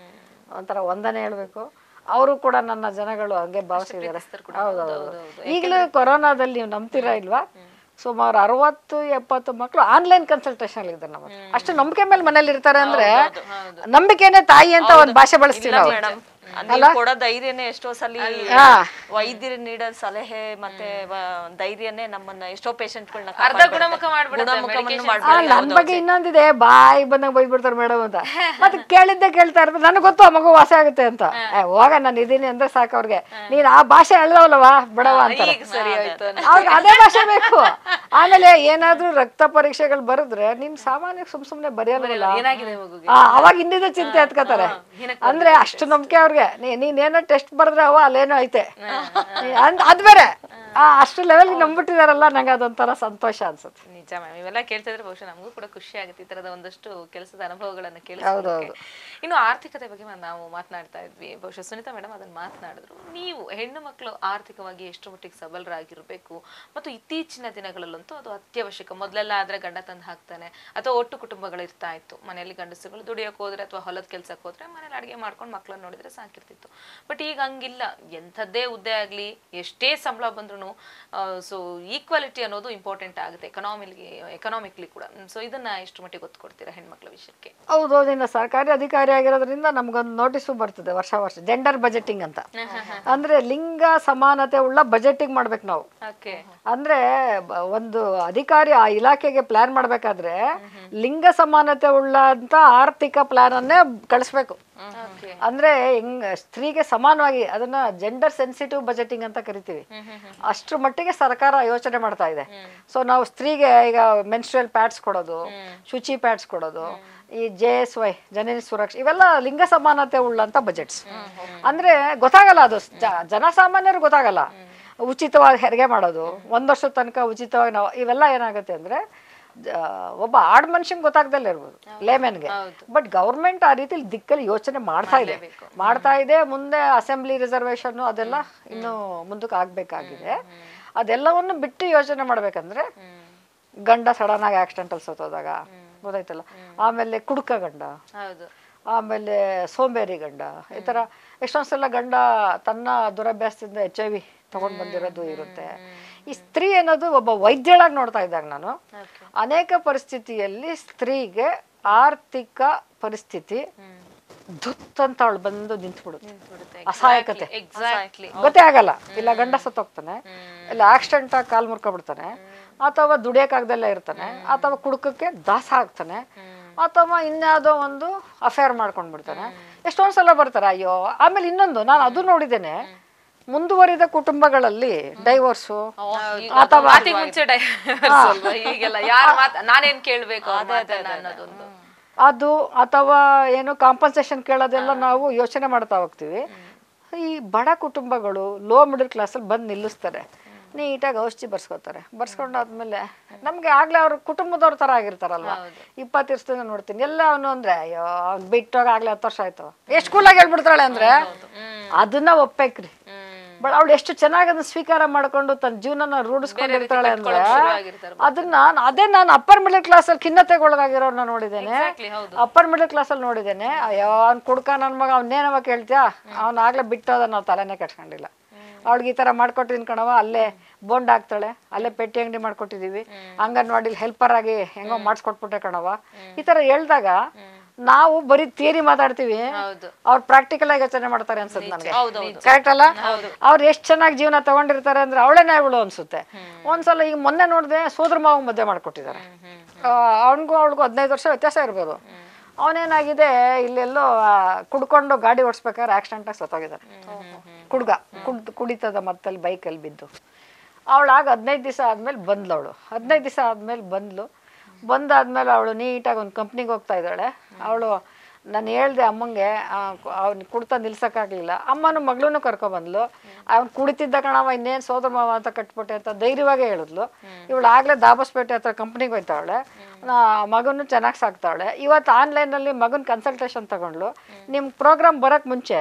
ಒಂಥರ ವಂದನೆ ಹೇಳ್ಬೇಕು ಅವರು ಕೂಡ ನನ್ನ ಜನಗಳು ಹಂಗೆ ಭಾವಿಸಿದ್ದಾರೆ ಹೌದೌದು ಈಗಲೂ ಕೊರೋನಾದಲ್ಲಿ ನೀವು ನಂಬ್ತೀರಾ ಇಲ್ವಾ ಸುಮಾರು ಅರವತ್ತು ಎಪ್ಪತ್ತು ಮಕ್ಕಳು ಆನ್ಲೈನ್ ಕನ್ಸಲ್ಟೇಷನ್ ಇದ್ದಾರೆ ನಮ್ಮ ಹತ್ರ. ಅಷ್ಟು ನಂಬಿಕೆ ಮೇಲೆ ಮನೇಲಿ ಇರ್ತಾರೆ ಅಂದ್ರೆ ನಂಬಿಕೆನೆ ತಾಯಿ ಅಂತ ಒಂದು ಭಾಷೆ ಬಳಸ್ತೀವಿ ನಾವು ಮೇಡಮ್ ನೀವು ಕೊಡೋ ಧೈರ್ಯನೇ ಎಷ್ಟೋ ಸಲ ಹಾ. ವೈದ್ಯರು ನೀಡೋ ಸಲಹೆ ಮತ್ತೆ ವ- ಧೈರ್ಯನೇ ನಮ್ಮನ್ನ ಎಷ್ಟೋ ಪೇಷಂಟ್ಗಳನ್ನ ಅರ್ಧ ಗುಣಮುಖ ಮಾಡ್ಬಿಡುತ್ತೆ medication. ಆ, ನನ್ ಬಗ್ಗೆ ಇನ್ನೊಂದಿದೆ ಬಾಯಿ ಬಂದಾಗ ಬೈದ್ಬಿಡ್ತಾರೆ ಮೇಡಮ್ ಅಂತ ಮತ್ತೆ ಕೇಳಿದ್ದೆ ಕೇಳ್ತಾ ಇರ್ತಾರೆ ನನಗೆ ಗೊತ್ತು ಆ ಮಗು ವಾಸ ಆಗುತ್ತೆ ಅಂತ ಏ, ಹೋಗ ನಾನು ಇದೀನಿ ಅಂದ್ರೆ ಸಾಕು ಅವ್ರಿಗೆ ನೀನ್ ಆ ಭಾಷೆ ಹೇಳ್ದವಲ್ಲವಾ ಬಿಡವ ಅಂತಾರೆ ಈಗ ಸರಿ ಆಯ್ತು ಅವ್ರಿಗೆ ಅದೇ ಭಾಷೆ ಬೇಕು ಆಮೇಲೆ ಏನಾದ್ರೂ ರಕ್ತ ಪರೀಕ್ಷೆಗಳು ಬರೆದ್ರೆ ನೀನ್ ಸಾಮಾನ್ಯ ಸುಮ್ ಸುಮ್ನೆ ಬರೆಯಲ್ವಲ್ಲ ಏನಾಗಿದೆ ಮಗುಗೆ ಆ, ಅವಾಗ ಇನ್ನಿದೆ ಚಿಂತೆ ಹತ್ಕೋತಾರೆ ಅಂದ್ರೆ ಅಷ್ಟು ನಂಬಿಕೆ ಅವ್ರಿಗೆ ನೀ- ನೀನೇನೋ ಟೆಸ್ಟ್ ಬರೆದ್ರೆ ಅವ ಅಲ್ಲೇನೋ ಐತೆ ಅಂದ್- ಅದ್ ಬೇರೆ ಆ, ಅಷ್ಟು ಲೆವೆಲ್ಗೆ ನಂಬಿಟ್ಟಿದಾರಲ್ಲ ನಂಗೆ ಅದೊಂಥರ ಸಂತೋಷ ಅನ್ಸುತ್ತೆ ನಿಜ ಮ್ಯಾಮ್ ಇವೆಲ್ಲ ಕೇಳ್ತಾ ಇದ್ರೆ ಬಹುಶಃ ನಮಗೂ ಕೂಡ ಖುಷಿ ಆಗುತ್ತೆ ಈ ತರದ ಒಂದಷ್ಟು ಕೆಲಸದ ಅನುಭವಗಳನ್ನ ಕೇಳಿಸೋದಕ್ಕೆ ಇನ್ನು ಆರ್ಥಿಕತೆ ಬಗ್ಗೆ ಮ- ನಾವು ಮಾತನಾಡ್ತಾ ಇದ್ವಿ ಬಹುಶಃ ಸುನೀತಾ ಮೇಡಮ್ ಅದನ್ನ ಮಾತನಾಡಿದ್ರು ನೀವು ಹೆಣ್ಣು ಮಕ್ಕಳು ಆರ್ಥಿಕವಾಗಿ ಎಷ್ಟು ಮಟ್ಟಿಗೆ ಸಬಲರಾಗಿರ್ಬೇಕು ಮತ್ತು ಇತ್ತೀಚಿನ ದಿನಗಳಲ್ಲಂತೂ ಅದು ಅತ್ಯವಶ್ಯಕ ಮೊದಲೆಲ್ಲ ಆದ್ರೆ ಗಂಡ ತಂದು ಹಾಕ್ತಾನೆ ಅಥವಾ ಒಟ್ಟು ಕುಟುಂಬಗಳು ಇರ್ತಾ ಇತ್ತು ಮನೆಯಲ್ಲಿ ಗಂಡಸುಗಳು ದುಡಿಯೋಕೆ ಹೋದ್ರೆ ಅಥವಾ ಹೊಲದ ಕೆಲ್ಸಕ್ಕೆ ಹೋದ್ರೆ ಮನೇಲಿ ಅಡಿಗೆ ಮಾಡ್ಕೊಂಡು ಮಕ್ಕಳನ್ನ ನೋಡಿದ್ರೆ ಸಾಕಿರ್ತಿತ್ತು ಬಟ್ ಈಗ ಹಂಗಿಲ್ಲ ಎಂಥದ್ದೇ ಹುದ್ದೆ ಆಗ್ಲಿ ಎಷ್ಟೇ ಸಂಬಳ ಬಂದ್ರು ಸೊ ಈಕ್ವಾಲಿಟಿ ಅನ್ನೋದು ಇಂಪಾರ್ಟೆಂಟ್ ಆಗುತ್ತೆ ಎಕನಾಮಿಲಿ ಎಕನಾಮಿಕ್ಲಿ ಕೂಡ ಸೊ ಇದನ್ನ ಎಷ್ಟು ಮಟ್ಟಿಗೆ ಒತ್ತು ಕೊಡ್ತೀರಾ ಹೆಣ್ಮಕ್ಳ ವಿಷಯಕ್ಕೆ ಹೌದು ಇನ್ನು ಸರ್ಕಾರಿ ಅಧಿಕಾರಿ ಆಗಿರೋದ್ರಿಂದ ನಮ್ಗೊಂದು ನೋಟಿಸು ಬರ್ತದೆ ವರ್ಷ ವರ್ಷ ಜೆಂಡರ್ ಬಜೆಟಿಂಗ್ ಅಂತ ಅಂದ್ರೆ ಲಿಂಗ ಸಮಾನತೆ ಉಳ್ಳ ಬಜೆಟಿಂಗ್ ಮಾಡ್ಬೇಕು ನಾವು ಓಕೆ ಅಂದ್ರೆ ಬ- ಒಂದು ಅಧಿಕಾರಿ ಆ ಇಲಾಖೆಗೆ ಪ್ಲಾನ್ ಮಾಡ್ಬೇಕಾದ್ರೆ ಲಿಂಗ ಸಮಾನತೆ ಉಳ್ಳಂತ ಆರ್ಥಿಕ ಪ್ಲಾನ್ ಅನ್ನೇ ಕಳಿಸ್ಬೇಕು ಓಕೆ ಅಂದ್ರೆ ಹೆಂಗ್ ಸ್ತ್ರೀಗೆ ಸಮಾನವಾಗಿ ಅದನ್ನ ಜೆಂಡರ್ ಸೆನ್ಸಿಟಿವ್ ಬಜೆಟಿಂಗ್ ಅಂತ ಕರಿತೀವಿ ಅಷ್ಟ್ರ ಮಟ್ಟಿಗೆ ಸರ್ಕಾರ ಯೋಚನೆ ಮಾಡ್ತಾ ಇದೆ ಸೊ ನಾವು ಸ್ತ್ರೀಗೆ ಈಗ ಮೆನ್ಸ್ಟ್ರಲ್ ಪ್ಯಾಡ್ಸ್ ಕೊಡೋದು ಶುಚಿ ಪ್ಯಾಡ್ಸ್ ಕೊಡೋದು ಈ J S Y Janani Suraksha ಇವೆಲ್ಲ ಲಿಂಗ ಸಮಾನತೆ ಉಳ್ಳಂತ ಬಜೆಟ್ಸ್ ಅಂದ್ರೆ ಗೊತ್ತಾಗಲ್ಲ ಅದು ಜ- ಜನಸಾಮಾನ್ಯರು ಗೊತ್ತಾಗಲ್ಲ ಉಚಿತವಾಗಿ ಹೆರಿಗೆ ಮಾಡೋದು ಒಂದ್ ವರ್ಷದ ತನಕ ಉಚಿತವಾಗಿ ನಾವು ಇವೆಲ್ಲ ಏನಾಗುತ್ತೆ ಅಂದ್ರೆ ಜ- ಒಬ್ಬ ಆಡ್ ಮನುಷ್ಯಂಗೆ ಗೊತ್ತಾಗ್ದಲ್ಲೇ ಇರ್ಬೋದು ಲೇಮೆನ್ಗೆ ಬಟ್ ಗೌರ್ಮೆಂಟ್ ಆ ರೀತಿಲಿ ದಿಕ್ಕಲ್ಲಿ ಯೋಚನೆ ಮಾಡ್ತಾ ಇದೆ ಮಾಡ್ತಾ ಇದೆ ಮುಂದೆ ಅಸೆಂಬ್ಲಿ ರಿಸರ್ವೇಶನ್ ಅದೆಲ್ಲ ಇನ್ನು ಮುಂದಕ್ಕೆ ಆಗ್ಬೇಕಾಗಿದೆ ಅದೆಲ್ಲವನ್ನು ಬಿಟ್ಟು ಯೋಚನೆ ಮಾಡ್ಬೇಕಂದ್ರೆ ಗಂಡ ಸಡನ್ ಆಗಿ ಆಕ್ಸಿಡೆಂಟ್ ಅಲ್ಲಿ ಸತ್ತೋದಾಗ ಗೊತ್ತಾಯ್ತಲ್ಲ ಆಮೇಲೆ ಕುಡುಕ ಗಂಡ ಹೌದು ಆಮೇಲೆ ಸೋಂಬೇರಿ ಗಂಡ ಈ ಥರ ಎಷ್ಟೊಂದು ಸಲ ಗಂಡ ತನ್ನ ದುರಭ್ಯಾಸದಿಂದ ಎಚ್ ಐ ವಿ ತಗೊಂಡ್ ಬಂದಿರೋದು ಇರುತ್ತೆ ಈ ಸ್ತ್ರೀ ಅನ್ನೋದು ಒಬ್ಬ ವೈದ್ಯಳಾಗಿ ನೋಡ್ತಾ ಇದ್ದಾಗ ನಾನು ಓಕೆ ಅನೇಕ ಪರಿಸ್ಥಿತಿಯಲ್ಲಿ ಸ್ತ್ರೀಗೆ ಆರ್ಥಿಕ ಪರಿಸ್ಥಿತಿ ಧುತ್ ಅಂತ ಅವಳು ಬಂದು ನಿಂತ್ಬಿಡುತ್ತೆ ನಿಂತ್ಬಿಡುತ್ತೆ ಅಸಹಾಯಕತೆ ಎಕ್ಸಾಕ್ಟ್ಲಿ ಗೊತ್ತೇ ಆಗಲ್ಲ ಇಲ್ಲ ಗಂಡ ಸತ್ತೋಗ್ತಾನೆ ಇಲ್ಲ ಆಕ್ಸಿಡೆಂಟ್ ಆಗಿ ಕಾಲ್ ಮುರ್ಕೊಬಿಡ್ತಾನೆ ಅಥವಾ ದುಡಿಯಕ್ಕಾಗ್ದಲ್ಲೇ ಇರ್ತಾನೆ ಅಥವಾ ಕುಡುಕಕ್ಕೆ ದಾಸ ಆಗ್ತಾನೆ ಅಥವಾ ಇನ್ಯಾವುದೋ ಒಂದು ಅಫೇರ್ ಮಾಡ್ಕೊಂಡ್ಬಿಡ್ತಾನೆ ಎಷ್ಟೊಂದ್ ಸಲ ಬರ್ತಾರೆ ಅಯ್ಯೋ ಆಮೇಲೆ ಇನ್ನೊಂದು ನಾನು ಅದು ನೋಡಿದ್ದೇನೆ ಮುಂದುವರಿದ ಕುಟುಂಬಗಳಲ್ಲಿ ಡೈವೋರ್ಸು ಅಥವಾ ಮಾತಿಗೆ ಮುಂಚೆ divorce ಅಲ್ವಾ? ಈಗೆಲ್ಲ ಯಾರ ಮಾತ್ ನಾನೇನ್ ಕೇಳ್ಬೇಕು ಅವ್ರ ಮಾತನ್ನ ಅನ್ನೋದೊಂದು ಅದು ಅಥವಾ ಏನು ಕಾಂಪನ್ಸೇಷನ್ ಕೇಳೋದೆಲ್ಲ ನಾವು ಯೋಚನೆ ಮಾಡ್ತಾ ಹೋಗ್ತೀವಿ ಈ ಬಡ ಕುಟುಂಬಗಳು ಲೋ ಮಿಡಲ್ ಕ್ಲಾಸಲ್ಲಿ ಬಂದು ನಿಲ್ಲಿಸ್ತಾರೆ ನೀಟಾಗಿ ಔಷಧಿ ಬರ್ಸ್ಕೊತಾರೆ ಬರ್ಸ್ಕೊಂಡಾದ್ಮೇಲೆ ನಮ್ಗೆ ಆಗ್ಲೇ ಅವ್ರ ಕುಟುಂಬದವ್ರ ತರ ಆಗಿರ್ತಾರಲ್ವಾ ಇಪ್ಪತ್ತು ವರ್ಷದಿಂದ ನೋಡ್ತೀನಿ ಎಲ್ಲ ಅವನು ಅಂದ್ರೆ ಅಯ್ಯೋ ಅವ್ನು ಬಿಟ್ಟೋಗ ಆಗ್ಲೇ ಹತ್ತು ವರ್ಷ ಆಯ್ತು ಎಷ್ಟು ಕೂಲಾಗಿ ಹೇಳ್ಬಿಡ್ತಾಳೆ ಅಂದ್ರೆ ಅದನ್ನ ಒಪ್ಪೇಕ್ರಿ ಬಟ್ ಅವಳು ಎಷ್ಟು ಚೆನ್ನಾಗಿ ಅದನ್ನ ಸ್ವೀಕಾರ ಮಾಡ್ಕೊಂಡು ತನ್ನ ಜೀವನನ ರೂಢಿಸ್ಕೊಂಡಿರ್ತಾಳೆ ಅಂದ್ರೆ ಶುರುವಾಗಿರ್ತಾರೆ. ಅದನ್ನ ಅದೇ ನಾನು ಅಪ್ಪರ್ ಮಿಡಲ್ ಕ್ಲಾಸ್ ಅಲ್ಲಿ ಖಿನ್ನತೆಗೆ ಒಳಗಾಗಿರೋರ್ನ ನೋಡಿದ್ದೇನೆ Exactly, ಹೌದು ಅಪ್ಪರ್ ಮಿಡಲ್ ಕ್ಲಾಸ್ ಅಲ್ಲಿ ನೋಡಿದ್ದೇನೆ ಅಯ್ಯೋ ಅವ್ನ್ ಕುಡ್ಕ ನನ್ ಮಗ ಅವ್ನೇನವ ಕೇಳ್ತ್ಯಾ ಅವ್ನ ಆಗ್ಲೇ ಬಿಟ್ಟೋದ ನಾವು ತಲೆನೇ ಕೆಡ್ಸ್ಕೊಂಡಿಲ್ಲ ಅವಳಿಗೆ ಈ ತರ ಮಾಡ್ಕೊಟ್ಟಿದ್ದೀನಿ ಕಣವ ಅಲ್ಲೇ ಬೋಂಡ್ ಹಾಕ್ತಾಳೆ ಅಲ್ಲೇ ಪೆಟ್ಟಿ ಅಂಗಡಿ ಮಾಡ್ಕೊಟ್ಟಿದೀವಿ ಅಂಗನವಾಡಿಲಿ ಹೆಲ್ಪರ್ ಆಗಿ ಹೆಂಗೋ ಮಾಡಿಸ್ಕೊಟ್ಬಿಟ್ಟೆ ಕಣವ ಈ ತರ ಹೇಳ್ದಾಗ ನಾವು ಬರೀ ಥಿಯರಿ ಮಾತಾಡ್ತೀವಿ ಹೌದು ಅವ್ರು ಪ್ರಾಕ್ಟಿಕಲ್ ಆಗಿ ಯೋಚನೆ ಮಾಡ್ತಾರೆ ಅನ್ಸುತ್ತೆ ನನಗೆ ಹೌದೌದು ಕರೆಕ್ಟ್ ಅಲ್ಲ ಅವ್ರು ಎಷ್ಟ್ ಚೆನ್ನಾಗಿ ಜೀವನ ತಗೊಂಡಿರ್ತಾರೆ ಅಂದ್ರೆ ಅವಳೇನೇ ಅವಳು ಅನ್ಸುತ್ತೆ ಒಂದ್ಸಲ ಈಗ ಮೊನ್ನೆ ನೋಡಿದೆ ಸೋದರ ಮಾವ ಮದುವೆ ಮಾಡ್ಕೊಟ್ಟಿದ್ದಾರೆ ಅವನಿಗೂ ಅವಳಿಗೂ ಹದಿನೈದು ವರ್ಷ ವ್ಯತ್ಯಾಸ ಇರ್ಬೋದು ಅವನೇನಾಗಿದೆ ಇಲ್ಲೆಲ್ಲೋ ಆ, ಕುಡ್ಕೊಂಡು ಗಾಡಿ ಓಡಿಸ್ಬೇಕಾದ್ರೆ ಆಕ್ಸಿಡೆಂಟಾಗಿ ಸತ್ತೋಗಿದ್ದಾರೆ ಕುಡ್ಗ ಕುಡ್ ಕುಡಿತದ ಮತ್ತಲ್ಲಿ ಬೈಕಲ್ಲಿ ಬಿದ್ದು ಅವಳಾಗ ಹದಿನೈದು ದಿವಸ ಆದಮೇಲೆ ಬಂದ್ಲು ಅವಳು ಹದಿನೈದು ದಿವಸ ಆದಮೇಲೆ ಬಂದ್ಲು ಬಂದಾದ್ಮೇಲೆ ಅವಳು ನೀಟಾಗಿ ಒಂದು ಕಂಪ್ನಿಗೆ ಹೋಗ್ತಾ ಇದ್ದಾಳೆ ಅವಳು ನಾನು ಹೇಳ್ದೆ ಅಮ್ಮಂಗೆ ಅವ್ನು ಕುಡ್ತಾ ನಿಲ್ಸಕ್ಕಾಗ್ಲಿಲ್ಲ ಅಮ್ಮನ ಮಗಳೂ ಕರ್ಕೊಬಂದ್ಲು ಅವ್ನು ಕುಡಿತಿದ್ದ ಕಣವ ಇನ್ನೇನು ಸೋದರ ಮಾವ ಅಂತ ಕಟ್ಬಿಟ್ಟೆ ಅಂತ ಧೈರ್ಯವಾಗೇ ಹೇಳಿದ್ಲು ಇವಳು ಆಗಲೇ ದಾಬಸ್ಪೇಟೆ ಹತ್ರ ಕಂಪ್ನಿಗೆ ಹೋಯ್ತಾವಳೆ ಮಗನು ಚೆನ್ನಾಗಿ ಸಾಕ್ತಾವಳೆ ಇವತ್ತು ಆನ್ಲೈನಲ್ಲಿ ಮಗನ ಕನ್ಸಲ್ಟೇಷನ್ ತಗೊಂಡ್ಲು ನಿಮ್ಮ ಪ್ರೋಗ್ರಾಮ್ ಬರೋಕ್ಕೆ ಮುಂಚೆ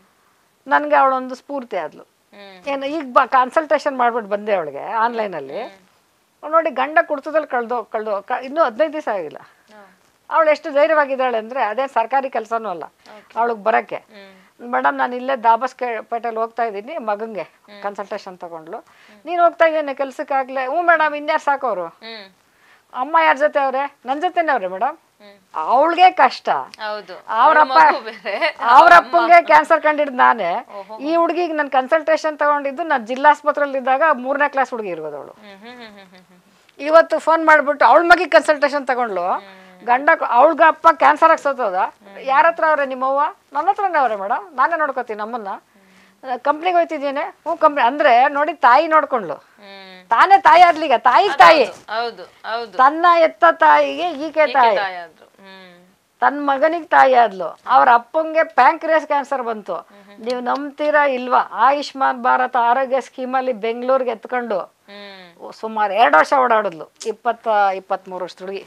ನನಗೆ ಅವಳೊಂದು ಸ್ಫೂರ್ತಿ ಆದ್ಲು ಏನು ಈಗ ಬ ಕನ್ಸಲ್ಟೇಷನ್ ಮಾಡ್ಬಿಟ್ಟು ಬಂದೆ ಅವಳಿಗೆ ಆನ್ಲೈನಲ್ಲಿ ನೋಡಿ ಗಂಡ ಕುಡ್ತದಲ್ಲಿ ಕಳ್ದೋ ಕಳ್ದೋ ಕ ಇನ್ನೂ ಹದಿನೈದು ದಿವಸ ಆಗಿಲ್ಲ ಅವಳು ಎಷ್ಟು ಧೈರ್ಯವಾಗಿದ್ದಾಳೆ ಅಂದರೆ ಅದೇ ಸರ್ಕಾರಿ ಕೆಲಸನೂ ಅಲ್ಲ ಅವಳಿಗೆ ಬರೋಕ್ಕೆ ಮೇಡಮ್ ನಾನು ಇಲ್ಲೇ ದಾಬಸ್ ಪೇಟೆಲ್ ಹೋಗ್ತಾ ಇದ್ದೀನಿ ಮಗಂಗೆ ಕನ್ಸಲ್ಟೇಷನ್ ತಗೊಂಡ್ಲು ನೀನು ಹೋಗ್ತಾ ಇದ್ದೀನಿ ಕೆಲ್ಸಕ್ಕಾಗಲೇ ಹ್ಞೂ ಮೇಡಮ್ ಇನ್ಯಾರು ಸಾಕೋರು ಹ್ಮ್ ಅಮ್ಮ ಯಾರ ಜೊತೆ ಅವ್ರೆ ನನ್ನ ಜೊತೆನೇ ಅವ್ರೆ ಮೇಡಮ್ ಅವಳಿಗೆ ಕಷ್ಟ ಹೌದು ಅವ್ರಪ್ಪ ಮಗು ಬೇರೆ ಅವ್ರ ಅಪ್ಪಂಗೆ ಕ್ಯಾನ್ಸರ್ ಕಂಡಿದ್ದು ನಾನೇ ಈ ಹುಡುಗಿಗೆ ನಾನು ಕನ್ಸಲ್ಟೇಷನ್ ತಗೊಂಡಿದ್ದು ನಾನು ಜಿಲ್ಲಾಸ್ಪತ್ರೆಯಲ್ಲಿ ಇದ್ದಾಗ ಮೂರನೇ ಕ್ಲಾಸ್ ಹುಡುಗಿ ಇರ್ಬೋದು ಅವಳು ಹ್ಮ್ ಹ್ಮ್ ಹ್ಮ್ ಹ್ಮ್ ಹ್ಮ್ ಹ್ಮ್ ಇವತ್ತು ಫೋನ್ ಮಾಡ್ಬಿಟ್ಟು ಅವಳ ಮಗಿಗೆ ಕನ್ಸಲ್ಟೇಷನ್ ತಗೊಂಡ್ಲು ಗಂಡ ಅವಳ್ಗ ಅಪ್ಪ ಕ್ಯಾನ್ಸರ್ ಆಗಿ ಸತ್ತೋದ ಯಾರ ಹತ್ರ ಅವ್ರೆ ನಿಮ್ಮವ್ವ ನನ್ನ ಹತ್ರನೇ ಅವ್ರೆ ಮೇಡಮ್ ನಾನೇ ನೋಡ್ಕೋತೀನಿ ನಮ್ಮನ್ನ ಕಂಪ್ನಿಗೆ ಹೋಯ್ತಿದ್ದೀನಿ ಹ್ಞೂ ಕಂಪ್ನಿ ಅಂದ್ರೆ ನೋಡಿ ತಾಯಿ ನೋಡ್ಕೊಂಡ್ಲು ಹ್ಮ್ ತಾನೇ ತಾಯಿ ಆದ್ಲೀಗ ತಾಯಿಗೆ ತಾಯಿ ಹೌದು ಹೌದು ತನ್ನ ಎತ್ತ ತಾಯಿಗೆ ಈಕೆ ತಾಯಿ ತಾಯಿ ಆದ್ರು ಹ್ಮ್ ತನ್ನ ಮಗನಿಗೆ ತಾಯಿ ಆದ್ಲು ಅವ್ರ ಅಪ್ಪಂಗೆ ಪ್ಯಾಂಕ್ರಿಯಸ್ ಕ್ಯಾನ್ಸರ್ ಬಂತು ನೀವು ನಂಬ್ತೀರಾ ಇಲ್ವಾ ಆಯುಷ್ಮಾನ್ ಭಾರತ ಆರೋಗ್ಯ ಸ್ಕೀಮಲ್ಲಿ ಬೆಂಗಳೂರಿಗೆ ಎತ್ಕೊಂಡು ಹ್ಮ್ ಸುಮಾರು ಎರಡು ವರ್ಷ ಓಡಾಡಿದ್ಲು ಇಪ್ಪತ್ತ ಇಪ್ಪತ್ತ್ಮೂರು ವರ್ಷದ ಹುಡುಗಿ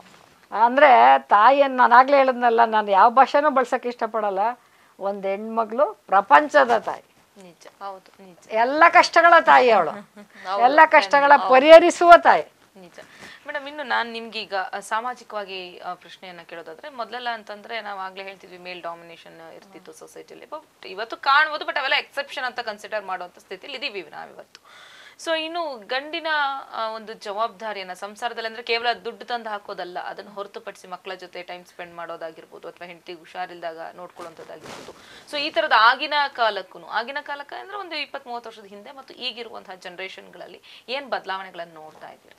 ಅಂದರೆ ತಾಯಿಯನ್ನು ನಾನು ಆಗಲೇ ಹೇಳಿದ್ನಲ್ಲ ನಾನು ಯಾವ ಭಾಷೆನೂ ಬಳಸೋಕೆ ಇಷ್ಟಪಡಲ್ಲ ಒಂದು ಹೆಣ್ಮಗಳು ಪ್ರಪಂಚದ ತಾಯಿ ನಿಜ ಹೌದು ನಿಜ ಎಲ್ಲ ಕಷ್ಟಗಳ ತಾಯಿ ಅವಳು ಎಲ್ಲ ಕಷ್ಟಗಳ ಪರಿಹರಿಸುವ ತಾಯಿ ನಿಜ ಮೇಡಮ್ ಇನ್ನು ನಾನು ನಿಮ್ಗೆ ಈಗ ಅ, ಸಾಮಾಜಿಕವಾಗಿ ಅ, ಪ್ರಶ್ನೆಯನ್ನ ಕೇಳೋದಾದ್ರೆ ಮೊದಲೆಲ್ಲ ಅಂತಂದ್ರೆ ನಾವು ಆಗ್ಲೇ ಹೇಳ್ತಿದ್ವಿ ಮೇಲ್ ಡಾಮಿನೇಷನ್ ಇರ್ತಿತ್ತು ಸೊಸೈಟಿಯಲ್ಲಿ ಬಟ್ ಇವತ್ತು ಕಾಣ್ಬೋದು ಬಟ್ ಅವೆಲ್ಲ ಎಕ್ಸೆಪ್ಷನ್ ಅಂತ ಕನ್ಸಿಡರ್ ಮಾಡುವಂತ ಸ್ಥಿತಿಲಿ ಇದೀವಿ ನಾವಿವತ್ತು ಸೊ ಇನ್ನು ಗಂಡಿನ ಆ, ಒಂದು ಜವಾಬ್ದಾರಿಯನ್ನ ಸಂಸಾರದಲ್ಲಿ ಅಂದ್ರೆ ಕೇವಲ ದುಡ್ಡು ತಂದು ಹಾಕೋದಲ್ಲ ಅದನ್ನು ಹೊರತುಪಡಿಸಿ ಮಕ್ಕಳ ಜೊತೆ ಟೈಮ್ ಸ್ಪೆಂಡ್ ಮಾಡೋದಾಗಿರ್ಬೋದು ಅಥವಾ ಹೆಂಡತಿಗೆ ಹುಷಾರಿಲ್ದಾಗ ನೋಡ್ಕೊಳ್ಳುವಂಥದ್ದಾಗಿರ್ಬೋದು ಸೊ ಈ ತರದ ಆಗಿನ ಕಾಲಕ್ಕೂ ಆಗಿನ ಕಾಲಕ್ಕೆ ಅಂದ್ರೆ ಒಂದು ಇಪ್ಪತ್ತ್ ಮೂವತ್ತು ವರ್ಷದ ಹಿಂದೆ ಮತ್ತು ಈಗಿರುವಂತಹ ಜನರೇಷನ್ಗಳಲ್ಲಿ ಏನ್ ಬದಲಾವಣೆಗಳನ್ನು ನೋಡ್ತಾ ಇದ್ದೀರಾ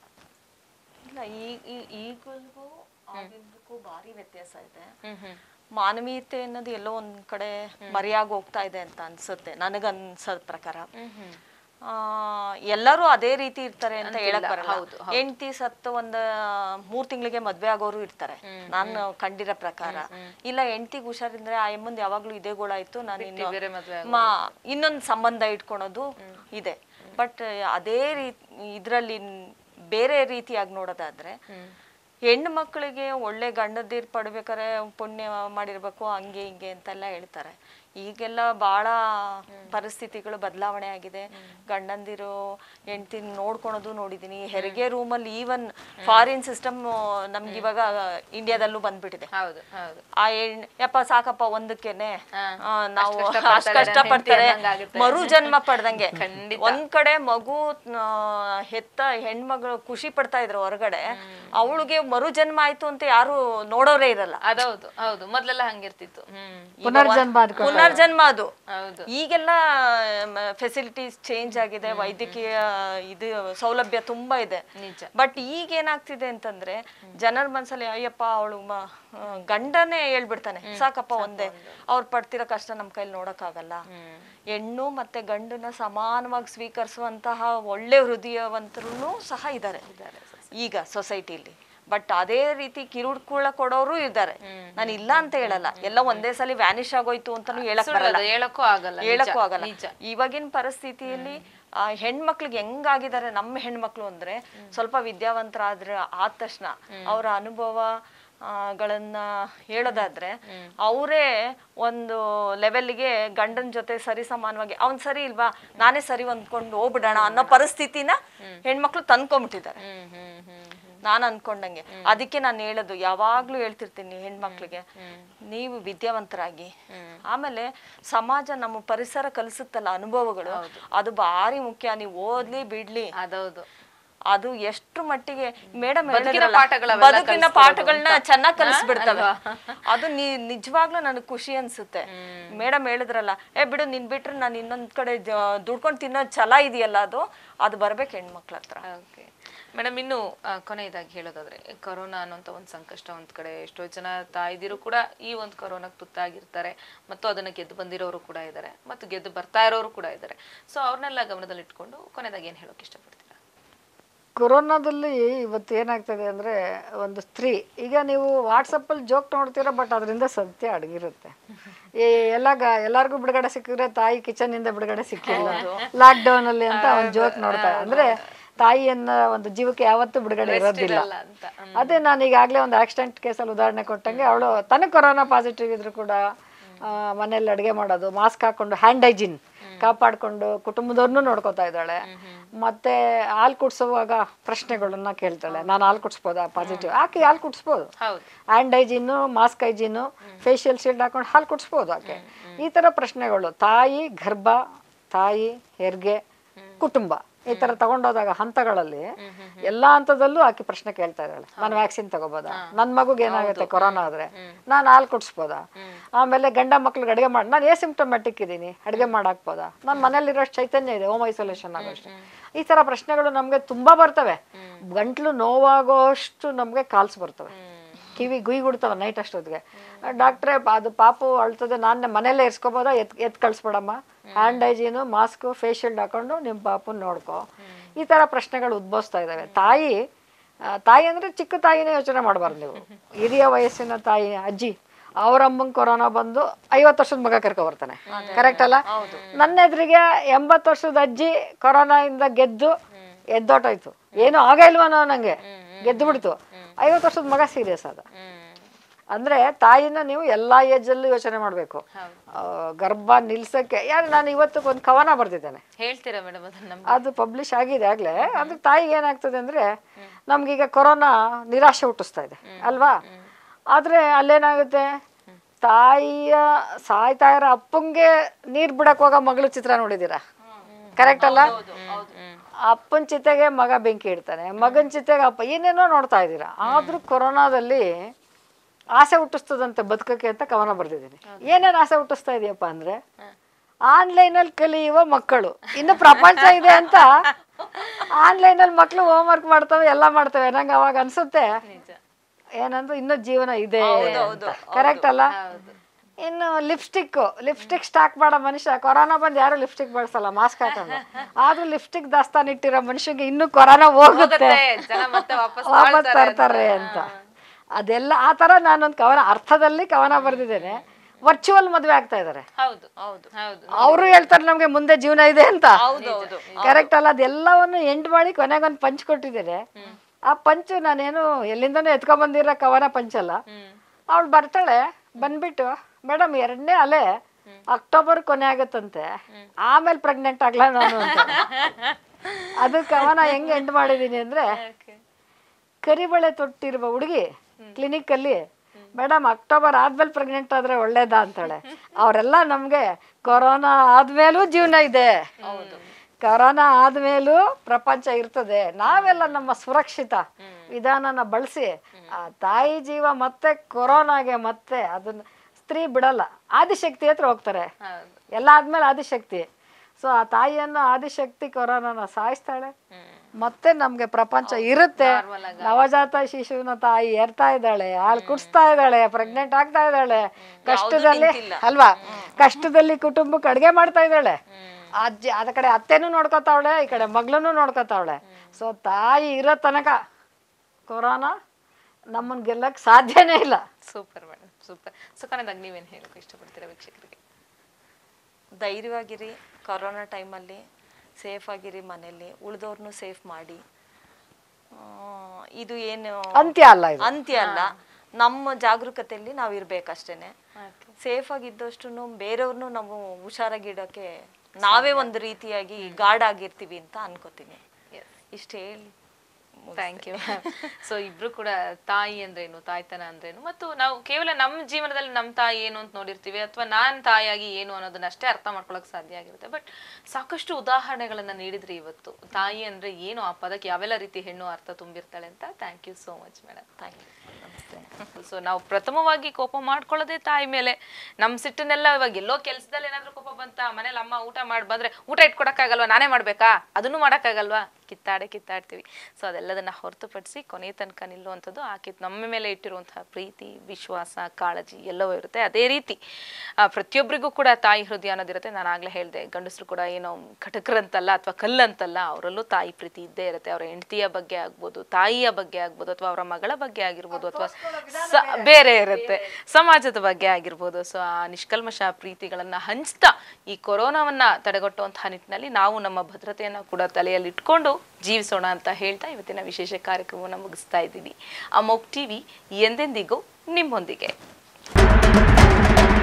ಇಲ್ಲ ಈಗ ಈಗಲೂ ಆಗಿದ್ದಕ್ಕೂ ಭಾರಿ ವ್ಯತ್ಯಾಸ ಇದೆ ಹ್ಮ್ ಹ್ಮ್ ಮಾನವೀಯತೆ ಅನ್ನೋದು ಎಲ್ಲೋ ಒಂದ್ ಕಡೆ ಮರೆಯಾಗಿ ಹೋಗ್ತಾ ಇದೆ ಅಂತ ಅನ್ಸುತ್ತೆ ನನಗನ್ಸೋದ್ ಪ್ರಕಾರ ಹ್ಮ್ ಆ, ಎಲ್ಲರೂ ಅದೇ ರೀತಿ ಇರ್ತಾರೆ ಅಂತ ಹೇಳಕ್ ಬರಲ್ಲ ಹೌದು, ಹೆಂಡತಿ ಸತ್ತು ಒಂದ್ ಮೂರ್ ತಿಂಗಳಿಗೆ ಮದ್ವೆ ಆಗೋರು ಇರ್ತಾರೆ ನಾನು ಕಂಡಿರೋ ಪ್ರಕಾರ ಇಲ್ಲ ಹೆಂಡತಿಗೆ ಹುಷಾರಿದ್ರೆ ಆ ಎಮ್ಮಂದ್ ಯಾವಾಗ್ಲೂ ಇದೇ ಗೋಳಾಯ್ತು ನಾನು ಇನ್ನು ಬೇರೆ ಮದ್ವೆ ಮಾ ಇನ್ನೊಂದು ಸಂಬಂಧ ಇಟ್ಕೊಳೋದು ಇದೆ ಬಟ್ ಅದೇ ರೀತಿ ಇದರಲ್ಲಿ ಬೇರೆ ರೀತಿಯಾಗಿ ನೋಡೋದಾದ್ರೆ ಹೆಣ್ಣು ಮಕ್ಕಳಿಗೆ ಒಳ್ಳೆ ಗಂಡದೀರ್ ಪಡ್ಬೇಕಾರೆ ಪುಣ್ಯ ಮಾಡಿರ್ಬೇಕು ಹಂಗೆ ಹಿಂಗೆ ಅಂತೆಲ್ಲ ಹೇಳ್ತಾರೆ ಈಗೆಲ್ಲ ಭಾಳ ಪರಿಸ್ಥಿತಿಗಳು ಬದಲಾವಣೆ ಆಗಿದೆ ಗಂಡಂದಿರು ಹೆಂಡ್ತಿ ನೋಡ್ಕೊಳೋದು ನೋಡಿದೀನಿ ಹೆರಿಗೆ ರೂಮಲ್ಲಿ ಈವನ್ ಫಾರಿನ್ ಸಿಸ್ಟಮ್ ನಮ್ಗೆ ಇವಾಗ ಇಂಡಿಯಾದಲ್ಲೂ ಬಂದ್ಬಿಟ್ಟಿದೆ ಹೌದು ಹೌದು ಆ ಹೆಣ್ ಯಪ್ಪ ಸಾಕಪ್ಪ ಒಂದಕ್ಕೇನೆ ಹಾ. ಆ, ನಾವು ಅಷ್ಟ್ ಅಷ್ಟು ಕಷ್ಟಪಡ್ತಾರೆ, ಕಷ್ಟಪಡ್ತಾರೆ ಹೆಂಡ್ತಿ ಅನ್ನಂಗಾಗುತ್ತೆ. ಮರು ಜನ್ಮ ಪಡ್ದಂಗೆ ಖಂಡಿತ. ಒಂದ್ ಕಡೆ ಮಗು ಆ, ಹೆತ್ತ ಹೆಣ್ಮಗಳು ಖುಷಿ ಪಡ್ತಾ ಇದ್ರು ಹೊರಗಡೆ ಅವಳಿಗೆ ಮರು ಜನ್ಮ ಆಯ್ತು ಅಂತ ಯಾರು ನೋಡೋರೇ ಇರಲ್ಲ ಅದೌದು ಹೌದು ಮೊದ್ಲೆಲ್ಲ ಹಂಗಿರ್ತಿತ್ತು ಹ್ಮ್ ಪುನರ್ಜನ್ಮ ಅದ್ಕೊ- ಪುನರ್ಜನ್ಮ ಅದು ಹೌದು ಈಗೆಲ್ಲ ಫೆಸಿಲಿಟೀಸ್ ಚೇಂಜ್ ಆಗಿದೆ ವೈದ್ಯಕೀಯ ಇದು ಸೌಲಭ್ಯ ತುಂಬಾ ಇದೆ ನಿಜ ಬಟ್ ಈಗ ಏನಾಗ್ತಿದೆ ಅಂತಂದ್ರೆ ಜನರ ಮನ್ಸಲ್ಲಿ ಅಯ್ಯಪ್ಪ ಅವಳು ಗಂಡನೇ ಹೇಳ್ಬಿಡ್ತಾನೆ ಸಾಕಪ್ಪ ಒಂದೇ ಅವ್ರು ಪಡ್ತಿರೋ ಕಷ್ಟ ನಮ್ ಕೈಲಿ ನೋಡಕ್ಕಾಗಲ್ಲ ಹೆಣ್ಣು ಮತ್ತೆ ಗಂಡನ ಸಮಾನವಾಗಿ ಸ್ವೀಕರಿಸುವಂತಹ ಒಳ್ಳೆ ಹೃದಯವಂತರು ಸಹ ಇದ್ದಾರೆ ಈಗ ಸೊಸೈಟಿಲಿ ಬಟ್ ಅದೇ ರೀತಿ ಕಿರುಡ್ಕುಳ ಕೊಡೋರು ಇದ್ದಾರೆ ನಾನು ಇಲ್ಲ ಅಂತ ಹೇಳಲ್ಲ ಎಲ್ಲ ಒಂದೇ ಸಲ ವ್ಯಾನಿಶ್ ಆಗೋಯ್ತು ಅಂತಾನು ಹೇಳಕ್ ಬರಲ್ಲ ಅದು ಹೇಳಕ್ಕೂ ಆಗಲ್ಲ ನಿಜ, ಹೇಳಕ್ಕೂ ಆಗಲ್ಲ ನಿಜ ಇವಾಗಿನ ಪರಿಸ್ಥಿತಿಯಲ್ಲಿ ಆ ಹೆಣ್ಮಕ್ಳಿಗೆ ಹೆಂಗಾಗಿದ್ದಾರೆ ನಮ್ಮ ಹೆಣ್ಮಕ್ಳು ಅಂದ್ರೆ ಸ್ವಲ್ಪ ವಿದ್ಯಾವಂತರಾದ್ರೆ ಆದ ತಕ್ಷಣ ಅವರ ಅನುಭವ ಆ, ಗಳನ್ನ ಹೇಳೋದಾದ್ರೆ ಅವರೇ ಒಂದು ಲೆವೆಲ್ಗೆ ಗಂಡನ ಜೊತೆ ಸರಿ ಸಮಾನವಾಗಿ ಅವ್ನ್ ಸರಿ ಇಲ್ವಾ ನಾನೇ ಸರಿ ಹೊಂದ್ಕೊಂಡು ಹೋಗ್ಬಿಡೋಣ ಅನ್ನೋ ಪರಿಸ್ಥಿತಿನ ಹೆಣ್ಮಕ್ಳು ತಂದ್ಕೊಂಡ್ಬಿಟ್ಟಿದ್ದಾರೆ ಹ್ಮ್ ಹ್ಮ್ ಹ್ಮ್ ಹ್ಮ್ ನಾನು ಅನ್ಕೊಂಡಂಗೆ ಅದಕ್ಕೆ ನಾನು ಹೇಳೋದು ಯಾವಾಗ್ಲೂ ಹೇಳ್ತಿರ್ತೀನಿ ಹೆಣ್ಮಕ್ಳಿಗೆ ನೀವು ವಿದ್ಯಾವಂತರಾಗಿ ಆಮೇಲೆ ಸಮಾಜ ನಮ್ಮ ಪರಿಸರ ಕಲಿಸುತ್ತಲ್ಲ ಅನುಭವಗಳು ಅದು ಭಾರಿ ಮುಖ್ಯ ನೀವು ಓದ್ಲಿ ಬಿಡ್ಲಿ ಅದೌದು ಅದು ಎಷ್ಟು ಮಟ್ಟಿಗೆ ಮೇಡಮ್ ಬದುಕಿನ ಪಾಠಗಳವೆಲ್ಲ ಬದುಕಿನ ಪಾಠಗಳನ್ನ ಚೆನ್ನಾಗಿ ಕಲಿಸ್ಬಿಡ್ತವೆ ಅದು ನಿ ನಿಜವಾಗ್ಲೂ ನನಗೆ ಖುಷಿ ಅನ್ಸುತ್ತೆ ಮೇಡಮ್ ಹೇಳಿದ್ರಲ್ಲ ಏ ಬಿಡು ನಿನ್ ಬಿಟ್ರೆ ನಾನು ಇನ್ನೊಂದ್ ಕಡೆ ಜ- ದುಡ್ಕೊಂಡ್ ತಿನ್ನೋ ಛಲ ಇದೆಯಲ್ಲ ಅದು ಅದು ಬರ್ಬೇಕು ಹೆಣ್ಮಕ್ಳ ಹತ್ರ ಓಕೆ ಮೇಡಮ್ ಇನ್ನು ಆ, ಕೊನೆಯದಾಗಿ ಹೇಳೋದಾದ್ರೆ ಕೊರೋನಾ ಅನ್ನೋಂಥ ಒಂದು ಸಂಕಷ್ಟ ಒಂದ್ ಕಡೆ ಎಷ್ಟೋ ಜನ ತಾಯ್ದಿರು ಕೂಡ ಈ ಒಂದು ಕೊರೋನಾಗೆ ತುತ್ತಾಗಿರ್ತಾರೆ ಮತ್ತು ಅದನ್ನ ಗೆದ್ದು ಬಂದಿರೋರು ಕೂಡ ಇದ್ದಾರೆ ಮತ್ತು ಗೆದ್ದು ಬರ್ತಾ ಇರೋರು ಕೂಡ ಇದ್ದಾರೆ ಸೊ ಅವ್ರನ್ನೆಲ್ಲ ಗಮನದಲ್ಲಿ ಇಟ್ಕೊಂಡು ಕೊನೆಯದಾಗಿ ಏನು ಹೇಳೋಕೆ ಇಷ್ಟಪಡ್ತೀರಾ ಕೊರೋನಾದಲ್ಲಿ ಇವತ್ತು ಏನಾಗ್ತದೆ ಅಂದರೆ ಒಂದು ಸ್ತ್ರೀ ಈಗ ನೀವು ವಾಟ್ಸಪ್ಪಲ್ಲಿ ಜೋಕ್ ನೋಡ್ತೀರ ಬಟ್ ಅದರಿಂದ ಸತ್ಯ ಅಡಗಿರುತ್ತೆ ಈ ಎಲ್ಲ ಗ- ಎಲ್ಲರಿಗೂ ಬಿಡುಗಡೆ ಸಿಕ್ಕಿದ್ರೆ ತಾಯಿ ಕಿಚನಿಂದ ಬಿಡುಗಡೆ ಸಿಕ್ಕಿಲ್ಲ ಲಾಕ್ಡೌನಲ್ಲಿ ಅಂತ ಒಂದು ಜೋಕ್ ನೋಡ್ತಾರೆ ಅಂದರೆ ತಾಯಿಯನ್ನ ಒಂದು ಜೀವಕ್ಕೆ ಯಾವತ್ತೂ ಬಿಡುಗಡೆ ಇರೋದಿಲ್ಲ ಅಲ್ಲ ಅಂತ ಅದೇ ನಾನು ಈಗಾಗಲೇ ಒಂದು ಆಕ್ಸಿಡೆಂಟ್ ಕೇಸಲ್ಲಿ ಉದಾಹರಣೆ ಕೊಟ್ಟಂಗೆ ಅವಳು ತನಗೆ ಕೊರೋನಾ ಪಾಸಿಟಿವ್ ಇದ್ರು ಕೂಡ ಆ, ಮನೆಯಲ್ಲಿ ಅಡುಗೆ ಮಾಡೋದು ಮಾಸ್ಕ್ ಹಾಕೊಂಡು ಹ್ಯಾಂಡ್ ಹೈಜಿನ್ ಕಾಪಾಡಿಕೊಂಡು ಕುಟುಂಬದವ್ರನ್ನೂ ನೋಡ್ಕೋತಾ ಇದ್ದಾಳೆ ಮತ್ತೆ ಹಾಲು ಕುಡಿಸುವಾಗ ಪ್ರಶ್ನೆಗಳನ್ನ ಕೇಳ್ತಾಳೆ ನಾನು ಹಾಲು ಕುಡಿಸ್ಬೋದಾ ಪಾಸಿಟಿವ್ ಆಕೆ ಹಾಲು ಕುಡಿಸ್ಬೋದು ಹೌದು hand hygiene mask hygiene facial shield ಹಾಕೊಂಡು ಹಾಲು ಕುಡಿಸ್ಬೋದು ಆಕೆ ಈ ಥರ ಪ್ರಶ್ನೆಗಳು ತಾಯಿ ಗರ್ಭ ತಾಯಿ ಹೆರಿಗೆ ಕುಟುಂಬ ಈ ಥರ ತಗೊಂಡೋದಾಗ ಹಂತಗಳಲ್ಲಿ ಎಲ್ಲಾ ಹಂತದಲ್ಲೂ ಆಕೆ ಪ್ರಶ್ನೆ ಕೇಳ್ತಾ ಇದ್ದಾಳೆ ನಾನು ವ್ಯಾಕ್ಸಿನ್ ತಗೋಬೋದಾ ನನ್ನ ಮಗುಗೆ ಏನಾಗುತ್ತೆ ಕೊರೋನಾ ಆದ್ರೆ ನಾನು ಹಾಲು ಕುಡಿಸ್ಬೋದಾ ಆಮೇಲೆ ಗಂಡ ಮಕ್ಳಿಗೆ ಅಡುಗೆ ಮಾಡಿ ನಾನು ಏ ಸಿಂಪ್ಟಮ್ಯಾಟಿಕ್ ಇದ್ದೀನಿ ಅಡುಗೆ ಮಾಡಾಕ್ಬೋದಾ ನನ್ನ ಮನೇಲಿರೋಷ್ಟು ಚೈತನ್ಯ ಇದೆ ಹೋಮ್ ಐಸೋಲೇಷನ್ ಆಗೋಷ್ಟು ಈ ಥರ ಪ್ರಶ್ನೆಗಳು ನಮಗೆ ತುಂಬಾ ಬರ್ತವೆ ಗಂಟ್ಲು ನೋವಾಗೋಷ್ಟು ನಮಗೆ ಕಾಲ್ಸ್ ಬರ್ತವೆ ಕಿವಿ ಗುಯ್ ಗುಡ್ತಾವ ನೈಟ್ ಅಷ್ಟೊತ್ತಿಗೆ ಡಾಕ್ಟ್ರೇ ಅದು ಪಾಪು ಅಳ್ತದೆ ನಾನು ಮನೇಲೇ ಇರ್ಸ್ಕೊಬೋದಾ ಎತ್ ಎತ್ ಕಳಿಸ್ಬಿಡಮ್ಮ hand hygiene mask face shield ಹಾಕೊಂಡು ನಿಮ್ಮ ಪಾಪುನ ನೋಡ್ಕೊ ಈ ಥರ ಪ್ರಶ್ನೆಗಳು ಉದ್ಭವಿಸ್ತಾ ಇದ್ದಾವೆ ತಾಯಿ ಆ, ತಾಯಿ ಅಂದರೆ ಚಿಕ್ಕ ತಾಯಿನೇ ಯೋಚನೆ ಮಾಡಬಾರ್ದು ನೀವು ಹಿರಿಯ ವಯಸ್ಸಿನ ತಾಯಿ ಅಜ್ಜಿ ಅವ್ರ ಅಮ್ಮಂಗೆ ಕೊರೋನಾ ಬಂದು ಐವತ್ತು ವರ್ಷದ ಮಗ ಕರ್ಕೊ ಬರ್ತಾನೆ ಕರೆಕ್ಟ್ ಅಲ್ಲ ನನ್ನ ಎದುರಿಗೆ ಎಂಬತ್ತು ವರ್ಷದ ಅಜ್ಜಿ ಕೊರೋನಾಯಿಂದ ಗೆದ್ದು ಎದ್ದೋಟಾಯ್ತು ಏನು ಆಗ ಇಲ್ವನೋ ನಂಗೆ ಗೆದ್ದು ಬಿಡ್ತು ಐವತ್ತು ವರ್ಷದ ಮಗ ಸೀರಿಯಸ್ ಆದ ಅಂದ್ರೆ ತಾಯಿನ ನೀವು ಎಲ್ಲಾ ಏಜಲ್ಲೂ ಯೋಚನೆ ಮಾಡಬೇಕು ಗರ್ಭ ನಿಲ್ಸಕ್ಕೆ ಯಾರು ನಾನು ಇವತ್ತು ಒಂದು ಕವನ ಬರ್ದಿದ್ದೇನೆ ಹೇಳ್ತೀರಾ ಮೇಡಮ್ ಅದನ್ನ ನಮ್ಗೆ ಅದು ಪಬ್ಲಿಷ್ ಆಗಿದೆ ಆಗ್ಲೇ ಅದು ತಾಯಿಗೆ ಏನಾಗ್ತದೆ ಅಂದ್ರೆ ನಮ್ಗೀಗ ಕೊರೋನಾ ನಿರಾಶೆ ಹುಟ್ಟಿಸ್ತಾ ಇದೆ ಅಲ್ವಾ ಆದ್ರೆ ಅಲ್ಲೇನಾಗುತ್ತೆ ತಾಯಿಯ ಸಾಯ್ತಾ ಇರೋ ಅಪ್ಪಂಗೆ ನೀರ್ ಬಿಡಕ್ ಹೋಗೋ ಮಗಳು ಚಿತ್ರ ನೋಡಿದೀರಾ ಕರೆಕ್ಟ್ ಅಲ್ಲ ಅಪ್ಪನ ಚಿತೆಗೆ ಮಗ ಬೆಂಕಿ ಇಡ್ತಾನೆ ಮಗನ ಚಿತೆಗೆ ಅಪ್ಪ ಏನೇನೋ ನೋಡ್ತಾ ಇದ್ದೀರಾ ಆದ್ರೂ ಕೊರೋನಾದಲ್ಲಿ ಆಸೆ ಹುಟ್ಟಿಸ್ತದಂತೆ ಬದುಕಕ್ಕೆ ಅಂತ ಕವನ ಬರ್ದಿದ್ದೀನಿ ಏನೇನು ಆಸೆ ಹುಟ್ಟಿಸ್ತಾ ಇದೆಯಪ್ಪ ಅಂದ್ರೆ ಆನ್ಲೈನಲ್ಲಿ ಕಲಿಯುವ ಮಕ್ಕಳು ಇನ್ನು ಪ್ರಪಂಚ ಇದೆ ಅಂತ ಆನ್ಲೈನಲ್ಲಿ ಮಕ್ಕಳು ಹೋಮ್ವರ್ಕ್ ಮಾಡ್ತವೆ ಎಲ್ಲ ಮಾಡ್ತವೆ ನಂಗೆ ಅವಾಗ ಅನ್ಸುತ್ತೆ ಏನಂದ್ರೆ ಇನ್ನೂ ಜೀವನ ಇದೆ ಕರೆಕ್ಟ್ ಅಲ್ಲ ಇನ್ನು ಲಿಪ್ಸ್ಟಿಕ್ ಲಿಪ್ಸ್ಟಿಕ್ ಸ್ಟಾಕ್ ಮಾಡೋ ಮನುಷ್ಯ ಕೊರೋನಾ ಬಂದು ಯಾರು ಲಿಪ್ಸ್ಟಿಕ್ ಬಳಸಲ್ಲ ಮಾಸ್ಕ್ ಹಾಕೊಂಡು ಆದ್ರೂ ಲಿಪ್ಸ್ಟಿಕ್ ದಾಸ್ತಾನ ಇಟ್ಟಿರೋ ಮನುಷ್ಯಗೆ ಇನ್ನೂ ಕೊರೋನಾ ಹೋಗುತ್ತೆ ಜನ ಮತ್ತೆ ವಾಪಸ್ ವಾಪಸ್ ತರ್ತಾರೆ ಅಂತ ಅದೆಲ್ಲ ಆ ತರ ನಾನೊಂದು ಕವನ ಅರ್ಥದಲ್ಲಿ ಕವನ ಬರೆದಿದ್ದೇನೆ ವರ್ಚುವಲ್ ಮದುವೆ ಆಗ್ತಾ ಇದಾರೆ ಹೌದು ಹೌದು ಹೌದು ಅವರು ಹೇಳ್ತಾರೆ ನಮ್ಗೆ ಮುಂದೆ ಜೀವನ ಇದೆ ಅಂತ ಹೌದೌದು ಕರೆಕ್ಟ್ ಅಲ್ಲ ಅದೆಲ್ಲವನ್ನು ಎಂಡ್ ಮಾಡಿ ಕೊನೆಗೊಂದು ಪಂಚ್ ಕೊಟ್ಟಿದ್ದೇನೆ ಆ ಪಂಚು ನಾನೇನು ಎಲ್ಲಿಂದನೂ ಎತ್ಕೊಂಡ್ ಬಂದಿರೋ ಕವನ ಪಂಚಲ್ಲ ಅವಳು ಬರ್ತಾಳೆ ಬಂದ್ಬಿಟ್ಟು ಮೇಡಮ್ ಎರಡನೇ ಅಲೆ ಅಕ್ಟೋಬರ್ ಕೊನೆ ಆಗತ್ತಂತೆ ಆಮೇಲೆ ಪ್ರೆಗ್ನೆಂಟ್ ಆಗ್ಲಾ ನಾನು ಅಂತ ಅದು ಕವನ ಹೆಂಗ್ ಎಂಡ್ ಮಾಡಿದೀನಿ ಅಂದ್ರೆ ಕರಿಬಳೆ ತೊಟ್ಟಿರುವ ಹುಡುಗಿ ಕ್ಲಿನಿಕ್ ಅಲ್ಲಿ ಮೇಡಮ್ ಅಕ್ಟೋಬರ್ ಆದ್ಮೇಲೆ ಪ್ರೆಗ್ನೆಂಟ್ ಆದ್ರೆ ಒಳ್ಳೇದಾ ಅಂತಾಳೆ ಅವರೆಲ್ಲ ನಮ್ಗೆ ಕೊರೋನಾ ಆದ್ಮೇಲೂ ಜೀವನ ಇದೆ ಕೊರೋನಾ ಆದ್ಮೇಲೂ ಪ್ರಪಂಚ ಇರ್ತದೆ ನಾವೆಲ್ಲ ನಮ್ಮ ಸುರಕ್ಷಿತ ವಿಧಾನನ ಬಳಸಿ ಆ ತಾಯಿ ಜೀವ ಮತ್ತೆ ಕೊರೋನಾಗೆ ಮತ್ತೆ ಅದನ್ನ ಸ್ತ್ರೀ ಬಿಡಲ್ಲ ಆದಿಶಕ್ತಿ ಹತ್ರ ಹೋಗ್ತಾರೆ ಹೌದು ಎಲ್ಲ ಆದ್ಮೇಲೆ ಆದಿಶಕ್ತಿ ಸೊ ಆ ತಾಯಿಯನ್ನು ಆದಿಶಕ್ತಿ ಕೊರೋನಾನ ಸಾಯಿಸ್ತಾಳೆ ಮತ್ತೆ ನಮ್ಗೆ ಪ್ರಪಂಚ ಇರುತ್ತೆ ನವಜಾತ ಶಿಶುವಿನ ತಾಯಿ ಏರ್ತಾ ಇದ್ದಾಳೆ ಹಾಲು ಕುಡಿಸ್ತಾ ಇದ್ದಾಳೆ ಪ್ರೆಗ್ನೆಂಟ್ ಆಗ್ತಾ ಇದ್ದಾಳೆ ಕಷ್ಟದಲ್ಲಿ ಅಲ್ವಾ ಕಷ್ಟದಲ್ಲಿ ಕುಟುಂಬಕ್ಕೆ ಅಡ್ಗೆ ಮಾಡ್ತಾ ಇದ್ದಾಳೆ ಅಜ್ಜಿ ಅದ ಕಡೆ ಅತ್ತೆನೂ ನೋಡ್ಕೊತಾವಳೆ ಈ ಕಡೆ ಮಗಳನ್ನೂ ನೋಡ್ಕೊತಾವಳೆ ಸೊ ತಾಯಿ ಇರೋ ತನಕ ಕೊರೋನಾ ನಮ್ಮನ್ ಗೆಲ್ಲಕ್ ಸಾಧ್ಯನೇ ಇಲ್ಲ ಸೂಪರ್ ಮೇಡಮ್ ಸೂಪರ್ ಸೊ ಕೊನೆದಾಗ ನೀವೇನು ಹೇಳೋಕೆ ಇಷ್ಟಪಡ್ತೀರಾ ವೀಕ್ಷಕರಿಗೆ ಧೈರ್ಯವಾಗಿರಿ ಕೊರೋನಾ ಟೈಮಲ್ಲಿ ಸೇಫ್ ಆಗಿರಿ ಮನೇಲಿ ಉಳಿದವ್ರನ್ನೂ ಸೇಫ್ ಮಾಡಿ ಆ, ಇದು ಏನು ಅಂತ್ಯ ಅಲ್ಲ ಇದು ಅಂತ್ಯ ಅಲ್ಲ ನಮ್ಮ ಜಾಗರೂಕತೆಯಲ್ಲಿ ನಾವು ಇರ್ಬೇಕಷ್ಟೇನೆ ಸೇಫ್ ಆಗಿದ್ದಷ್ಟು ಬೇರೆಯವ್ರನ್ನೂ ನಾವು ಹುಷಾರಾಗಿಡೋಕೆ ನಾವೇ ಒಂದು ರೀತಿಯಾಗಿ ಗಾರ್ಡ್ ಆಗಿರ್ತೀವಿ ಅಂತ ಅನ್ಕೋತೀನಿ ಇಷ್ಟು ಹೇಳಿ ಥ್ಯಾಂಕ್ ಯು ಸೊ ಇಬ್ರು ಕೂಡ ತಾಯಿ ಅಂದ್ರೇನು ತಾಯ್ತನ ಅಂದ್ರೇನು ಮತ್ತು ನಾವು ಕೇವಲ ನಮ್ಮ ಜೀವನದಲ್ಲಿ ನಮ್ಮ ತಾಯಿ ಏನು ಅಂತ ನೋಡಿರ್ತೀವಿ ಅಥವಾ ನಾನ್ ತಾಯಿಯಾಗಿ ಏನು ಅನ್ನೋದನ್ನ ಅಷ್ಟೇ ಅರ್ಥ ಮಾಡ್ಕೊಳಕ್ ಸಾಧ್ಯ ಆಗಿರುತ್ತೆ ಬಟ್ ಸಾಕಷ್ಟು ಉದಾಹರಣೆಗಳನ್ನ ನೀಡಿದ್ರಿ ಇವತ್ತು ತಾಯಿ ಅಂದ್ರೆ ಏನು ಆ ಪದಕ್ಕೆ ಯಾವೆಲ್ಲ ರೀತಿ ಹೆಣ್ಣು ಅರ್ಥ ತುಂಬಿರ್ತಾಳೆ ಅಂತ thank you so much madam thank you ನಮಸ್ತೆ ಸೊ ನಾವು ಪ್ರಥಮವಾಗಿ ಕೋಪ ಮಾಡ್ಕೊಳ್ಳೋದೇ ತಾಯಿ ಮೇಲೆ ನಮ್ಮ ಸಿಟ್ಟನ್ನೆಲ್ಲ ಇವಾಗ ಎಲ್ಲೋ ಕೆಲ್ಸದಲ್ಲಿ ಏನಾದ್ರೂ ಕೋಪ ಬಂತ ಮನೇಲಿ ಅಮ್ಮ ಊಟ ಮಾಡಿ ಬಂದ್ರೆ ಊಟ ಇಟ್ಕೊಡಕ್ಕಾಗಲ್ವಾ ನಾನೇ ಮಾಡ್ಬೇಕಾ ಅದನ್ನು ಮಾಡಕ್ಕಾಗಲ್ವಾ ಕಿತ್ತಾಡೆ ಕಿತ್ತಾಡ್ತೀವಿ ಸೊ ಅದೆಲ್ಲದನ್ನ ಹೊರತುಪಡಿಸಿ ಕೊನೆ ತನಕ ನಿಲ್ಲುವಂಥದ್ದು ಆಕೆ ನಮ್ಮ ಮೇಲೆ ಇಟ್ಟಿರುವಂತಹ ಪ್ರೀತಿ ವಿಶ್ವಾಸ ಕಾಳಜಿ ಎಲ್ಲವೂ ಇರುತ್ತೆ ಅದೇ ರೀತಿ ಆ, ಪ್ರತಿಯೊಬ್ಬರಿಗೂ ಕೂಡ ತಾಯಿ ಹೃದಯ ಅನ್ನೋದಿರುತ್ತೆ ನಾನು ಆಗ್ಲೇ ಹೇಳಿದೆ ಗಂಡಸರು ಕೂಡ ಏನೋ ಘಟಕರಂತಲ್ಲ ಅಥವಾ ಕಲ್ಲಂತಲ್ಲ ಅವರಲ್ಲೂ ತಾಯಿ ಪ್ರೀತಿ ಇದ್ದೇ ಇರುತ್ತೆ ಅವರ ಹೆಂಡತಿಯ ಬಗ್ಗೆ ಆಗ್ಬೋದು ತಾಯಿಯ ಬಗ್ಗೆ ಆಗ್ಬೋದು ಅಥವಾ ಅವರ ಮಗಳ ಬಗ್ಗೆ ಆಗಿರ್ಬೋದು ಅಥವಾ ಸ- ಬೇರೆ ಇರುತ್ತೆ ಸಮಾಜದ ಬಗ್ಗೆ ಆಗಿರ್ಬೋದು ಸೊ ಆ ನಿಷ್ಕಲ್ಮಶ ಪ್ರೀತಿಗಳನ್ನ ಹಂಚ್ತಾ ಈ ಕೊರೋನಾವನ್ನ ತಡೆಗಟ್ಟುವಂತಹ ನಿಟ್ಟಿನಲ್ಲಿ ನಾವು ನಮ್ಮ ಭದ್ರತೆಯನ್ನ ಕೂಡ ತಲೆಯಲ್ಲಿ ಇಟ್ಕೊಂಡು ಜೀವಿಸೋಣ ಅಂತ ಹೇಳ್ತಾ ಇವತ್ತಿನ ವಿಶೇಷ ಕಾರ್ಯಕ್ರಮವನ್ನು ಮುಗಿಸ್ತಾ ಇದ್ದೀವಿ ಅಮೋಕ್ ಟಿವಿ ಎಂದೆಂದಿಗೂ ನಿಮ್ಮೊಂದಿಗೆ